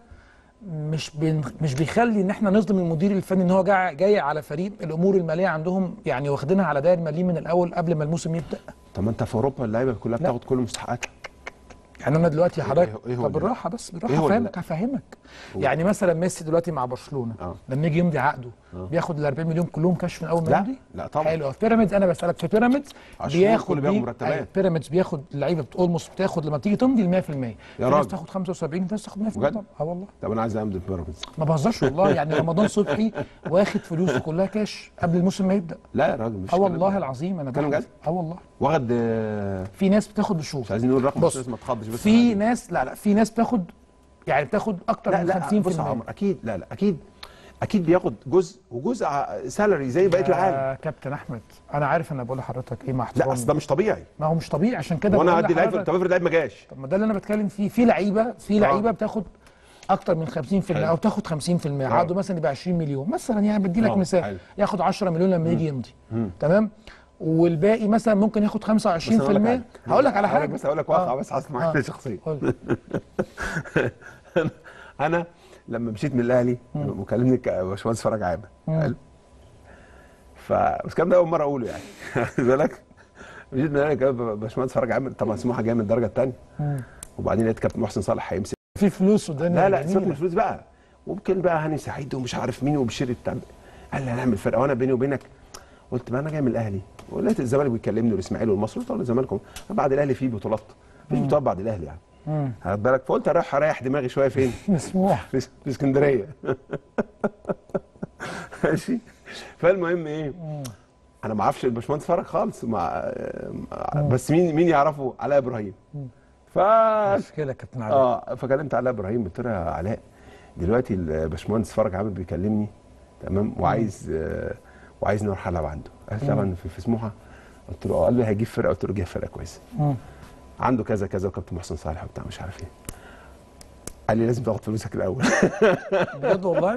مش بين مش بيخلي ان احنا نظلم المدير الفني ان هو جاي, جاي على فريق الامور الماليه عندهم يعني واخدينها على داير مالي من الاول قبل ما الموسم يبدا طب ما انت في اوروبا اللعيبه كلها بتاخد كل مستحقاتها يعني انا دلوقتي حضرتك إيه هو طب ده؟ بالراحه بس بالراحه إيه هو ده؟ هفهمك هفهمك يعني مثلا ميسي دلوقتي مع برشلونه آه. لما يجي يمضي عقده بياخد ال 40 مليون كلهم كاش من اول ما لا، يمضي لا طبعا. حلو في بيراميدز انا بسالك في بيراميدز عشان بياخد كله بياخد بي- مرتبات. أيوة، بيراميدز بياخد اللعيبه اولموست بتاخد لما تيجي تمضي ال 100% في ناس راجل. تاخد 75 في ناس تاخد 100% بجد؟ طبعا اه والله طب انا عايز امضي في بيراميدز ما بهزرش والله يعني رمضان صبحي واخد فلوسه كلها كاش قبل الموسم ما يبدا لا يا راجل مش اه كلام والله ده. العظيم انا كلام بحلف. جد؟ اه والله واخد آه، في ناس بتاخد بشهور مش عايزين نقول رقم بص عشان ما تخضش بس في ناس لا لا في ناس بتاخد يعني بتاخد اكتر لا من لا 50% بص يا عمر اكيد لا لا اكيد اكيد بياخد جزء وجزء سالري زي بقيه العالم يا كابتن احمد انا عارف انا بقول لحضرتك ايه مع لا احترامي اصل ده مش طبيعي ما هو مش طبيعي عشان كده وانا بقول هدي لعيب لحضرتك- طب افرض لعيب ما جاش طب ما ده اللي انا بتكلم فيه في لعيبه في لعيبه بتاخد اكتر من 50% او تاخد 50% عقده مثلا يبقى 20 مليون مثلا يعني بدي لك آه، مثال حلو. ياخد 10 مليون لما يجي يمضي تمام والباقي مثلا ممكن ياخد 25% بس أنا أقول لك حاجة. هقول لك على هقول حاجه لك بس هقول لك واقعه آه. بس حصل آه. معايا شخصيا قول. انا لما مشيت من الاهلي وكلمني ك- باشمهندس فرج عامر حلو ف بس الكلام ده اول مره اقوله يعني خد بالك مشيت من الاهلي كلمت باشمهندس فرج عامر طبعا سموحه جايه من الدرجه الثانيه وبعدين لقيت كابتن محسن صالح هيمسك في فلوس والدنيا لا لا جميلة. سيبك من الفلوس بقى ممكن بقى هاني سعيد ومش عارف مين وبشير التعب قال لي هنعمل فرقه وانا بيني وبينك قلت ما انا جاي من الاهلي ولقيت الزمالك بيكلمني والاسماعيلي والمصري قلت له الزمالك بعد الاهلي فيه بطولات مفيش بطولات بعد الاهلي يعني خد بالك فقلت اروح اريح دماغي شويه فين؟ مسموح في في اسكندريه ماشي فالمهم ايه انا ما اعرفش الباشمهندس فرج خالص مع مع- بس مين مين يعرفه علاء ابراهيم ف مشكله يا كابتن علاء اه فكلمت علاء ابراهيم قلت له يا علاء دلوقتي الباشمهندس فرج عامر بيكلمني تمام وعايز آه وعايز نروح العب عنده قال لي طبعا في, في سموحه قلت له اه قال لي هيجيب فرقه قلت له جايب فرقه كويسه مم. عنده كذا كذا وكابتن محسن صالح وبتاع مش عارف ايه قال لي لازم تاخد فلوسك الاول بجد والله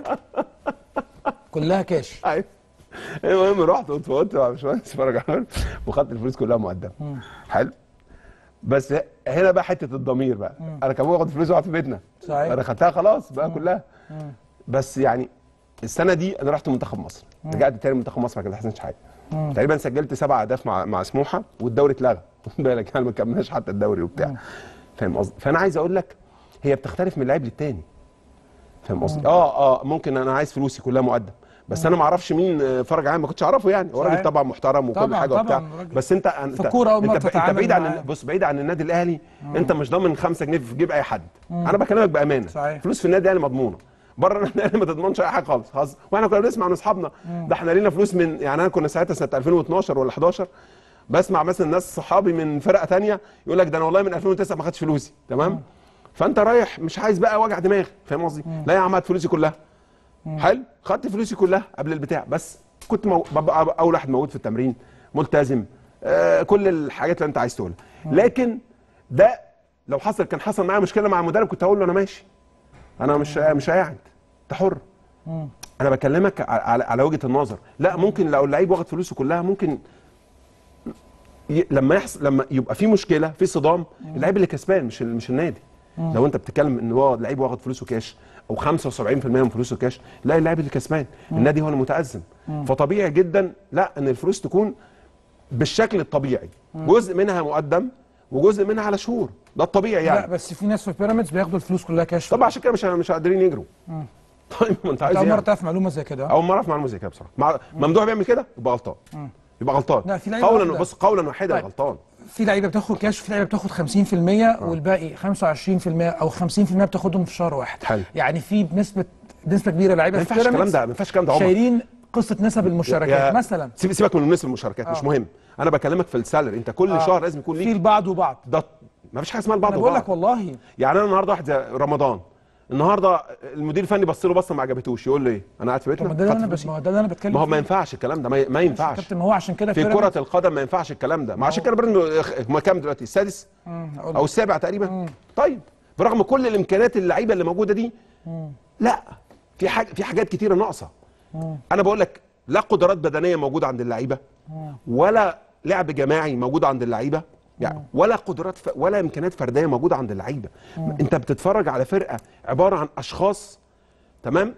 كلها كاش ايوه المهم رحت قلت قلت مع باشمهندس فرج عامر وخدت الفلوس كلها مقدمه حلو بس هنا بقى حته الضمير بقى انا كان باخد فلوس واقعد في بيتنا صحيح. انا خدتها خلاص بقى كلها بس يعني السنه دي انا رحت منتخب مصر رجعت تاني منتخب مصر ما حصلش حاجه تقريبا سجلت سبع اهداف مع مع سموحه والدوري اتلغى خد بالك يعني ما كملناش حتى الدوري وبتاع فاهم قصدي فانا عايز اقول لك هي بتختلف من لعيب للتاني فاهم قصدي اه اه ممكن انا عايز فلوسي كلها مقدم بس انا ما اعرفش مين آه، فرج عام ما كنتش اعرفه يعني هو راجل صحيح. طبعا محترم وكل طبعاً، حاجه طبعاً، وبتاع راجل. بس انت انت الكورة أول ما انت, انت بتتعامل بعيد عن معاه. بص بعيد عن النادي الاهلي انت مش ضامن 5 جنيه في جيب اي حد انا بكلمك بامانه صحيح. فلوس في النادي الاهلي مضمونه بره النادي الاهلي ما تضمنش اي حاجه خالص خلاص واحنا كنا بنسمع من اصحابنا ده احنا لينا فلوس من يعني انا كنا ساعتها سنه 2012 ولا 11 بسمع مثلا ناس صحابي من فرقه تانية يقول لك ده انا والله من 2009 ما خدتش فلوسي تمام فانت رايح مش عايز بقى وجع دماغ فاهم قصدي لا يا عم هات فلوسي كلها حلو خدت فلوسي كلها قبل البتاع بس كنت مو... ببقى اول واحد موجود في التمرين ملتزم آه كل الحاجات اللي انت عايز تقولها لكن ده لو حصل كان حصل معايا مشكله مع المدرب كنت هقول له انا ماشي انا مش مش قاعد انت حر انا بكلمك ع- على, على وجهه النظر لا ممكن لو اللعيب واخد فلوسه كلها ممكن ي... لما يحصل لما يبقى في مشكله في صدام اللعيب اللي كسبان مش ال- مش النادي لو انت بتتكلم ان هو لعيب واخد فلوسه كاش او 75% من فلوسه كاش لا اللاعب اللي كسبان النادي هو المتازم فطبيعي جدا لا ان الفلوس تكون بالشكل الطبيعي جزء منها مقدم وجزء منها على شهور ده الطبيعي لا يعني بس في ناس في بيراميدز بياخدوا الفلوس كلها كاش طبعا عشان كده مش مش قادرين يجروا طيب ما انت عايز اول ايه مره يعني؟ تعرف معلومه زي كده اول مره في معلومه زي كده بصراحه مع... ممدوح بيعمل كده يبقى غلطان يبقى غلطان لا، في لعيبة قولا واحدة. بص قولا واحدا طيب. غلطان في لعيبه بتاخد كاش وفي لعيبه بتاخد 50% والباقي 25% او 50% بتاخدهم في شهر واحد حلو. يعني في بنسبه نسبه كبيره لعيبه ما في ينفعش الكلام بيراميدز ده ما ينفعش الكلام ده عمر شايلين قصه نسب يا- المشاركات مثلا سيب سيبك من نسبه المشاركات مش آه. مهم انا بكلمك في السالري انت كل آه. شهر لازم يكون في ليك البعض وبعض ده ما فيش حاجه اسمها البعض انا بقول وبعض. لك والله يعني انا النهارده واحد زي رمضان النهارده المدير الفني بص له بصه ما عجبتوش يقول له ايه انا قاعد في بيتنا طب ما ده اللي خدت انا فلوسي. بس ما هو ده اللي انا بتكلم ما هو فيه. ما ينفعش الكلام ده ما, ما ينفعش كابتن ما هو عشان كده في بيراميدز- كرة القدم ما ينفعش الكلام ده ما عشان كده بيراميدز هم كام دلوقتي السادس مم، هقول او لك. السابع تقريبا طيب برغم كل الامكانيات اللعيبه اللي موجوده دي لا في حاجه في حاجات كتيره ناقصه انا بقول لك لا قدرات بدنيه موجوده عند اللعيبه ولا لعب جماعي موجود عند اللعيبه يعني ولا قدرات ف... ولا امكانيات فرديه موجوده عند اللعيبه انت بتتفرج على فرقه عباره عن اشخاص تمام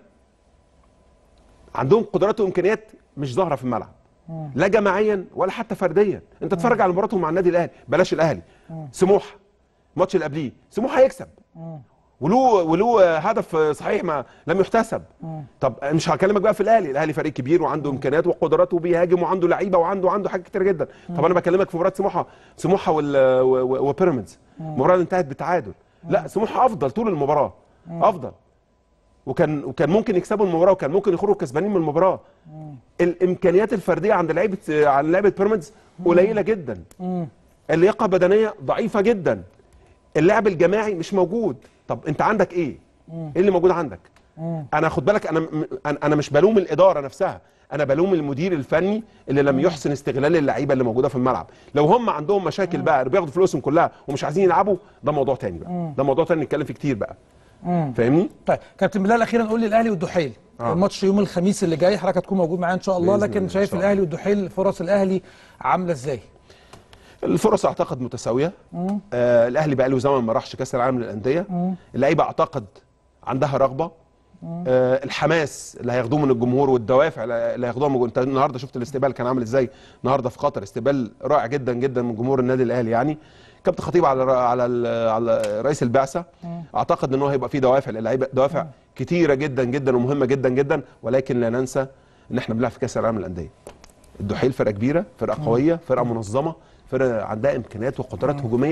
عندهم قدرات وامكانيات مش ظاهره في الملعب لا جماعيا ولا حتى فرديا انت تتفرج على مباراتهم مع النادي الاهلي بلاش الاهلي سموحه الماتش اللي قبليه سموحه هيكسب وله وله هدف صحيح ما لم يحتسب طب مش هكلمك بقى في الاهلي الاهلي فريق كبير وعنده امكانيات وقدرات وبيهاجم وعنده لعيبه وعنده عنده حاجات كتير جدا طب انا بكلمك في مباراه سموحه سموحه وال- و- و- وبيراميدز المباراه اللي انتهت بالتعادل لا سموحه افضل طول المباراه افضل وكان وكان ممكن يكسبوا المباراه وكان ممكن يخرجوا كسبانين من المباراه الامكانيات الفرديه عند لعيبه عند لعيبه بيراميدز قليله جدا اللياقه البدنيه ضعيفه جدا اللعب الجماعي مش موجود طب انت عندك ايه ايه اللي موجود عندك انا خد بالك انا م- انا أنا مش بلوم الاداره نفسها انا بلوم المدير الفني اللي لم يحسن استغلال اللعيبه اللي موجوده في الملعب لو هم عندهم مشاكل بقى بياخدوا فلوسهم كلها ومش عايزين يلعبوا ده موضوع تاني بقى ده موضوع تاني نتكلم فيه كتير بقى فاهمني طيب كابتن بلال اخيرا قول لي الاهلي والدحيل آه. الماتش يوم الخميس اللي جاي حضرتك هتكون موجود معايا ان شاء الله بإذن لكن الله، إن شايف شاء الله. الاهلي والدحيل فرص الاهلي عامله ازاي الفرص اعتقد متساويه آه الاهلي بقى له زمن ما راحش كاس العالم للانديه اللعيبه اعتقد عندها رغبه آه الحماس اللي هياخدوه من الجمهور والدوافع اللي هياخدوها من الجمهور. انت النهارده شفت الاستقبال كان عامل ازاي النهارده في قطر استقبال رائع جدا جدا من جمهور النادي الاهلي يعني كابتن خطيب على ر- على ال- على رئيس البعثه اعتقد ان هو هيبقى فيه دوافع للعيبه دوافع كتيره جدا جدا ومهمه جدا جدا ولكن لا ننسى ان احنا بنلعب في كاس العالم للانديه الدحيل فرقه كبيره فرقه قويه فرقه منظمه فرقه عندها امكانيات وقدرات هجوميه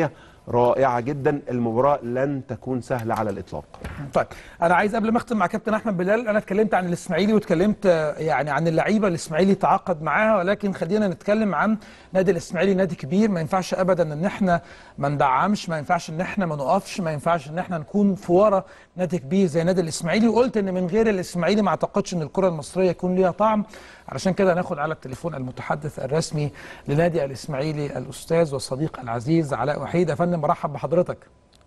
رائعه جدا المباراه لن تكون سهله على الاطلاق طيب انا عايز قبل ما اختم مع كابتن احمد بلال انا اتكلمت عن الاسماعيلي واتكلمت آه، يعني عن اللعيبه الاسماعيلي تعاقد معاها ولكن خلينا نتكلم عن نادي الاسماعيلي نادي كبير ما ينفعش ابدا ان احنا ما ندعمش ما ينفعش ان احنا ما نقفش ما ينفعش ان احنا نكون في ورا نادي كبير زي نادي الاسماعيلي وقلت ان من غير الاسماعيلي ما اعتقدش ان الكره المصريه يكون ليها طعم علشان كده ناخد على التليفون المتحدث الرسمي لنادي الاسماعيلي الاستاذ والصديق العزيز علاء وحيد يا فندم مرحب بحضرتك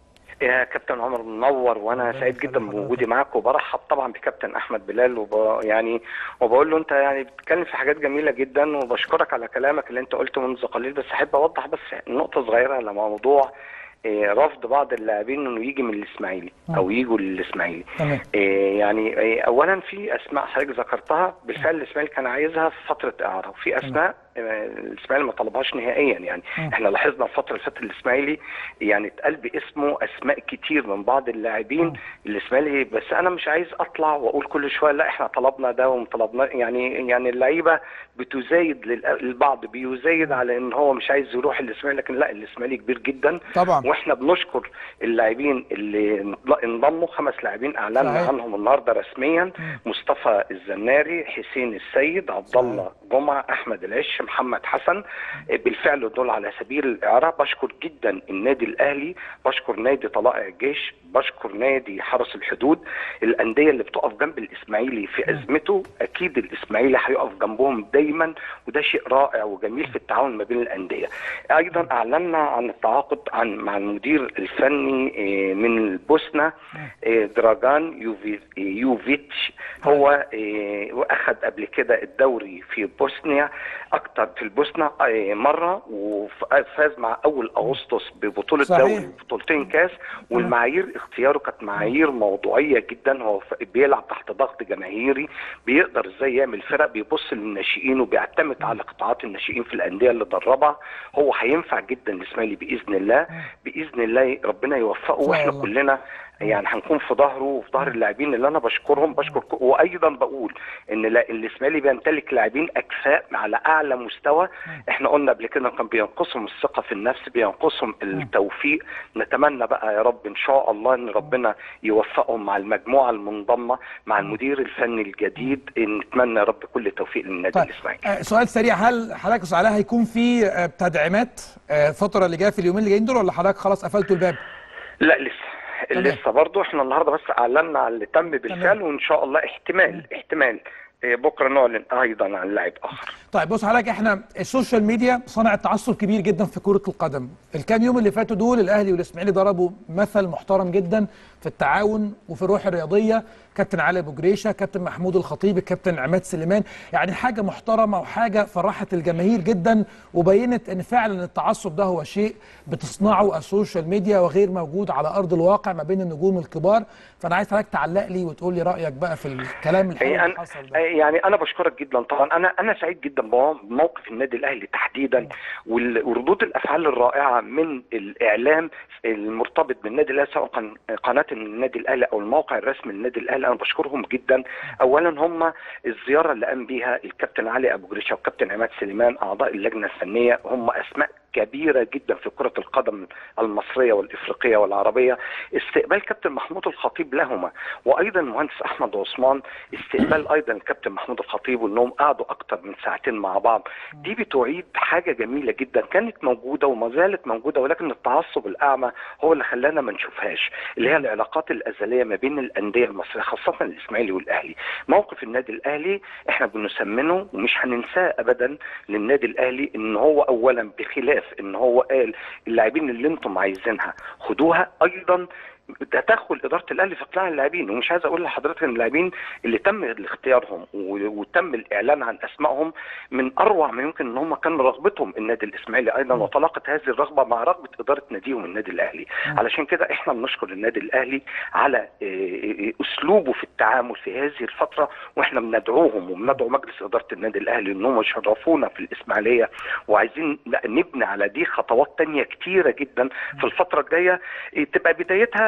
يا كابتن عمر منور وانا سعيد جدا بوجودي معاك وبرحب طبعا بكابتن احمد بلال وب... يعني وبقول له انت يعني بتتكلم في حاجات جميله جدا وبشكرك على كلامك اللي انت قلته منذ قليل بس احب اوضح بس نقطه صغيره لموضوع إيه، رفض بعض اللاعبين انه يجي من الاسماعيلي او يجوا للاسماعيلي تمام إيه، يعني إيه، اولا في اسماء حضرتك ذكرتها بالفعل الاسماعيلي كان عايزها في فتره اعاره وفي اسماء آه، الاسماعيلي ما طلبهاش نهائيا يعني مم. احنا لاحظنا الفتره اللي فاتت الاسماعيلي يعني اتقال باسمه اسماء كتير من بعض اللاعبين الاسماعيلي بس انا مش عايز اطلع واقول كل شويه لا احنا طلبنا ده وطلبنا يعني يعني اللعيبه بتزايد لل- البعض بيزايد على ان هو مش عايز يروح الاسماعيلي لكن لا الاسماعيلي كبير جدا طبعا واحنا بنشكر اللاعبين اللي انضموا خمس لاعبين اعلنا صحيح. عنهم النهارده رسميا مصطفى الزناري حسين السيد عبد الله جمعه احمد العش محمد حسن بالفعل دول على سبيل الاعاره بشكر جدا النادي الاهلي بشكر نادي طلائع الجيش بشكر نادي حرس الحدود الانديه اللي بتقف جنب الاسماعيلي في ازمته اكيد الاسماعيلي هيقف جنبهم دايما وده شيء رائع وجميل في التعاون ما بين الانديه ايضا اعلنا عن التعاقد عن مع المدير الفني آه، من البوسنه آه، دراجان يوفي يوفيتش هو آه، واخد قبل كده الدوري في بوسنيا اكتر في البوسنه آه، مره وفاز مع اول اغسطس ببطوله صحيح. دوري بطولتين كاس والمعايير اختياره كانت معايير موضوعيه جدا هو ف- بيلعب تحت ضغط جماهيري بيقدر ازاي يعمل فرق بيبص للناشئين وبيعتمد على قطاعات الناشئين في الانديه اللي دربها هو هينفع جدا الاسماعيلي باذن الله باذن الله ربنا يوفقه شاء واحنا الله. كلنا يعني هنكون في ظهره وفي ظهر اللاعبين اللي انا بشكرهم بشكر ك- وايضا بقول ان لا- الاسماعيلي بيمتلك لاعبين اكفاء على اعلى مستوى احنا قلنا قبل كده كان بينقصهم الثقه في النفس بينقصهم التوفيق نتمنى بقى يا رب ان شاء الله ان ربنا يوفقهم مع المجموعه المنضمه مع المدير الفني الجديد نتمنى يا رب كل التوفيق للنادي طيب الاسماعيلي آه، سؤال سريع هل حضرتك أستاذ علاء هيكون في آه، تدعيمات آه، الفتره اللي جايه في اليومين اللي جايين دول ولا حضرتك خلاص قفلتوا الباب؟ لا لسه تمام. لسه برضه احنا النهارده بس اعلنا عن اللي تم بالفعل وان شاء الله احتمال احتمال إيه، بكره نعلن ايضا عن لاعب اخر طيب بص حضرتك احنا السوشيال ميديا صنعت تعصب كبير جدا في كرة القدم الكام يوم اللي فاتوا دول الاهلي والاسماعيلي ضربوا مثل محترم جدا في التعاون وفي الروح الرياضية كابتن علي ابو جريشه كابتن محمود الخطيب الكابتن عماد سليمان يعني حاجة محترمة وحاجة فرحت الجماهير جدا وبينت ان فعلا التعصب ده هو شيء بتصنعه السوشيال ميديا وغير موجود على ارض الواقع ما بين النجوم الكبار فانا عايز حضرتك تعلق لي وتقول لي رايك بقى في الكلام الحلو يعني اللي انا حصل ده يعني انا بشكرك جدا طبعا انا انا سعيد جدا بموقف النادي الاهلي تحديدا وال- وردود الافعال الرائعه من الاعلام المرتبط بالنادي الاهلي سواء كان قناه النادي الاهلي او الموقع الرسمي للنادي الاهلي انا بشكرهم جدا اولا هم الزياره اللي قام بيها الكابتن علي ابو جريشه والكابتن عماد سليمان اعضاء اللجنه الفنيه هم اسماء كبيره جدا في كره القدم المصريه والافريقيه والعربيه استقبال كابتن محمود الخطيب لهما وايضا المهندس احمد عثمان استقبال ايضا الكابتن محمود الخطيب وانهم قعدوا اكتر من ساعتين مع بعض دي بتعيد حاجه جميله جدا كانت موجوده وما زالت موجوده ولكن التعصب الاعمى هو اللي خلانا ما نشوفهاش اللي هي العلاقات الازليه ما بين الانديه المصريه خاصه الاسماعيلي والاهلي موقف النادي الاهلي احنا بنسمنه ومش هننساه ابدا للنادي الاهلي ان هو اولا بخلاف ان هو قال اللاعبين اللي انتم عايزينها خدوها ايضا تدخل اداره الاهلي في اقناع اللاعبين ومش عايز اقول لحضرتك ان اللاعبين اللي تم اختيارهم و- وتم الاعلان عن اسمائهم من اروع ما يمكن ان هم كان رغبتهم النادي الاسماعيلي ايضا وتلاقت هذه الرغبه مع رغبه اداره ناديهم النادي الاهلي علشان كده احنا بنشكر النادي الاهلي على إيه، اسلوبه في التعامل في هذه الفتره واحنا بندعوهم وبندعو مجلس اداره النادي الاهلي انهم يشرفونا في الاسماعيليه وعايزين نبني على دي خطوات تانية كتيره جدا في الفتره الجايه إيه، تبقى بدايتها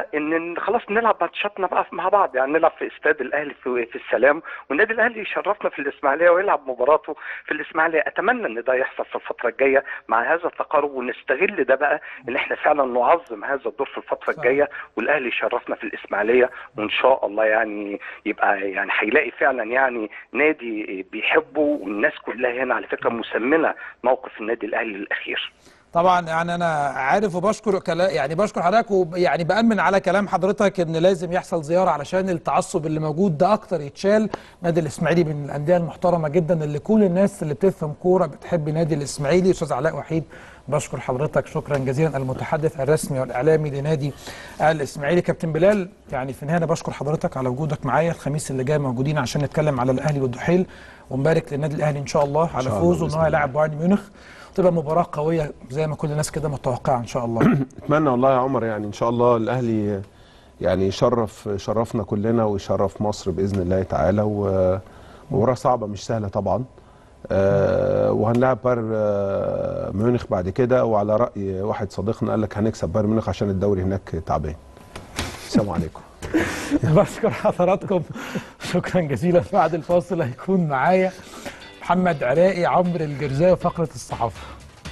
ان خلاص نلعب ماتشاتنا بقى مع بعض يعني نلعب في استاد الاهلي في, في السلام والنادي الاهلي يشرفنا في الاسماعيليه ويلعب مباراته في الاسماعيليه اتمنى ان ده يحصل في الفتره الجايه مع هذا التقارب ونستغل ده بقى ان احنا فعلا نعظم هذا الدور في الفتره الجايه والاهلي يشرفنا في الاسماعيليه وان شاء الله يعني يبقى يعني هيلاقي فعلا يعني نادي بيحبه والناس كلها هنا على فكره مسمنه موقف النادي الاهلي الاخير طبعا يعني انا عارف وبشكر كلا يعني بشكر حضرتك ويعني بامن على كلام حضرتك ان لازم يحصل زياره علشان التعصب اللي موجود ده اكتر يتشال نادي الاسماعيلي من الانديه المحترمه جدا اللي كل الناس اللي بتفهم كوره بتحب نادي الاسماعيلي استاذ علاء وحيد بشكر حضرتك شكرا جزيلا المتحدث الرسمي والاعلامي لنادي الاسماعيلي كابتن بلال يعني في النهايه أنا بشكر حضرتك على وجودك معايا الخميس اللي جاي موجودين عشان نتكلم على الاهلي والدحيل ونبارك للنادي الاهلي ان شاء الله على شاء الله فوزه ان بإذن هو يلاعب بايرن ميونخ تبقى مباراه قويه زي ما كل الناس كده متوقعه ان شاء الله اتمنى والله يا عمر يعني ان شاء الله الاهلي يعني يشرف شرفنا كلنا ويشرف مصر باذن الله تعالى و- ومباراه صعبه مش سهله طبعا آه وهنلعب بايرن آه، ميونخ بعد كده وعلى راي واحد صديقنا قال لك هنكسب بايرن ميونخ عشان الدوري هناك تعبان السلام عليكم بشكر حضراتكم شكرا جزيلا بعد الفاصل هيكون معايا محمد عراقي عمرو الجرزاوي فقره الصحافه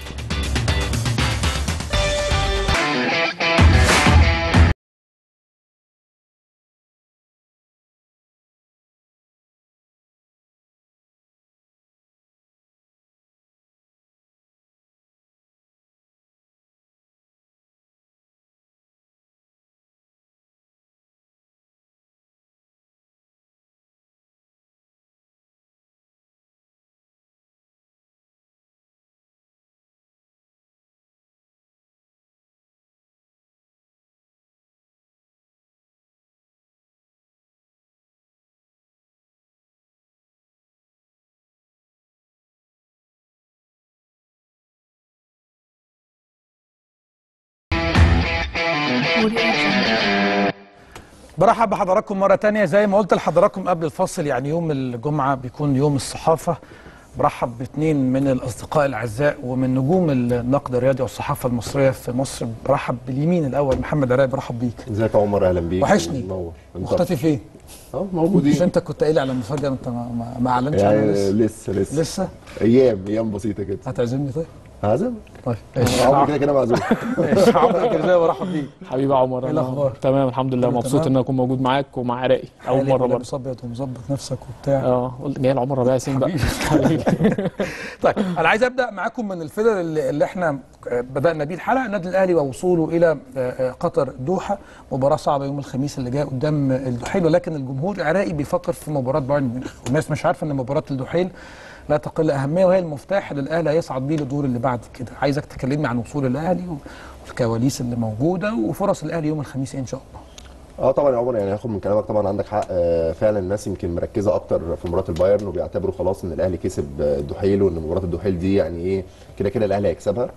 برحب بحضراتكم مرة تانية زي ما قلت لحضراتكم قبل الفصل يعني يوم الجمعة بيكون يوم الصحافة برحب باثنين من الأصدقاء الأعزاء ومن نجوم النقد الرياضي والصحافة المصرية في مصر برحب باليمين الأول محمد عراقي برحب بيك ازيك يا عمر اهلا بيك وحشني. منور انت مختفي فين؟ اه مش موجودين أنت كنت قايل على مفاجأة أنت ما, ما, ما أعلنتش عنها يعني لسه لسه لسه لسه ايام ايام بسيطه كده هتعزمني طيب؟ عزم طيب ماشي عمر كده كده معزوم ماشي عمرو الجرزاوي برحب بيك حبيبي يا عمر إيه أنا الأخبار؟ تمام الحمد لله كله مبسوط تمام؟ ان انا اكون موجود معاك ومع عراقي اول مره برضه لابس أبيض ومظبط نفسك وبتاع اه قلت جاي لعمر ربيع ياسين بقى حبيبي طيب انا عايز ابدا معاكم من الفيلر اللي, اللي احنا آه، بدانا بيه الحلقه النادي الاهلي ووصوله الى آه، آه، قطر دوحه مباراه صعبه يوم الخميس اللي جاي قدام الدحيل ولكن الجمهور العراقي بيفكر في مباراه بايرن ميونخ والناس مش عارفه ان مباراه الدحيل لا تقل اهميه وهي المفتاح اللي الاهلي هيصعد بيه للدور اللي بعد كده عايزك تكلمني عن وصول الاهلي والكواليس اللي موجوده وفرص الاهلي يوم الخميس إيه ان شاء الله اه طبعا يا عمر يعني هاخد من كلامك طبعا عندك حق آه، فعلا الناس يمكن مركزه اكتر في مباراه البايرن وبيعتبروا خلاص ان الاهلي كسب آه، الدحيل وان مباراه الدحيل دي يعني ايه كده كده الاهلي هيكسبها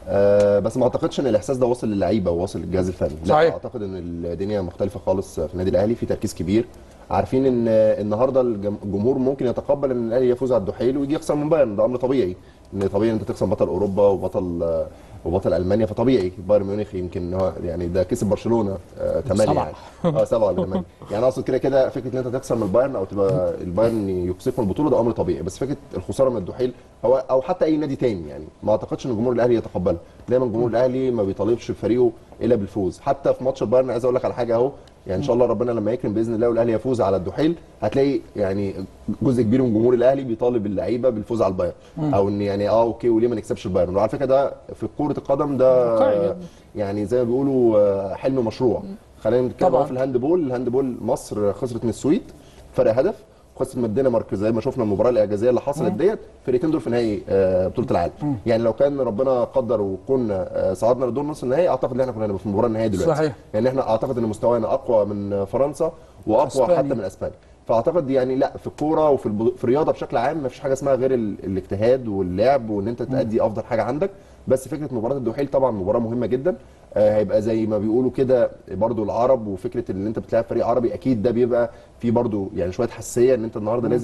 آه بس ما اعتقدش ان الاحساس ده واصل للعيبه وواصل للجهاز الفني صحيح. لا اعتقد ان الدنيا مختلفه خالص في النادي الاهلي في تركيز كبير عارفين ان آه، النهارده الجم- الجمهور ممكن يتقبل ان الاهلي يفوز على الدحيل ويجي يخسر من بايرن ده امر طبيعي ان طبيعي ان انت تخسر بطل اوروبا وبطل آه، وبطل المانيا فطبيعي بايرن ميونخ يمكن هو يعني ده كسب برشلونه آه 8 سبعة. يعني اه سبعه ولا ثمانيه يعني اقصد كده كده فكره ان انت تخسر من البايرن او تبقى البايرن يكسبك من البطوله ده امر طبيعي بس فكره الخساره من الدحيل هو او حتى اي نادي تاني يعني ما اعتقدش ان جمهور الاهلي يتقبلها دايما جمهور الاهلي ما بيطالبش فريقه الا بالفوز حتى في ماتش البايرن عايز اقول لك على حاجه اهو يعني ان شاء الله ربنا لما يكرم باذن الله والاهلي يفوز على الدحيل هتلاقي يعني جزء كبير من جمهور الاهلي بيطالب اللعيبه بالفوز على البايرن او ان يعني اه اوكي وليه ما نكسبش البايرن وعلى فكره ده في كره القدم ده واقعي جدا. يعني زي ما بيقولوا آه، حلم مشروع خلينا نتكلم طبعاً. بقى في الهاندبول الهاندبول مصر خسرت من السويد فرق هدف خسرت من الدنمارك زي ما شفنا المباراه الاعجازيه اللي حصلت ديت فرقتين دول في نهائي آه، بطوله العالم يعني لو كان ربنا قدر وكنا آه، صعدنا لدور نص النهائي اعتقد ان احنا كنا هنبقى في المباراه النهائيه دلوقتي صحيح. يعني احنا اعتقد ان مستوانا اقوى من فرنسا واقوى أسبانيا. حتى من اسبانيا فاعتقد يعني لا في الكوره وفي الب- في الرياضه بشكل عام ما فيش حاجه اسمها غير ال- الاجتهاد واللعب وان انت تأدي افضل حاجه عندك بس فكره مباراه الدحيل طبعا مباراه مهمه جدا آه، هيبقى زي ما بيقولوا كده برضو العرب وفكره ان انت بتلاعب فريق عربي اكيد ده بيبقى فيه برضو يعني شويه حساسيه ان انت النهارده لازم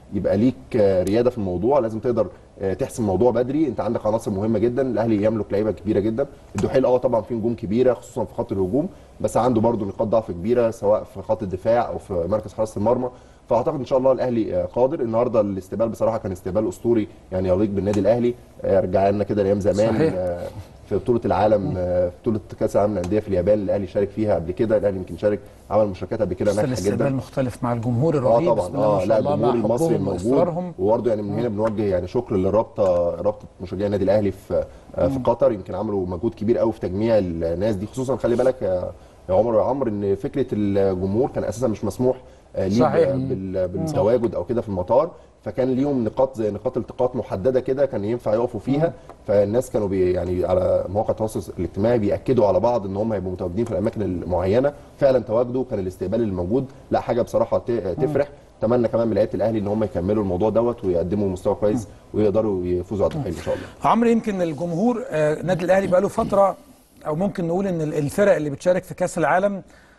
يبقى ليك آه، رياده في الموضوع لازم تقدر آه، تحسم الموضوع بدري انت عندك عناصر مهمه جدا الاهلي يملك لعيبه كبيره جدا الدحيل اه طبعا فيه نجوم كبيره خصوصا في خط الهجوم بس عنده برضه نقاط ضعف كبيره سواء في خط الدفاع او في مركز حراسه المرمى فاعتقد ان شاء الله الاهلي آه، قادر النهارده الاستقبال بصراحه كان استقبال اسطوري يعني يليق بالنادي الاهلي آه، رجع لنا كده لايام زمان صحيح. آه، في بطوله العالم آه، في بطوله كاس العالم للانديه في اليابان الاهلي شارك فيها قبل كده الاهلي يمكن شارك عمل مشاركات قبل كده بس ناجحه الاستقبال جدا مختلف مع الجمهور اه الرهيب طبعا بسم الله ما اه شاء لا الله، الجمهور مع المصري حبهم الموجود وإصرارهم. وبرده يعني من هنا بنوجه يعني شكر للرابطه رابطه مشجعي النادي الاهلي في آه، في قطر يمكن عملوا مجهود كبير قوي في تجميع الناس دي خصوصا خلي بالك يا يا عمر ويا عمرو ان فكره الجمهور كان اساسا مش مسموح آه، ليه صحيح. ب- بال- بالتواجد او كده في المطار فكان ليهم نقاط زي نقاط التقاط محدده كده كان ينفع يقفوا فيها فالناس كانوا بي يعني على مواقع التواصل الاجتماعي بياكدوا على بعض ان هم هيبقوا متواجدين في الاماكن المعينه فعلا تواجدوا كان الاستقبال اللي موجود لا حاجه بصراحه ت- تفرح اتمنى كمان من لعيبه الاهلي ان هم يكملوا الموضوع دوت ويقدموا مستوى كويس ويقدروا يفوزوا على الدحيل ان شاء الله عمرو يمكن الجمهور آه، النادي الاهلي بقاله فتره او ممكن نقول ان ال- الفرق اللي بتشارك في كاس العالم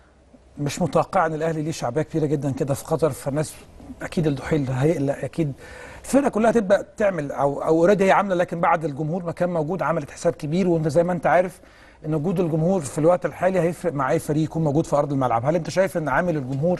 مش متوقع ان الاهلي ليه شعبيه كبيره جدا كده في قطر فالناس اكيد الدحيل هيقلق اكيد الفرقه كلها تبدا تعمل او او اوريدي هي عامله لكن بعد الجمهور ما كان موجود عملت حساب كبير وانت زي ما انت عارف ان وجود الجمهور في الوقت الحالي هيفرق مع اي فريق يكون موجود في ارض الملعب هل انت شايف ان عامل الجمهور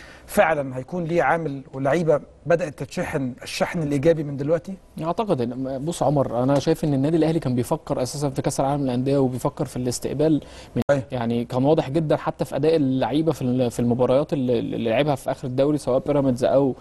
فعلا هيكون ليه عامل واللعيبه بدات تتشحن الشحن الايجابي من دلوقتي اعتقد ان بص عمر انا شايف ان النادي الاهلي كان بيفكر اساسا في كاس العالم للانديه وبيفكر في الاستقبال من أيوة. يعني كان واضح جدا حتى في اداء اللعيبه في ال- في المباريات اللي اللي لعبها في اخر الدوري سواء بيراميدز او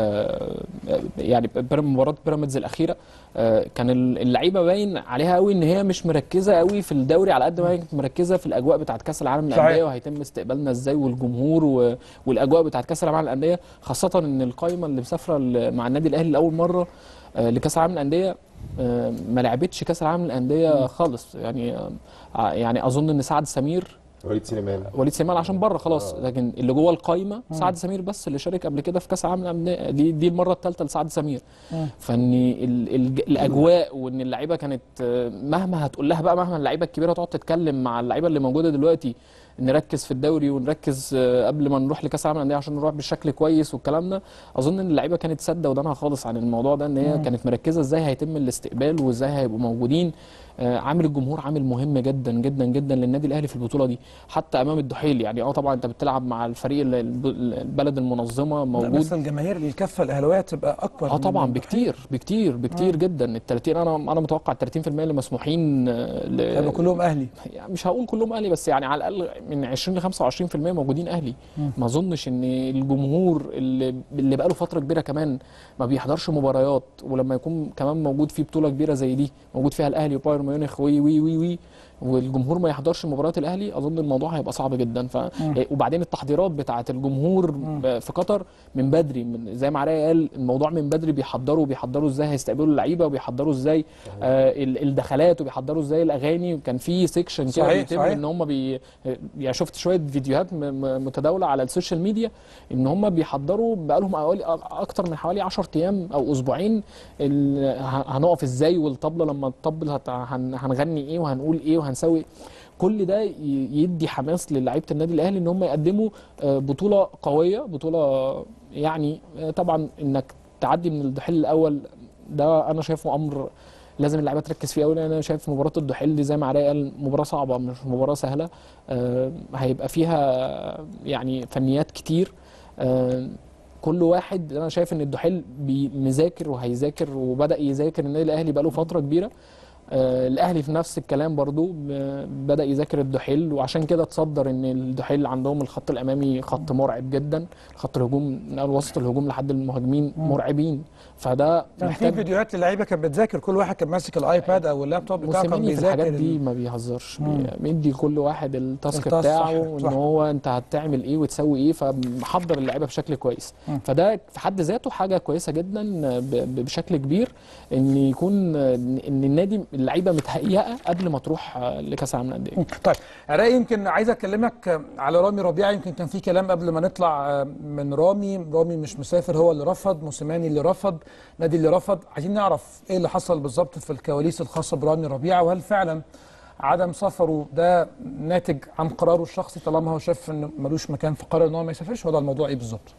آه، يعني بيرام- مباراه بيراميدز الاخيره آه، كان ال- اللعيبه باين عليها قوي ان هي مش مركزه قوي في الدوري على قد ما هي كانت مركزه في الاجواء بتاعه كاس العالم صحيح. للانديه وهيتم استقبالنا ازاي والجمهور و- والاجواء بتاعه كاس العالم للانديه خاصه ان القائمه اللي مسافره ل- مع النادي الاهلي لاول مره آه، لكاس العالم للانديه آه، ما لعبتش كاس العالم للانديه خالص يعني آه، يعني اظن ان سعد سمير وليد سليمان وليد سليمان عشان بره خلاص لكن اللي جوه القايمه سعد سمير بس اللي شارك قبل كده في كاس العالم للأندية. دي دي المره الثالثه لسعد سمير فان ال- ال- الاجواء وان اللعيبه كانت آه، مهما هتقول لها بقى مهما اللعيبه الكبيره تقعد تتكلم مع اللعيبه اللي موجوده دلوقتي نركز في الدوري ونركز آه، قبل ما نروح لكاس العالم للانديه عشان نروح بشكل كويس والكلام ده اظن ان اللعيبه كانت ساده ودانها خالص عن الموضوع ده ان هي كانت مركزه ازاي هيتم الاستقبال وازاي هيبقوا موجودين آه، عامل الجمهور عامل مهم جدا جدا جدا للنادي الاهلي في البطوله دي حتى امام الدحيل يعني اه طبعا انت بتلعب مع الفريق ال- الب- البلد المنظمه لا، موجود بس الجماهير الكفه الاهلاويه تبقى اكبر اه طبعا من بكتير بكتير بكتير جدا ال 30 انا انا متوقع ال 30% اللي مسموحين آه، ل- هيبقوا كلهم اهلي يعني مش هقول كلهم اهلي بس يعني على الاقل من 20 ل 25% موجودين اهلي ما اظنش ان الجمهور اللي اللي بقاله فتره كبيره كمان ما بيحضرش مباريات ولما يكون كمان موجود في بطوله كبيره زي دي موجود فيها الاهلي وبايرن ميونخ وي وي وي وي والجمهور ما يحضرش مباريات الاهلي اظن الموضوع هيبقى صعب جدا ف وبعدين التحضيرات بتاعه الجمهور في قطر من بدري من زي ما عرايا قال الموضوع من بدري بيحضروا بيحضروا ازاي هيستقبلوا اللعيبه وبيحضروا ازاي آه ال- الدخلات وبيحضروا ازاي الاغاني وكان في سيكشن كده صحيح، بيتم صحيح. ان هم بي يعني شفت شويه فيديوهات م- م- متداوله على السوشيال ميديا ان هم بيحضروا بقالهم حوالي اكتر من حوالي 10 ايام او اسبوعين ال- ه- هنقف ازاي والطبله لما تطبل هت- هن- هنغني ايه وهنقول ايه وهنسوي كل ده ي- يدي حماس للاعيبه النادي الاهلي ان هم يقدموا آه، بطوله قويه بطوله يعني آه، طبعا انك تعدي من الدحيل الاول ده انا شايفه امر لازم اللعيبه تركز فيه قوي لان انا شايف مباراه الدحيل دي زي ما عراء قال مباراه صعبه مش مباراه سهله آه، هيبقى فيها يعني فنيات كتير آه، كل واحد انا شايف ان الدحيل بي- مذاكر وهيذاكر وبدا يذاكر النادي الاهلي بقاله فتره كبيره آه، الاهلي في نفس الكلام برضو ب- بدا يذاكر الدحيل وعشان كده تصدر ان الدحيل عندهم الخط الامامي خط مرعب جدا خط الهجوم من اول وسط الهجوم لحد المهاجمين مرعبين فده كان في محتاج فيديوهات للعيبه كانت بتذاكر كل واحد كان ماسك الايباد او اللابتوب بتاعه كان موسيماني في الحاجات بيذاكر دي ال- ما بيهزرش بي- بيدي لكل واحد التاسك التاسك، بتاعه صح، وان صح. هو انت هتعمل ايه وتسوي ايه فمحضر اللعيبه بشكل كويس فده في حد ذاته حاجه كويسه جدا ب- ب- بشكل كبير ان يكون ان النادي اللعيبه متهيئه قبل ما تروح لكاس العالم للانديه طيب عراء يمكن عايز اكلمك على رامي ربيعه يمكن كان في كلام قبل ما نطلع من رامي رامي مش مسافر هو اللي رفض موسيماني اللي رفض نادي اللي رفض عايزين نعرف ايه اللي حصل بالظبط في الكواليس الخاصه برامي ربيعه وهل فعلا عدم سفره ده ناتج عن قراره الشخصي طالما هو شاف انه ملوش مكان في قرار ان هو ما يسافرش ولا الموضوع ايه بالظبط؟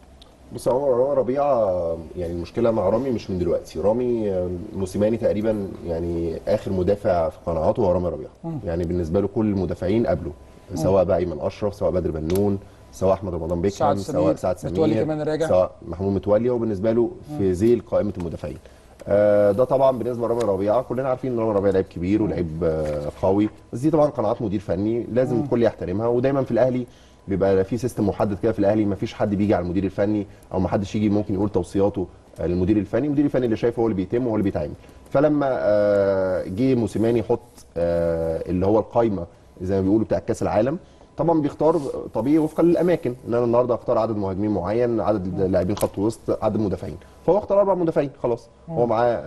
بص هو رامي ربيعه يعني المشكله مع رامي مش من دلوقتي رامي آه، موسيماني تقريبا يعني اخر مدافع في قناعاته هو رامي ربيعه يعني بالنسبه له كل المدافعين قبله سواء بقى ايمن اشرف سواء بدر بنون سواء احمد رمضان بيكهام سعد سمير، سواء سعد سمير متولي كمان راجع. سواء محمود متولي وبالنسبه له في ذيل قائمه المدافعين آه، ده طبعا بالنسبه لرامي ربيعه كلنا عارفين ان رامي ربيعه لعيب كبير ولعيب آه، قوي بس دي طبعا قناعات مدير فني لازم الكل يحترمها ودايما في الاهلي بيبقى في سيستم محدد كده في الاهلي ما فيش حد بيجي على المدير الفني او ما حدش يجي ممكن يقول توصياته آه، للمدير الفني المدير الفني اللي شايفه هو اللي بيتم وهو اللي بيتعامل فلما آه، جه موسيماني يحط آه، اللي هو القايمه زي ما بيقولوا بتاع كاس العالم طبعا بيختار طبيعي وفقا للاماكن ان انا النهارده اختار عدد مهاجمين معين عدد لاعبين خط وسط عدد مدافعين فهو اختار اربع مدافعين خلاص هو معاه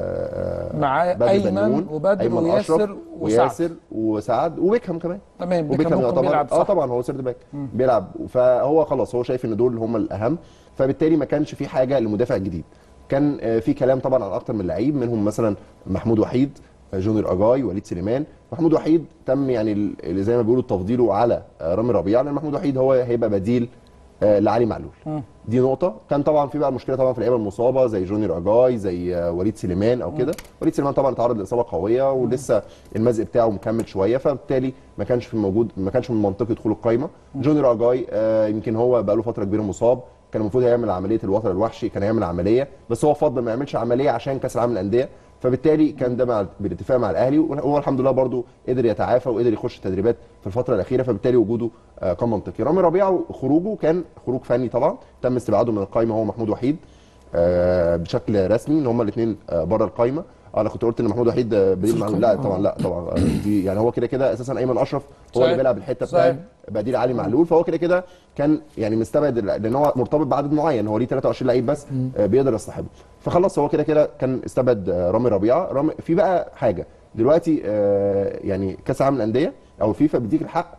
آه، آه، معاه بدر أيمن بنون، وبدر أيمن وياسر أشرف وسعد. وياسر وسعد وبيكهام كمان تمام وبيكهام ممكن يعتبر بيلعب اه صح طبعا هو سيرد باك بيلعب فهو خلاص هو شايف ان دول هم الاهم فبالتالي ما كانش في حاجه لمدافع جديد كان آه، في كلام طبعا عن اكتر من لعيب منهم مثلا محمود وحيد آه، جونيور اجاي وليد سليمان محمود وحيد تم يعني ال- اللي زي ما بيقولوا تفضيله على آه، رامي ربيعه لان محمود وحيد هو هيبقى بديل آه، لعلي معلول دي نقطة كان طبعا في بقى مشكلة طبعا في اللعيبة المصابة زي جونيور اجاي زي آه، وليد سليمان او كده وليد سليمان طبعا اتعرض لإصابة قوية ولسه المزق بتاعه مكمل شوية فبالتالي ما كانش في موجود ما كانش من منطقي دخول القايمة جونيور اجاي آه، يمكن هو بقى له فترة كبيرة مصاب كان المفروض هيعمل عملية الوتر الوحشي كان هيعمل عملية بس هو فضل ما يعملش عملية عشان كأس العالم للأندية فبالتالي كان ده مع بالاتفاق مع الاهلي وهو الحمد لله برضو قدر يتعافى وقدر يخش تدريبات في الفتره الاخيره فبالتالي وجوده آه، كان منطقي رامي ربيعه خروجه كان خروج فني طبعا تم استبعاده من القائمه هو محمود وحيد آه، بشكل رسمي ان هما الاثنين بره القائمه انا كنت قلت ان محمود وحيد آه، بديل مع لا طبعا لا طبعا آه، دي يعني هو كده كده اساسا ايمن اشرف هو صحيح. اللي بيلعب الحته صحيح. بتاعت بديل علي معلول فهو كده كده كان يعني مستبعد لان هو مرتبط بعدد معين هو ليه 23 لعيب بس آه، بيقدر يصطحبه فخلص هو كده كده كان استبعد آه، رامي ربيعه رامي في بقى حاجه دلوقتي آه، يعني كاس العالم للانديه او الفيفا بيديك الحق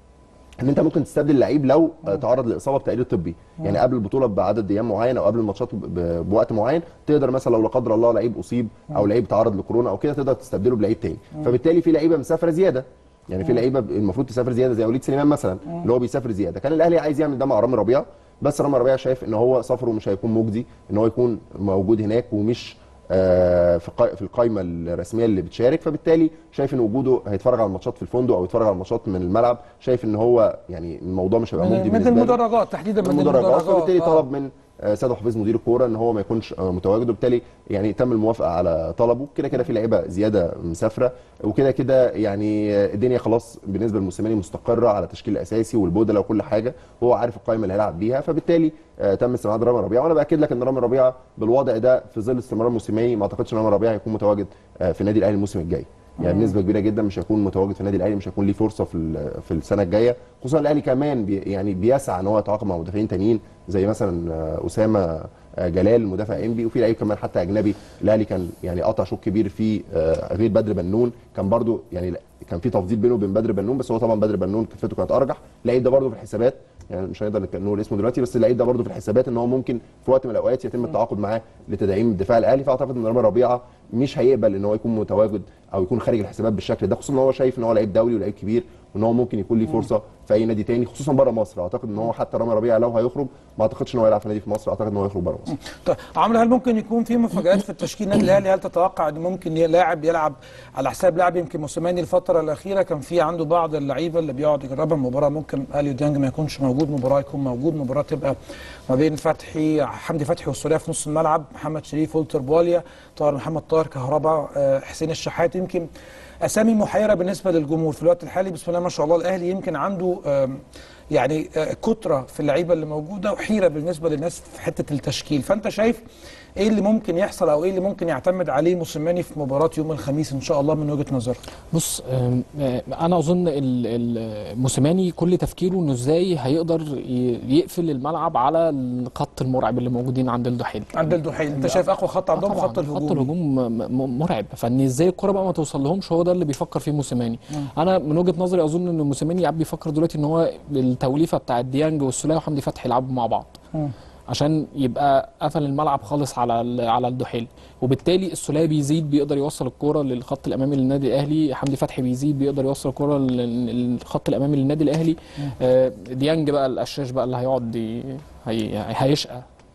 ان انت ممكن تستبدل لعيب لو آه، تعرض لاصابه بتقرير طبي يعني قبل البطوله بعدد ايام معين او قبل الماتشات ب- ب- بوقت معين تقدر مثلا لو لا قدر الله لعيب اصيب او لعيب تعرض لكورونا او كده تقدر تستبدله بلعيب تاني فبالتالي في لعيبه مسافره زياده يعني في لعيبه ب- المفروض تسافر زياده زي وليد سليمان مثلا اللي هو بيسافر زياده كان الاهلي عايز يعمل ده مع رامي ربيعه بس رامي ربيعه شايف ان هو سفره مش هيكون مجدي ان هو يكون موجود هناك ومش آه، في قا- في القائمه الرسميه اللي بتشارك فبالتالي شايف ان وجوده هيتفرج على الماتشات في الفندق او يتفرج على الماتشات من الملعب شايف ان هو يعني الموضوع مش هيبقى من, مجدي من بالنسبه له المدرجات تحديدا من المدرجات المدرجات فبالتالي آه. طلب من آه، سيد حفيظ مدير الكوره ان هو ما يكونش آه، متواجد وبالتالي يعني تم الموافقه على طلبه كده كده في لعيبه زياده مسافره وكده كده يعني آه، الدنيا خلاص بالنسبه للموسيماني مستقره على تشكيل اساسي والبودله وكل حاجه وهو عارف القائمه اللي هيلعب بيها فبالتالي آه، تم استبعاد رامي ربيعه وانا باكد لك ان رامي ربيعه بالوضع ده في ظل استمرار موسيماني ما اعتقدش ان رامي ربيعه هيكون متواجد آه، في النادي الاهلي الموسم الجاي يعني بنسبه كبيره جدا مش هيكون متواجد في النادي الاهلي مش هيكون ليه فرصه في ال- في السنه الجايه خصوصا الاهلي كمان بي يعني بيسعى ان هو يتعاقد مع مدافعين تانيين زي مثلا آه، اسامه آه، جلال مدافع انبي وفي لعيب كمان حتى اجنبي الاهلي كان يعني قطع شوط كبير فيه آه، غير بدر بنون كان برضو يعني لا- كان في تفضيل بينه وبين بدر بنون بس هو طبعا بدر بنون كفته كانت ارجح اللعيب ده برضو في الحسابات يعني مش هنقدر نك- نقول اسمه دلوقتي بس اللعيب ده برضو في الحسابات ان هو ممكن في وقت من الاوقات يتم التعاقد معاه لتدعيم الدفاع الاهلي فاعتقد ان رامي ربيعه مش هيقبل ان هو يكون متواجد او يكون خارج الحسابات بالشكل ده خصوصا ان هو شايف ان هو لعيب دولي ولعيب كبير وان هو ممكن يكون ليه فرصه في اي نادي تاني خصوصا بره مصر اعتقد ان هو حتى رامي ربيعه لو هيخرج ما اعتقدش ان هو يلعب في نادي في مصر اعتقد ان هو يخرج بره مصر طيب عمرو هل ممكن يكون في مفاجآت في التشكيل النادي الاهلي هل تتوقع ان ممكن ي- لاعب يلعب على حساب لاعب يمكن موسيماني الفتره الاخيره كان في عنده بعض اللعيبه اللي بيقعد يجربها المباراه ممكن اليو ديانج ما يكونش موجود مباراه يكون موجود مباراه تبقى ما بين فتحي حمدي فتحي والسوليه في نص الملعب محمد شريف ولتر بواليا طاهر محمد طاهر كهربا آه، حسين الشحات يمكن اسامي محيره بالنسبه للجمهور في الوقت الحالي بسم الله ما شاء الله الاهلي يمكن عنده آم، يعني آه، كتره في اللعيبه اللي موجوده وحيره بالنسبه للناس في حته التشكيل فانت شايف ايه اللي ممكن يحصل او ايه اللي ممكن يعتمد عليه موسيماني في مباراه يوم الخميس ان شاء الله من وجهه نظرك بص آم، آه، انا اظن ال- ال- موسيماني كل تفكيره انه ازاي هيقدر ي- يقفل الملعب على الخط المرعب اللي موجودين عند الدحيل عند الدحيل انت شايف اقوى خط عندهم آه طبعاً، خط الهجوم خط الهجوم م- م- مرعب فان ازاي الكره بقى ما توصل لهمش هو ده اللي بيفكر فيه موسيماني انا من وجهه نظري اظن ان موسيماني قاعد بيفكر دلوقتي ان هو التوليفه بتاع ديانج والسوليه وحمدي فتحي يلعبوا مع بعض عشان يبقى قفل الملعب خالص على ال- على الدحيل وبالتالي السوليه بيزيد بيقدر يوصل الكوره للخط الامامي للنادي الاهلي حمدي فتحي بيزيد بيقدر يوصل الكوره للخط الامامي للنادي الاهلي آه، ديانج بقى القشاش بقى اللي هيقعد ي- هي هيشقى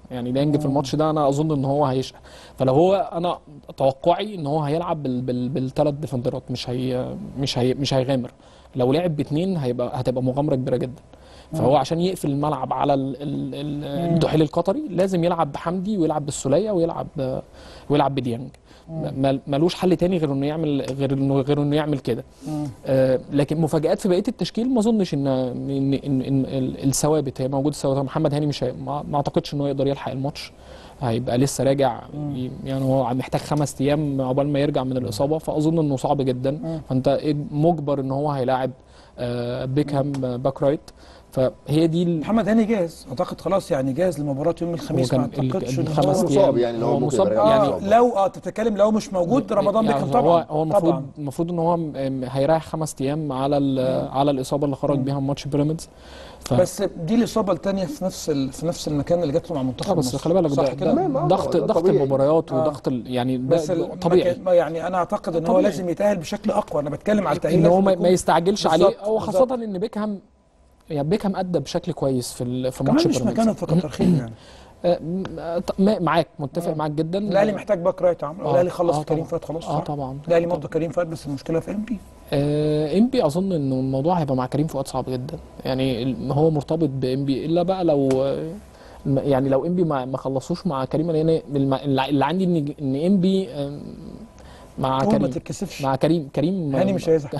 يعني ديانج في الماتش ده انا اظن ان هو هيشقى فلو هو انا توقعي ان هو هيلعب بال بال بالثلاث ديفندرات مش هي مش هي مش هيغامر لو لعب باثنين هيبقى هتبقى مغامره كبيره جدا فهو عشان يقفل الملعب على ال- ال- ال- الدحيل القطري لازم يلعب بحمدي ويلعب بالسوليه ويلعب ويلعب بديانج ما- ملوش حل تاني غير انه يعمل غير انه غير انه يعمل كده آه لكن مفاجات في بقيه التشكيل ما اظنش ان ان ان, إن ال- الثوابت هي موجود الثوابت محمد هاني مش هي ما, ما اعتقدش انه يقدر يلحق الماتش هيبقى لسه راجع ي- يعني هو محتاج خمس ايام عقبال ما يرجع من الاصابه فاظن انه صعب جدا فانت مجبر ان هو هيلاعب آه بيكهام آه، باك رايت فهي دي ال- محمد هاني جاهز اعتقد خلاص يعني جاهز لمباراه يوم الخميس ما هو كان ال- اعتقدش ان الخمس هو مصاب أيام. يعني إن هو هو ممكن مصاب يبقى يعني آه لو اه تتكلم لو مش موجود رمضان يعني بيكهام طبعا هو هو المفروض طبعا المفروض ان هو م- م- هيريح خمس ايام على ال- على الاصابه اللي خرج بيها من ماتش بيراميدز ف... بس دي الاصابه الثانيه في نفس ال... في نفس المكان اللي جات له مع منتخب اه بس مصر. خلي بالك صح ده, كده ده آه، ضغط ده ضغط طبيعي. المباريات آه. وضغط ال... يعني ده بس ده ال- طبيعي ما يعني انا اعتقد ان هو طبيعي. لازم يتاهل بشكل اقوى انا بتكلم على التاهيل ان هو لازم ما, يكون- ما يستعجلش عليه بالظبط، هو بالظبط. خاصه ان بيكهام يعني بيكهام ادى بشكل كويس في ال... في ماتش كمان مش بيراميدز. مكانه في كتر خير يعني آه، م- آه، ط- ما- معاك متفق معاك جدا الاهلي محتاج باك رايت عمرو آه، الاهلي خلص آه كريم طبعاً. فؤاد خلاص اه صح؟ طبعا الاهلي مضى كريم فؤاد بس المشكله في ام بي آه امبي اظن انه الموضوع هيبقى مع كريم فؤاد صعب جدا يعني ال- هو مرتبط بامبي الا بقى لو آه، الم- يعني لو امبي ما ما خلصوش مع كريم لان الم- اللي اللي عندي ان ان امبي آم، مع هو ما كريم تتكسفش مع كريم كريم هاني مش هيزعل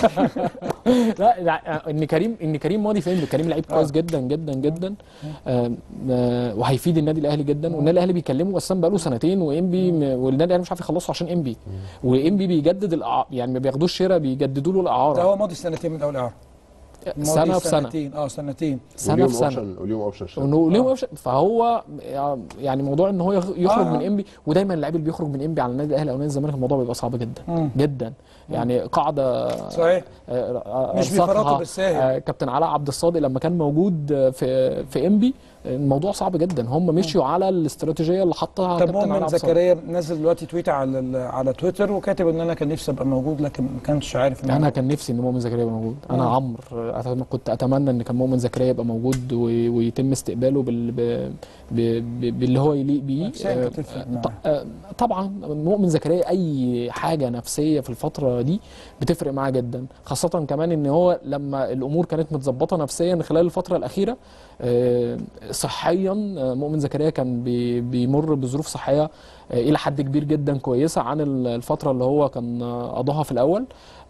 لا, لا ان كريم ان كريم ماضي فين كريم لعيب كويس جدا جدا جدا آم، آه، وهيفيد النادي الاهلي جدا والنادي الاهلي بيكلمه اصلا بقاله سنتين وانبي والنادي الاهلي مش عارف يخلصه عشان انبي وانبي بيجدد الإعار يعني ما بياخدوش شراء بيجددوا له ده الاعاره هو ماضي سنتين من اول اعاره ماضي سنه في سنه سنتين اه سنتين سنه وليهم في سنه اوبشن وليهم اوبشن شهر. انه ليه اوبشن فهو يعني موضوع ان هو يخ- يخرج آه. من انبي ودايما اللعيب اللي بيخرج من انبي على النادي الاهلي او نادي الزمالك الموضوع بيبقى صعب جدا مم. جدا يعني قاعده صحيح آه، آه، مش أرسخها، بيفرطوا بالساهل. آه، كابتن علاء عبد الصادق لما كان موجود آه، في في انبي الموضوع صعب جدا هم مشيوا على الاستراتيجيه اللي حطها طب كابتن علاء مؤمن عبد الصادق زكريا نزل دلوقتي تويت على ال- على تويتر وكاتب ان انا كان نفسي ابقى موجود لكن ما كانش عارف ان انا كان نفسي ان مؤمن زكريا يبقى موجود انا آه. عمرو آه، أتمنى- كنت اتمنى ان كان مؤمن زكريا يبقى موجود و- ويتم استقباله بال ب... ب... ب... باللي هو يليق بيه نفسياً آه، كانت تفرق ط- معاه. آه، طبعا مؤمن زكريا اي حاجه نفسيه في الفتره دي بتفرق معاه جدا خاصه كمان ان هو لما الامور كانت متظبطه نفسيا خلال الفتره الاخيره آه، صحيا آه، مؤمن زكريا كان بي- بيمر بظروف صحيه آه، الى حد كبير جدا كويسه عن ال- الفتره اللي هو كان آه، قضاها في الاول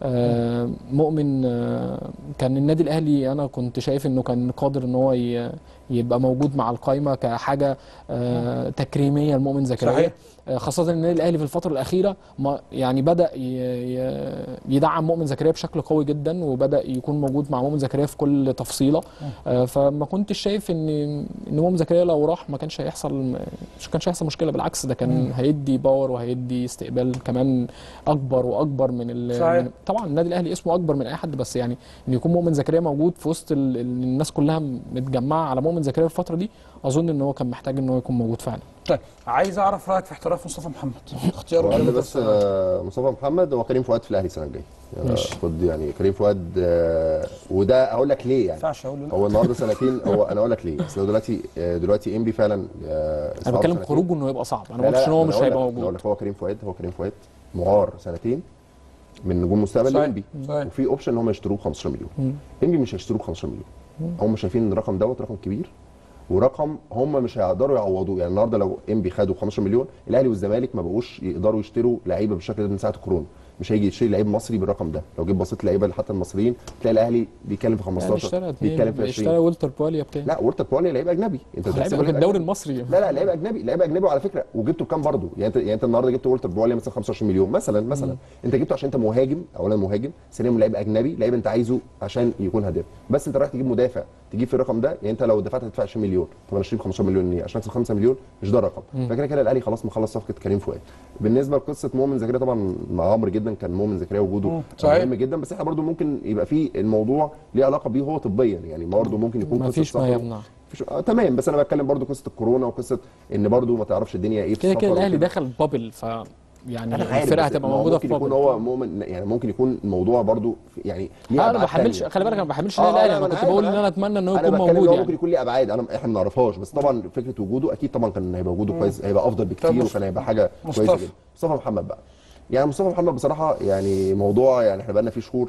آه، مؤمن آه، كان النادي الاهلي انا كنت شايف انه كان قادر ان هو ي- يبقى موجود مع القائمه كحاجه آه، تكريميه لمؤمن زكريا صحيح. آه، خاصة ان النادي الاهلي في الفترة الأخيرة ما يعني بدأ ي- ي- يدعم مؤمن زكريا بشكل قوي جدا وبدأ يكون موجود مع مؤمن زكريا في كل تفصيلة آه، فما كنتش شايف ان ان مؤمن زكريا لو راح ما كانش هيحصل مش كانش هيحصل مشكلة بالعكس ده كان هيدي باور وهيدي استقبال كمان أكبر وأكبر من, ال- صحيح. من طبعا النادي الأهلي اسمه أكبر من أي حد بس يعني ان يكون مؤمن زكريا موجود في وسط ال- ال- الناس كلها متجمعة على مؤمن زكريا في الفترة دي أظن ان هو كان محتاج ان هو يكون موجود فعلا طيب عايز اعرف رايك في احتراف مصطفى محمد اختياره هو قال لي كلمة بس آه، مصطفى محمد هو كريم فؤاد في الاهلي السنه الجايه يعني ماشي. خد يعني كريم فؤاد آه، وده هقول لك ليه ما يعني ينفعش اقول له لا. هو النهارده سنتين هو انا اقول لك ليه اصل هو دلوقتي آه، دلوقتي انبي فعلا آه، انا إصابة بتكلم سنتين. خروجه انه يبقى صعب انا لا، ما لا، قلتش ان هو أنا مش أقول هيبقى لك- أنا اقول موجود لك هو كريم فؤاد هو كريم فؤاد معار سنتين من نجوم مستقبل صحيح. لانبي صحيح. وفي اوبشن ان هم يشتروه ب 15 مليون انبي مش هيشتروه ب 15 مليون هم شايفين ان الرقم دوت رقم كبير ورقم هم مش هيقدروا يعوضوه يعني النهارده لو انبي خدوا 15 مليون الاهلي والزمالك ما بقوش يقدروا يشتروا لعيبه بالشكل ده من ساعه الكورونا مش هيجي يشتري لعيب مصري بالرقم ده لو جيت بصيت لعيبه حتى المصريين تلاقي الاهلي بيتكلم في يعني 15 اشترى بيتكلم اتنين في اشترى 20 والتر بواليا بتاعي لا وورتر بوالي لعيب اجنبي انت لعيبه بتحسبه في لعيب الدوري أجنبي. المصري لا لا لعيب اجنبي لعيب اجنبي وعلى فكره وجبته بكام برضه يعني انت يعني انت النهارده جبت والتر بواليا مثلا 25 مليون مثلا مثلا انت جبته عشان انت مهاجم اولا مهاجم ثانيا لعيب اجنبي لعيب انت عايزه عشان يكون هداف بس انت رايح تجيب مدافع تجيب في الرقم ده يعني انت لو دفعت هتدفع 20 مليون طب انا اشتري ب 15 مليون ليه عشان اكسب 5 مليون مش ده الرقم فكده كده الاهلي خلاص مخلص صفقه كريم فؤاد بالنسبه لقصه مؤمن زكريا طبعا مع عمرو جدا كان مؤمن زكريا وجوده صحيح. مهم جدا بس احنا برضو ممكن يبقى في الموضوع ليه علاقه بيه هو طبيا يعني برضو ممكن يكون ما قصة فيش ما سفر. يمنع فيش آه تمام بس انا بتكلم برضو قصه الكورونا وقصه ان برضو ما تعرفش الدنيا ايه في كده كده السفر الاهلي وكده. دخل بابل ف يعني انا عارف الفرقه بس هتبقى ما هو موجوده ممكن في يكون فاضل. هو مؤمن يعني ممكن يكون الموضوع برضو في- يعني ليه آه، انا ما أبعاد بحملش تانية. خلي بالك انا ما بحملش آه، النادي آه، الاهلي لا، انا ما كنت بقول عارف، ان انا اتمنى ان هو انا يكون بتكلم موجود ان هو يعني ممكن يكون ليه ابعاد انا احنا ما نعرفهاش بس طبعا فكره وجوده اكيد طبعا كان هيبقى وجوده كويس هيبقى افضل بكتير مص- وكان هيبقى حاجه مصطفى. كويسه جدا مصطفى محمد بقى يعني مصطفى محمد بصراحه يعني موضوع يعني احنا بقالنا فيه شهور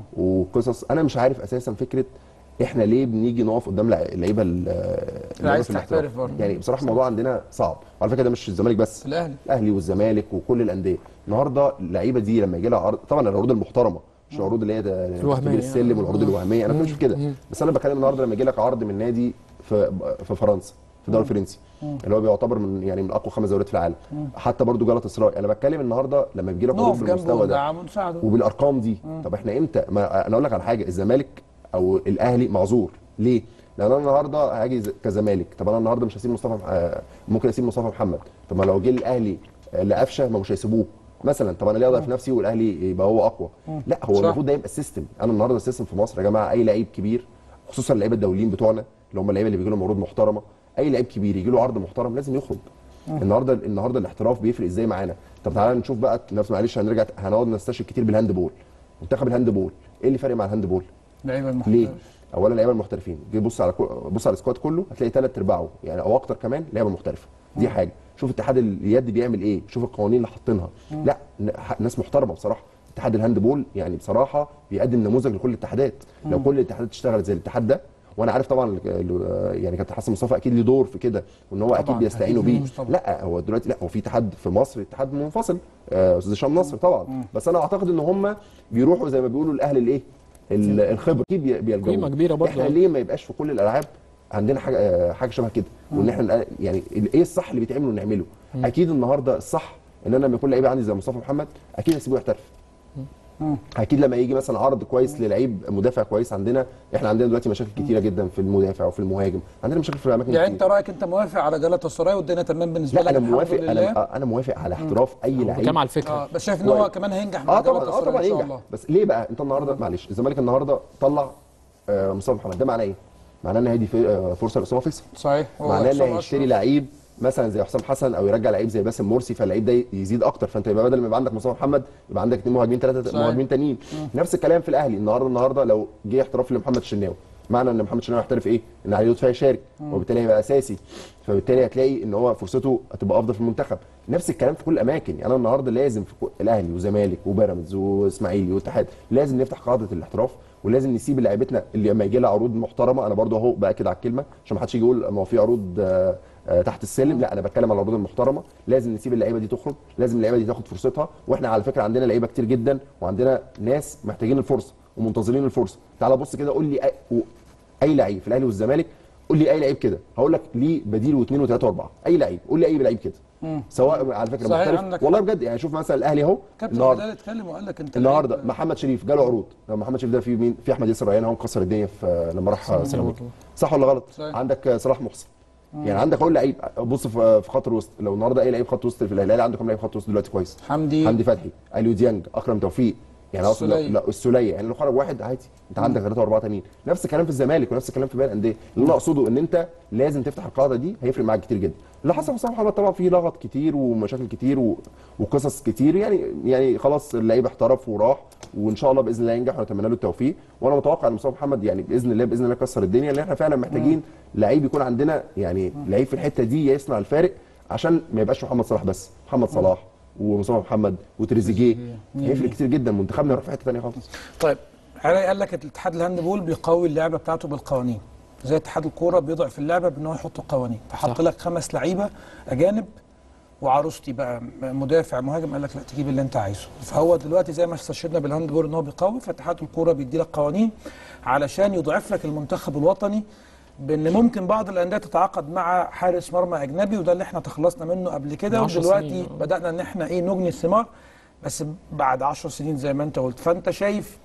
وقصص انا مش عارف اساسا فكره احنا ليه بنيجي نقف قدام لع- اللعيبه ال- اللي عايز في الاحتراف. تحترف برضه. يعني بصراحه الموضوع عندنا صعب وعلى فكره ده مش الزمالك بس في الاهلي الاهلي والزمالك وكل الانديه النهارده اللعيبه دي لما يجي لها عرض طبعا العروض المحترمه مش العروض اللي هي ده- الوهمية. كبير السلم والعروض الوهميه انا مش في كده بس انا بتكلم النهارده لما يجي لك عرض من نادي في في فرنسا في الدوري الفرنسي اللي هو بيعتبر من يعني من اقوى خمس دوريات في العالم حتى برضو جالاتا سراي انا بتكلم النهارده لما بيجي لك عروض نقف جنبه بالمستوى ده وندعمه ونساعده وبالارقام دي طب احنا امتى ما انا اقول لك على حاجه الزمالك او الاهلي معذور ليه لان انا النهارده هاجي ز- كزمالك طب انا النهارده مش هسيب مصطفى مح- آه، ممكن اسيب مصطفى محمد طب ما لو جه الاهلي آه، لقفشه ما مش هيسيبوه مثلا طب انا ليه اضعف نفسي والاهلي يبقى هو اقوى لا هو صح. المفروض ده يبقى السيستم انا النهارده السيستم في مصر يا جماعه اي لعيب كبير خصوصا اللعيبه الدوليين بتوعنا اللي هم اللعيبه اللي بيجي لهم عروض محترمه اي لعيب كبير يجي له عرض محترم لازم يخرج النهارده النهارده الاحتراف بيفرق ازاي معانا طب تعالى نشوف بقى نفس معلش هنرجع هنقعد نستشهد كتير بالهاند بول منتخب الهاند بول ايه اللي فارق مع الهاند بول لعيبه ليه المحترف اولا اللعيبه المحترفين جي بص على كو... بص على السكواد كله هتلاقي ثلاث ارباعه يعني او اكتر كمان لعيبه محترفه دي حاجه شوف اتحاد اليد بيعمل ايه شوف القوانين اللي حاطينها لا ن- ح- ناس محترمه بصراحه اتحاد الهاند بول يعني بصراحه بيقدم نموذج لكل الاتحادات لو كل الاتحادات اشتغلت زي الاتحاد ده وانا عارف طبعا ال- ال- يعني كابتن حسن مصطفى اكيد له دور في كده وان هو اكيد طبعاً، بيستعينوا أكيد بيه مش طبعاً. لا هو دلوقتي لا هو في اتحاد في مصر اتحاد منفصل آه، استاذ هشام نصر طبعا بس انا اعتقد ان هم بيروحوا زي ما بيقولوا الاهل الايه ال- الخبره اكيد بي- بيلجأوا قيمة كبيرة برضه. احنا ليه ما يبقاش في كل الالعاب عندنا حاجه آه، حاجه شبه كده وان احنا الآ- يعني ال- ايه الصح اللي بيتعمل ونعمله اكيد النهارده الصح ان انا لما يكون لعيب عندي زي مصطفى محمد اكيد هسيبه يحترف اكيد لما يجي مثلا عرض كويس للعيب مدافع كويس عندنا احنا عندنا دلوقتي مشاكل كتيره جدا في المدافع وفي المهاجم عندنا مشاكل في الاماكن يعني كتير. انت رايك انت موافق على جلاتا سراي والدنيا تمام بالنسبه لا لك انا الحمد موافق لله انا انا موافق على احتراف اي لعيب بتكلم على الفكره اه بس شايف ان هو كويس. كمان هينجح مع اه طبعا جلاتا اه سراي طبعا ان شاء ينجح الله بس ليه بقى انت النهارده معلش الزمالك النهارده طلع آه، مصطفى محمد ده معناه ايه؟ معناه ان هيدي في- آه، فرصه لاسامه فيصل صحيح هو معناه ان حسام هيشتري أشرف. لعيب مثلا زي حسام حسن او يرجع لعيب زي باسم مرسي فاللعيب ده يزيد اكتر فانت يبقى بدل ما يبقى عندك مصطفى محمد يبقى عندك اثنين مهاجمين ثلاثه صحيح. مهاجمين تانيين نفس الكلام في الاهلي النهارده النهارده لو جه احتراف لمحمد الشناوي معنى ان محمد الشناوي يحترف ايه؟ ان علي لطفي هيشارك وبالتالي هيبقى اساسي فبالتالي هتلاقي ان هو فرصته هتبقى افضل في المنتخب نفس الكلام في كل الاماكن يعني انا النهارده لازم في كل- الاهلي وزمالك وبيراميدز واسماعيلي واتحاد لازم نفتح قاعده الاحتراف ولازم نسيب لعيبتنا اللي لما يجي لها عروض محترمه انا برضو اهو باكد على الكلمه عشان ما حدش يجي يقول ما هو في عروض آه، آه، تحت السلم لا انا بتكلم على العروض المحترمه لازم نسيب اللعيبه دي تخرج لازم اللعيبه دي تاخد فرصتها واحنا على فكره عندنا لعيبه كتير جدا وعندنا ناس محتاجين الفرصه ومنتظرين الفرصه تعال بص كده قول لي أي, و- اي لعيب في الاهلي والزمالك قول لي اي لعيب كده هقول لك ليه بديل واثنين وثلاثه واربعه اي لعيب قول لي اي لعيب كده سواء على فكره صحيح، محترف عندك والله بجد يعني شوف مثلا الاهلي اهو كابتن النهارده بدال اتكلم وقال لك انت النهارده لعيب- محمد شريف جاله عروض لما محمد شريف ده في مين في احمد ياسر ريان هو مكسر الدنيا في لما راح سيراميكا صح ولا غلط صحيح. عندك صلاح محسن يعني عندك اقول لعيب بص في في خط الوسط لو النهارده اي لعيب خط وسط في الاهلي عنده كام لعيب خط وسط دلوقتي كويس حمدي حمدي فتحي اليو ديانج اكرم توفيق يعني اصلا السولية. لا السوليه يعني لو خرج واحد عادي انت عندك ثلاثه واربعه تانيين نفس الكلام في الزمالك ونفس الكلام في باقي الانديه اللي انا اقصده ان انت لازم تفتح القاعده دي هيفرق معاك كتير جدا اللي حصل في مصطفى محمد طبعا فيه لغط كتير ومشاكل كتير و... وقصص كتير يعني يعني خلاص اللعيب احترف وراح وان شاء الله باذن الله ينجح ونتمنى له التوفيق وانا متوقع ان مصطفى محمد يعني باذن الله باذن الله يكسر الدنيا لان احنا فعلا محتاجين لعيب يكون عندنا يعني لعيب في الحته دي يصنع الفارق عشان ما يبقاش محمد صلاح بس محمد صلاح ومصطفى محمد وتريزيجيه هيفرق كتير جدا منتخبنا يروح في حته ثانيه خالص طيب علاء قال لك الاتحاد الهاندبول بيقوي اللعبه بتاعته بالقوانين زي اتحاد الكوره بيضعف اللعبه بان هو يحط قوانين فحط صح. لك خمس لعيبه اجانب وعروستي بقى مدافع مهاجم قال لك لا تجيب اللي انت عايزه فهو دلوقتي زي ما استشهدنا بالهاندبول ان هو بيقوي فاتحاد الكوره بيدي لك قوانين علشان يضعف لك المنتخب الوطني بان ممكن بعض الانديه تتعاقد مع حارس مرمى اجنبي وده اللي احنا تخلصنا منه قبل كده من عشر ودلوقتي سنين، آه. بدانا ان احنا ايه نجني الثمار بس بعد 10 سنين زي ما انت قلت فانت شايف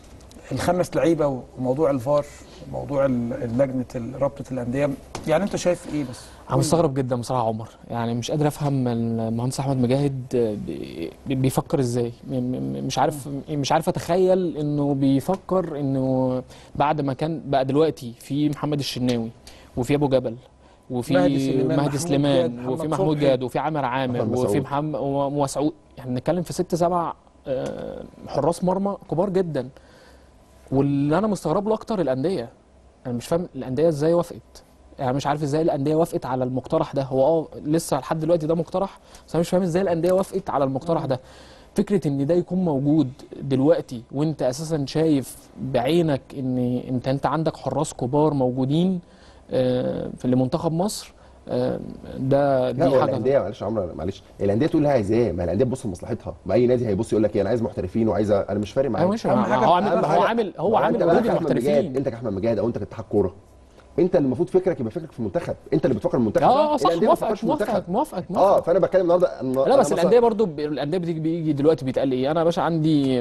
الخمس لعيبه وموضوع الفار وموضوع ال- لجنه رابطه الانديه يعني انت شايف ايه بس؟ انا مستغرب جدا بصراحه عمر يعني مش قادر افهم المهندس احمد مجاهد بي- بيفكر ازاي م- م- مش عارف مش عارف اتخيل انه بيفكر انه بعد ما كان بقى دلوقتي في محمد الشناوي وفي ابو جبل وفي مهدي سليمان، مهدي محمود سليمان جاد، وفي محمد محمود صبحي. جاد وفي عامر عامر محمد وفي مسعود. محمد ومسعود يعني بنتكلم في ست سبع آه، حراس مرمى كبار جدا واللي انا مستغرب له اكتر الانديه انا مش فاهم الانديه ازاي وافقت يعني مش عارف ازاي الانديه وافقت على المقترح ده هو اه لسه لحد دلوقتي ده مقترح بس انا مش فاهم ازاي الانديه وافقت على المقترح ده فكره ان ده يكون موجود دلوقتي وانت اساسا شايف بعينك ان انت انت عندك حراس كبار موجودين آه، في لمنتخب مصر آه، ده لا دي هو حاجه الانديه معلش يا عمرو معلش الانديه تقول لها عايزاه ما الانديه تبص لمصلحتها ما اي نادي هيبص يقول لك ايه انا عايز محترفين وعايز أ- انا مش فارق معايا ايوه ماشي أهم ما- حاجة- هو عامل أهم هو حاجة- عامل هو ما عامل انت وجود بقى كأحمد مجاد المحترفين انت كاحمد مجاد او انت كاتحاد كوره انت اللي المفروض فكرك يبقى فكرك في المنتخب انت اللي بتفكر المنتخب اه صح الأندية ما بتفكرش موافقك في المنتخب. موافقك موافقك اه موافقك فانا بتكلم النهارده أنا- لا أنا بس مثلاً- الانديه برضو ب- الانديه بتيجي بيجي دلوقتي بيتقال ايه انا يا باشا عندي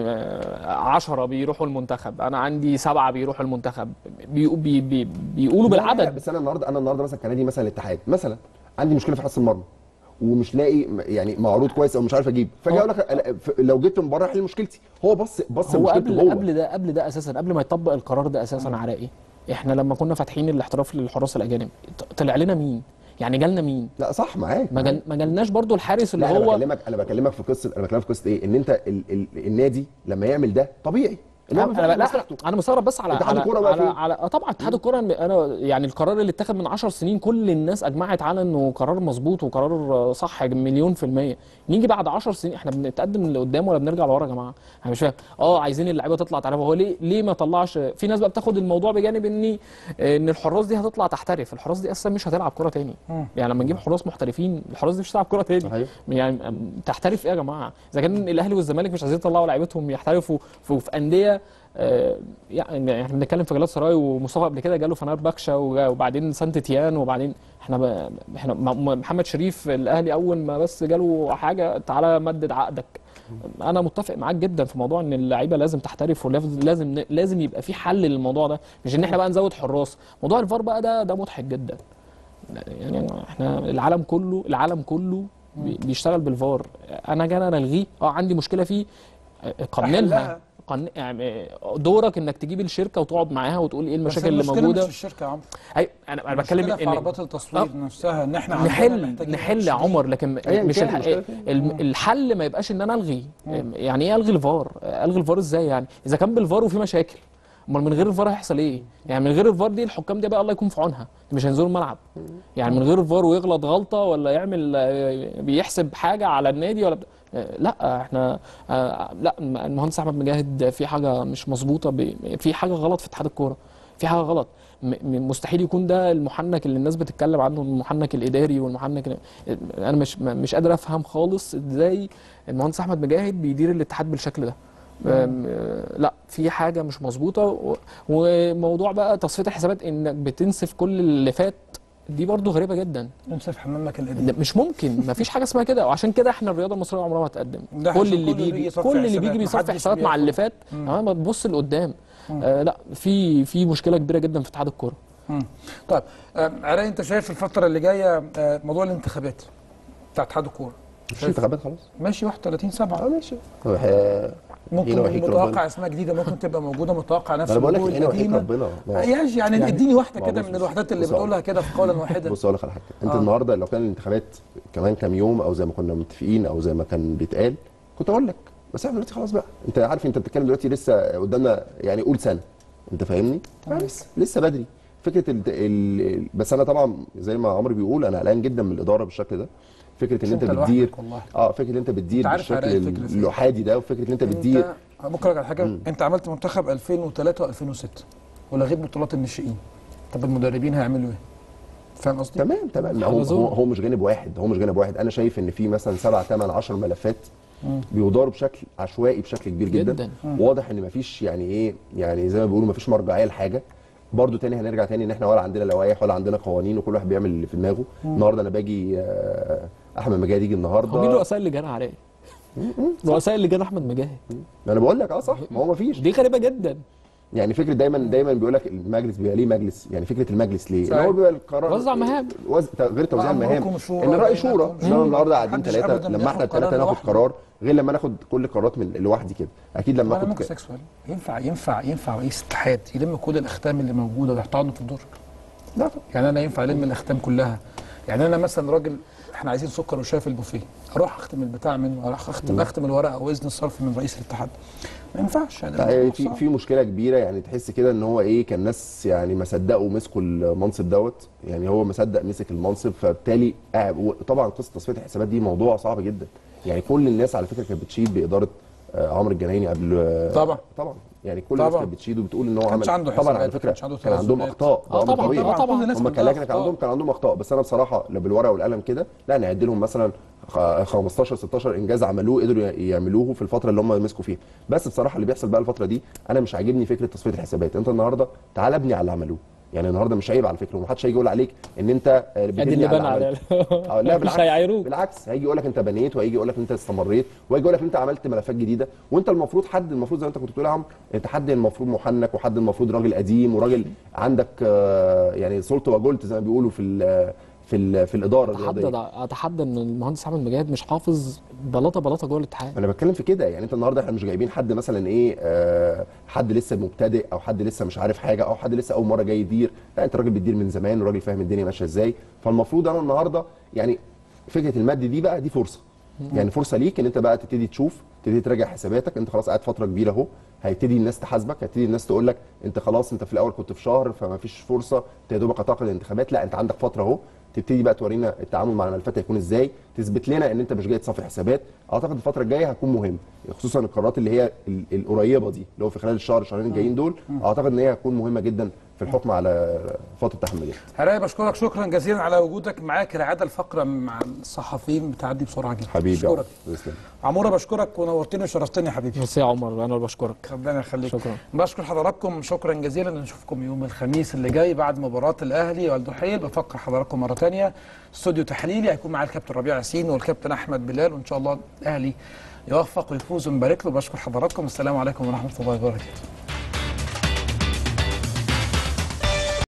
10 بيروحوا المنتخب انا عندي سبعه بيروحوا المنتخب بي بي بي بيقولوا لا، لا، بالعدد بس انا النهارده انا النهارده مثلا كنادي مثلا الاتحاد مثلا عندي مشكله في حراسه المرمى ومش لاقي م- يعني معروض كويس او مش عارف اجيب فاجي اقول لك أنا- ف- لو جبت من بره احل مشكلتي هو بص بص هو مشكلته قبل جوه قبل ده قبل ده اساسا قبل ما يطبق القرار ده اساسا على ايه احنا لما كنا فاتحين الاحتراف للحراس الاجانب ط- طلع لنا مين يعني جالنا مين لا صح معاك ما جال- ما جالناش برضو الحارس اللي لا انا هو بكلمك انا بكلمك في قصه انا بكلمك في قصه ايه ان انت ال ال النادي لما يعمل ده طبيعي ان هو انا بيفكر في لا مصلحته. انا مستغرب بس على اتحاد على الكورة بقى على, فين؟ على آه طبعا اتحاد الكوره انا يعني القرار اللي اتخذ من 10 سنين كل الناس اجمعت على انه قرار مظبوط وقرار صح مليون في الميه نيجي بعد 10 سنين احنا بنتقدم لقدام ولا بنرجع لورا يا جماعه انا مش فاهم اه عايزين اللعيبه تطلع تعرف هو ليه ليه ما طلعش في ناس بقى بتاخد الموضوع بجانب ان ان الحراس دي هتطلع تحترف الحراس دي اساسا مش هتلعب كوره تاني يعني لما نجيب حراس محترفين الحراس دي مش هتلعب كوره تاني صحيح. يعني تحترف ايه يا جماعه اذا كان الاهلي والزمالك مش عايزين يطلعوا لعيبتهم يحترفوا في, في انديه آه، يعني احنا بنتكلم في جلال سراي ومصطفى قبل كده جاله فنار بكشا وجا- وبعدين سانت تيان وبعدين احنا ب... احنا م- م- محمد شريف الاهلي اول ما بس جاله حاجه تعالى مدد عقدك انا متفق معاك جدا في موضوع ان اللعيبه لازم تحترف ولازم لازم لازم يبقى في حل للموضوع ده مش ان احنا بقى نزود حراس موضوع الفار بقى ده ده مضحك جدا يعني احنا العالم كله العالم كله بي- بيشتغل بالفار انا جاي انا الغيه اه عندي مشكله فيه اه، قننها أحلها. قن... يعني دورك انك تجيب الشركه وتقعد معاها وتقول ايه بس المشاكل اللي المشكلة موجوده مش في الشركه يا عمرو أي انا انا بتكلم المشكلة في ان عربات التصوير آه. نفسها ان احنا عندنا نحل محتاجين نحل يا شديد. عمر لكن أيا مش كان الح... المشكلة فين. الم- الحل ما يبقاش ان انا الغي يعني ايه الغي الفار الغي الفار ازاي يعني اذا كان بالفار وفي مشاكل امال من غير الفار هيحصل ايه يعني من غير الفار دي الحكام دي بقى الله يكون في عونها مش هينزلوا الملعب يعني من غير الفار ويغلط غلطه ولا يعمل آه، بيحسب حاجه على النادي ولا بت... آه، لا احنا آه، لا المهندس احمد مجاهد في حاجه مش مظبوطه ب- في حاجه غلط في اتحاد الكوره في حاجه غلط م- م- مستحيل يكون ده المحنك اللي الناس بتتكلم عنه المحنك الاداري والمحنك ال- انا مش م- مش قادر افهم خالص ازاي المهندس احمد مجاهد بيدير الاتحاد بالشكل ده أم- آه، لا في حاجه مش مظبوطه و- وموضوع بقى تصفيه الحسابات انك بتنسف كل اللي فات دي برضو غريبه جدا نمسك حمامك ده القديم مش ممكن مفيش حاجه اسمها كده وعشان كده احنا الرياضه المصريه عمرها ما هتقدم ده كل عشان اللي كل اللي بيجي بيجي يصفي كل اللي حسابات، بيجي بيصفي محدش حسابات مع بياخد. اللي فات تمام ما تبص لقدام آه لا في في مشكله كبيره جدا في اتحاد الكوره مم. طيب آه، علاء انت شايف الفتره اللي جايه آه، موضوع الانتخابات بتاع اتحاد الكوره مش انتخابات خلاص ماشي 31 7 اه ماشي هو ح- ممكن هنا وحيك متوقع ربنا. اسماء جديده ممكن تبقى موجوده متوقع نفس انا بقول لك الوجوه هنا وحيك القديمة. ربنا ما هو- يعني يعني اديني واحده ما هو كده بص- من الوحدات اللي بص أقول بتقولها كده في قولا واحدا بص اقول لك على حاجه انت آه. النهارده لو كان الانتخابات كمان كام يوم او زي ما كنا متفقين او زي ما كان بيتقال كنت اقول لك بس احنا دلوقتي خلاص بقى انت عارف انت بتتكلم دلوقتي لسه قدامنا يعني قول سنه انت فاهمني لسه لسه بدري فكره ال... ال... بس انا طبعا زي ما عمرو بيقول انا قلقان جدا من الاداره بالشكل ده فكره ان مش انت انت لوحدك بتدير والله. اه فكره ان انت بتدير انت عارف بالشكل عراق الفكرة فين؟ الاحادي ده وفكره ان انت بتدير انت ممكن أقول لك على حاجه انت عملت منتخب 2003 و2006 ولغيت بطولات الناشئين طب المدربين هيعملوا ايه؟ فاهم قصدي؟ تمام تمام هو, حلزون. هو هو مش جانب واحد هو مش جانب واحد انا شايف ان في مثلا سبع ثمان 10 ملفات بيداروا بشكل عشوائي بشكل كبير جدا, جداً. واضح ان مفيش يعني ايه يعني زي ما بيقولوا مفيش مرجعيه لحاجه برضو تاني هنرجع تاني ان احنا ولا عندنا لوائح ولا عندنا قوانين وكل واحد بيعمل اللي في دماغه النهارده انا باجي آه، احمد مجاهد يجي هو مين النهارده رؤساء اللجان عليه؟ رؤساء اللجان احمد مجاهد ما انا بقول لك اه صح ما هو مفيش دي غريبه جدا يعني فكره دايما دايما بيقول لك المجلس بيبقى ليه مجلس يعني فكره المجلس ليه؟ ان صحيح. هو بيبقى القرار وزع مهام. وز... غير توزيع وأمركم المهام شورى ان الراي بينكم. شورى مم. انما النهارده قاعدين محدش ثلاثه أبداً لما بياخد احنا الثلاثه قرار ناخد لوحده. قرار غير لما ناخد كل القرارات من لوحدي كده اكيد لما انا اخد ممكن ك- اسالك سؤال ينفع ينفع ينفع رئيس اتحاد يلم كل الاختام اللي موجوده ويحطها عنده في الدرج لا طبعا. يعني انا ينفع الم الاختام كلها يعني انا مثلا راجل احنا عايزين سكر وشاي في البوفيه اروح اختم البتاع منه اروح اختم اختم الورقه او اذن الصرف من رئيس الاتحاد ما ينفعش يعني لا الموضوع يعني في صعب. في مشكله كبيره يعني تحس كده ان هو ايه كان ناس يعني ما صدقوا مسكوا المنصب دوت يعني هو ما صدق مسك المنصب فبالتالي قاعد طبعا قصه تصفيه الحسابات دي موضوع صعب جدا يعني كل الناس على فكره كانت بتشيد باداره آه، عمرو الجنايني قبل آه، طبعا. طبعا يعني كل الناس طبعا. كانت بتشيد وبتقول ان هو كانش عمل عنده طبعا على حسابات، فكره كانش عنده كان عندهم تنازلات. اخطاء آه، ده أمر طبعاً، طبيعي. طبعاً، طبعاً. كل الناس هم كانت كان لكن كان أخطاء. عندهم كان عندهم اخطاء بس انا بصراحه لا بالورقه والقلم كده لا نعد لهم مثلا خ- 15 16 انجاز عملوه قدروا ي- يعملوه في الفتره اللي هم مسكوا فيها بس بصراحه اللي بيحصل بقى الفتره دي انا مش عاجبني فكره تصفيه الحسابات انت النهارده تعال ابني على اللي عملوه يعني النهارده مش عيب على فكره ومحدش هيجي يقول عليك ان انت آه، ادي بتبني اللي على بنى على عملته. آه، لا مش بالعكس هيعايروك بالعكس هيجي يقول لك انت بنيت وهيجي يقول لك انت استمريت وهيجي يقول لك انت عملت ملفات جديده وانت المفروض حد المفروض زي ما انت كنت بتقول يا عمرو انت حد المفروض محنك وحد المفروض راجل قديم وراجل عندك آه، يعني سلطه وجلت زي ما بيقولوا في ال في ال في الاداره اتحدى الرياضيه اتحدى ان المهندس احمد مجاهد مش حافظ بلاطه بلاطه جوه الاتحاد انا بتكلم في كده يعني انت النهارده احنا مش جايبين حد مثلا ايه آه حد لسه مبتدئ او حد لسه مش عارف حاجه او حد لسه اول مره جاي يدير لا انت راجل بتدير من زمان وراجل فاهم الدنيا ماشيه ازاي فالمفروض انا النهارده يعني فكره المد دي بقى دي فرصه يعني فرصه ليك ان انت بقى تبتدي تشوف تبتدي تراجع حساباتك انت خلاص قاعد فتره كبيره اهو هيبتدي الناس تحاسبك هيبتدي الناس تقول لك انت خلاص انت في الاول كنت في شهر فما فيش فرصه انت يا دوبك هتعقد الانتخابات لا انت عندك فتره اهو تبتدي بقى تورينا التعامل مع الملفات هيكون ازاي تثبت لنا ان انت مش جاي تصفي حسابات اعتقد الفتره الجايه هتكون مهم خصوصا القرارات اللي هي ال- القريبه دي اللي هو في خلال الشهر الشهرين الجايين دول اعتقد ان هي هتكون مهمه جدا في الحكم على فتره تحمليه هراي بشكرك شكرا جزيلا على وجودك معاك كالعاده الفقره مع الصحفيين بتعدي بسرعه جدا حبيبي يا بشكرك عمرو. تسلم. عموره بشكرك ونورتني وشرفتني يا حبيبي ميرسي يا عمر انا بشكرك ربنا يخليك شكرا. بشكر حضراتكم شكرا جزيلا نشوفكم يوم الخميس اللي جاي بعد مباراه الاهلي والدحيل بفكر حضراتكم مره ثانيه استوديو تحليلي هيكون معايا الكابتن ربيع ياسين والكابتن احمد بلال وان شاء الله الاهلي يوفق ويفوز ونبارك له بشكر حضراتكم السلام عليكم ورحمه الله وبركاته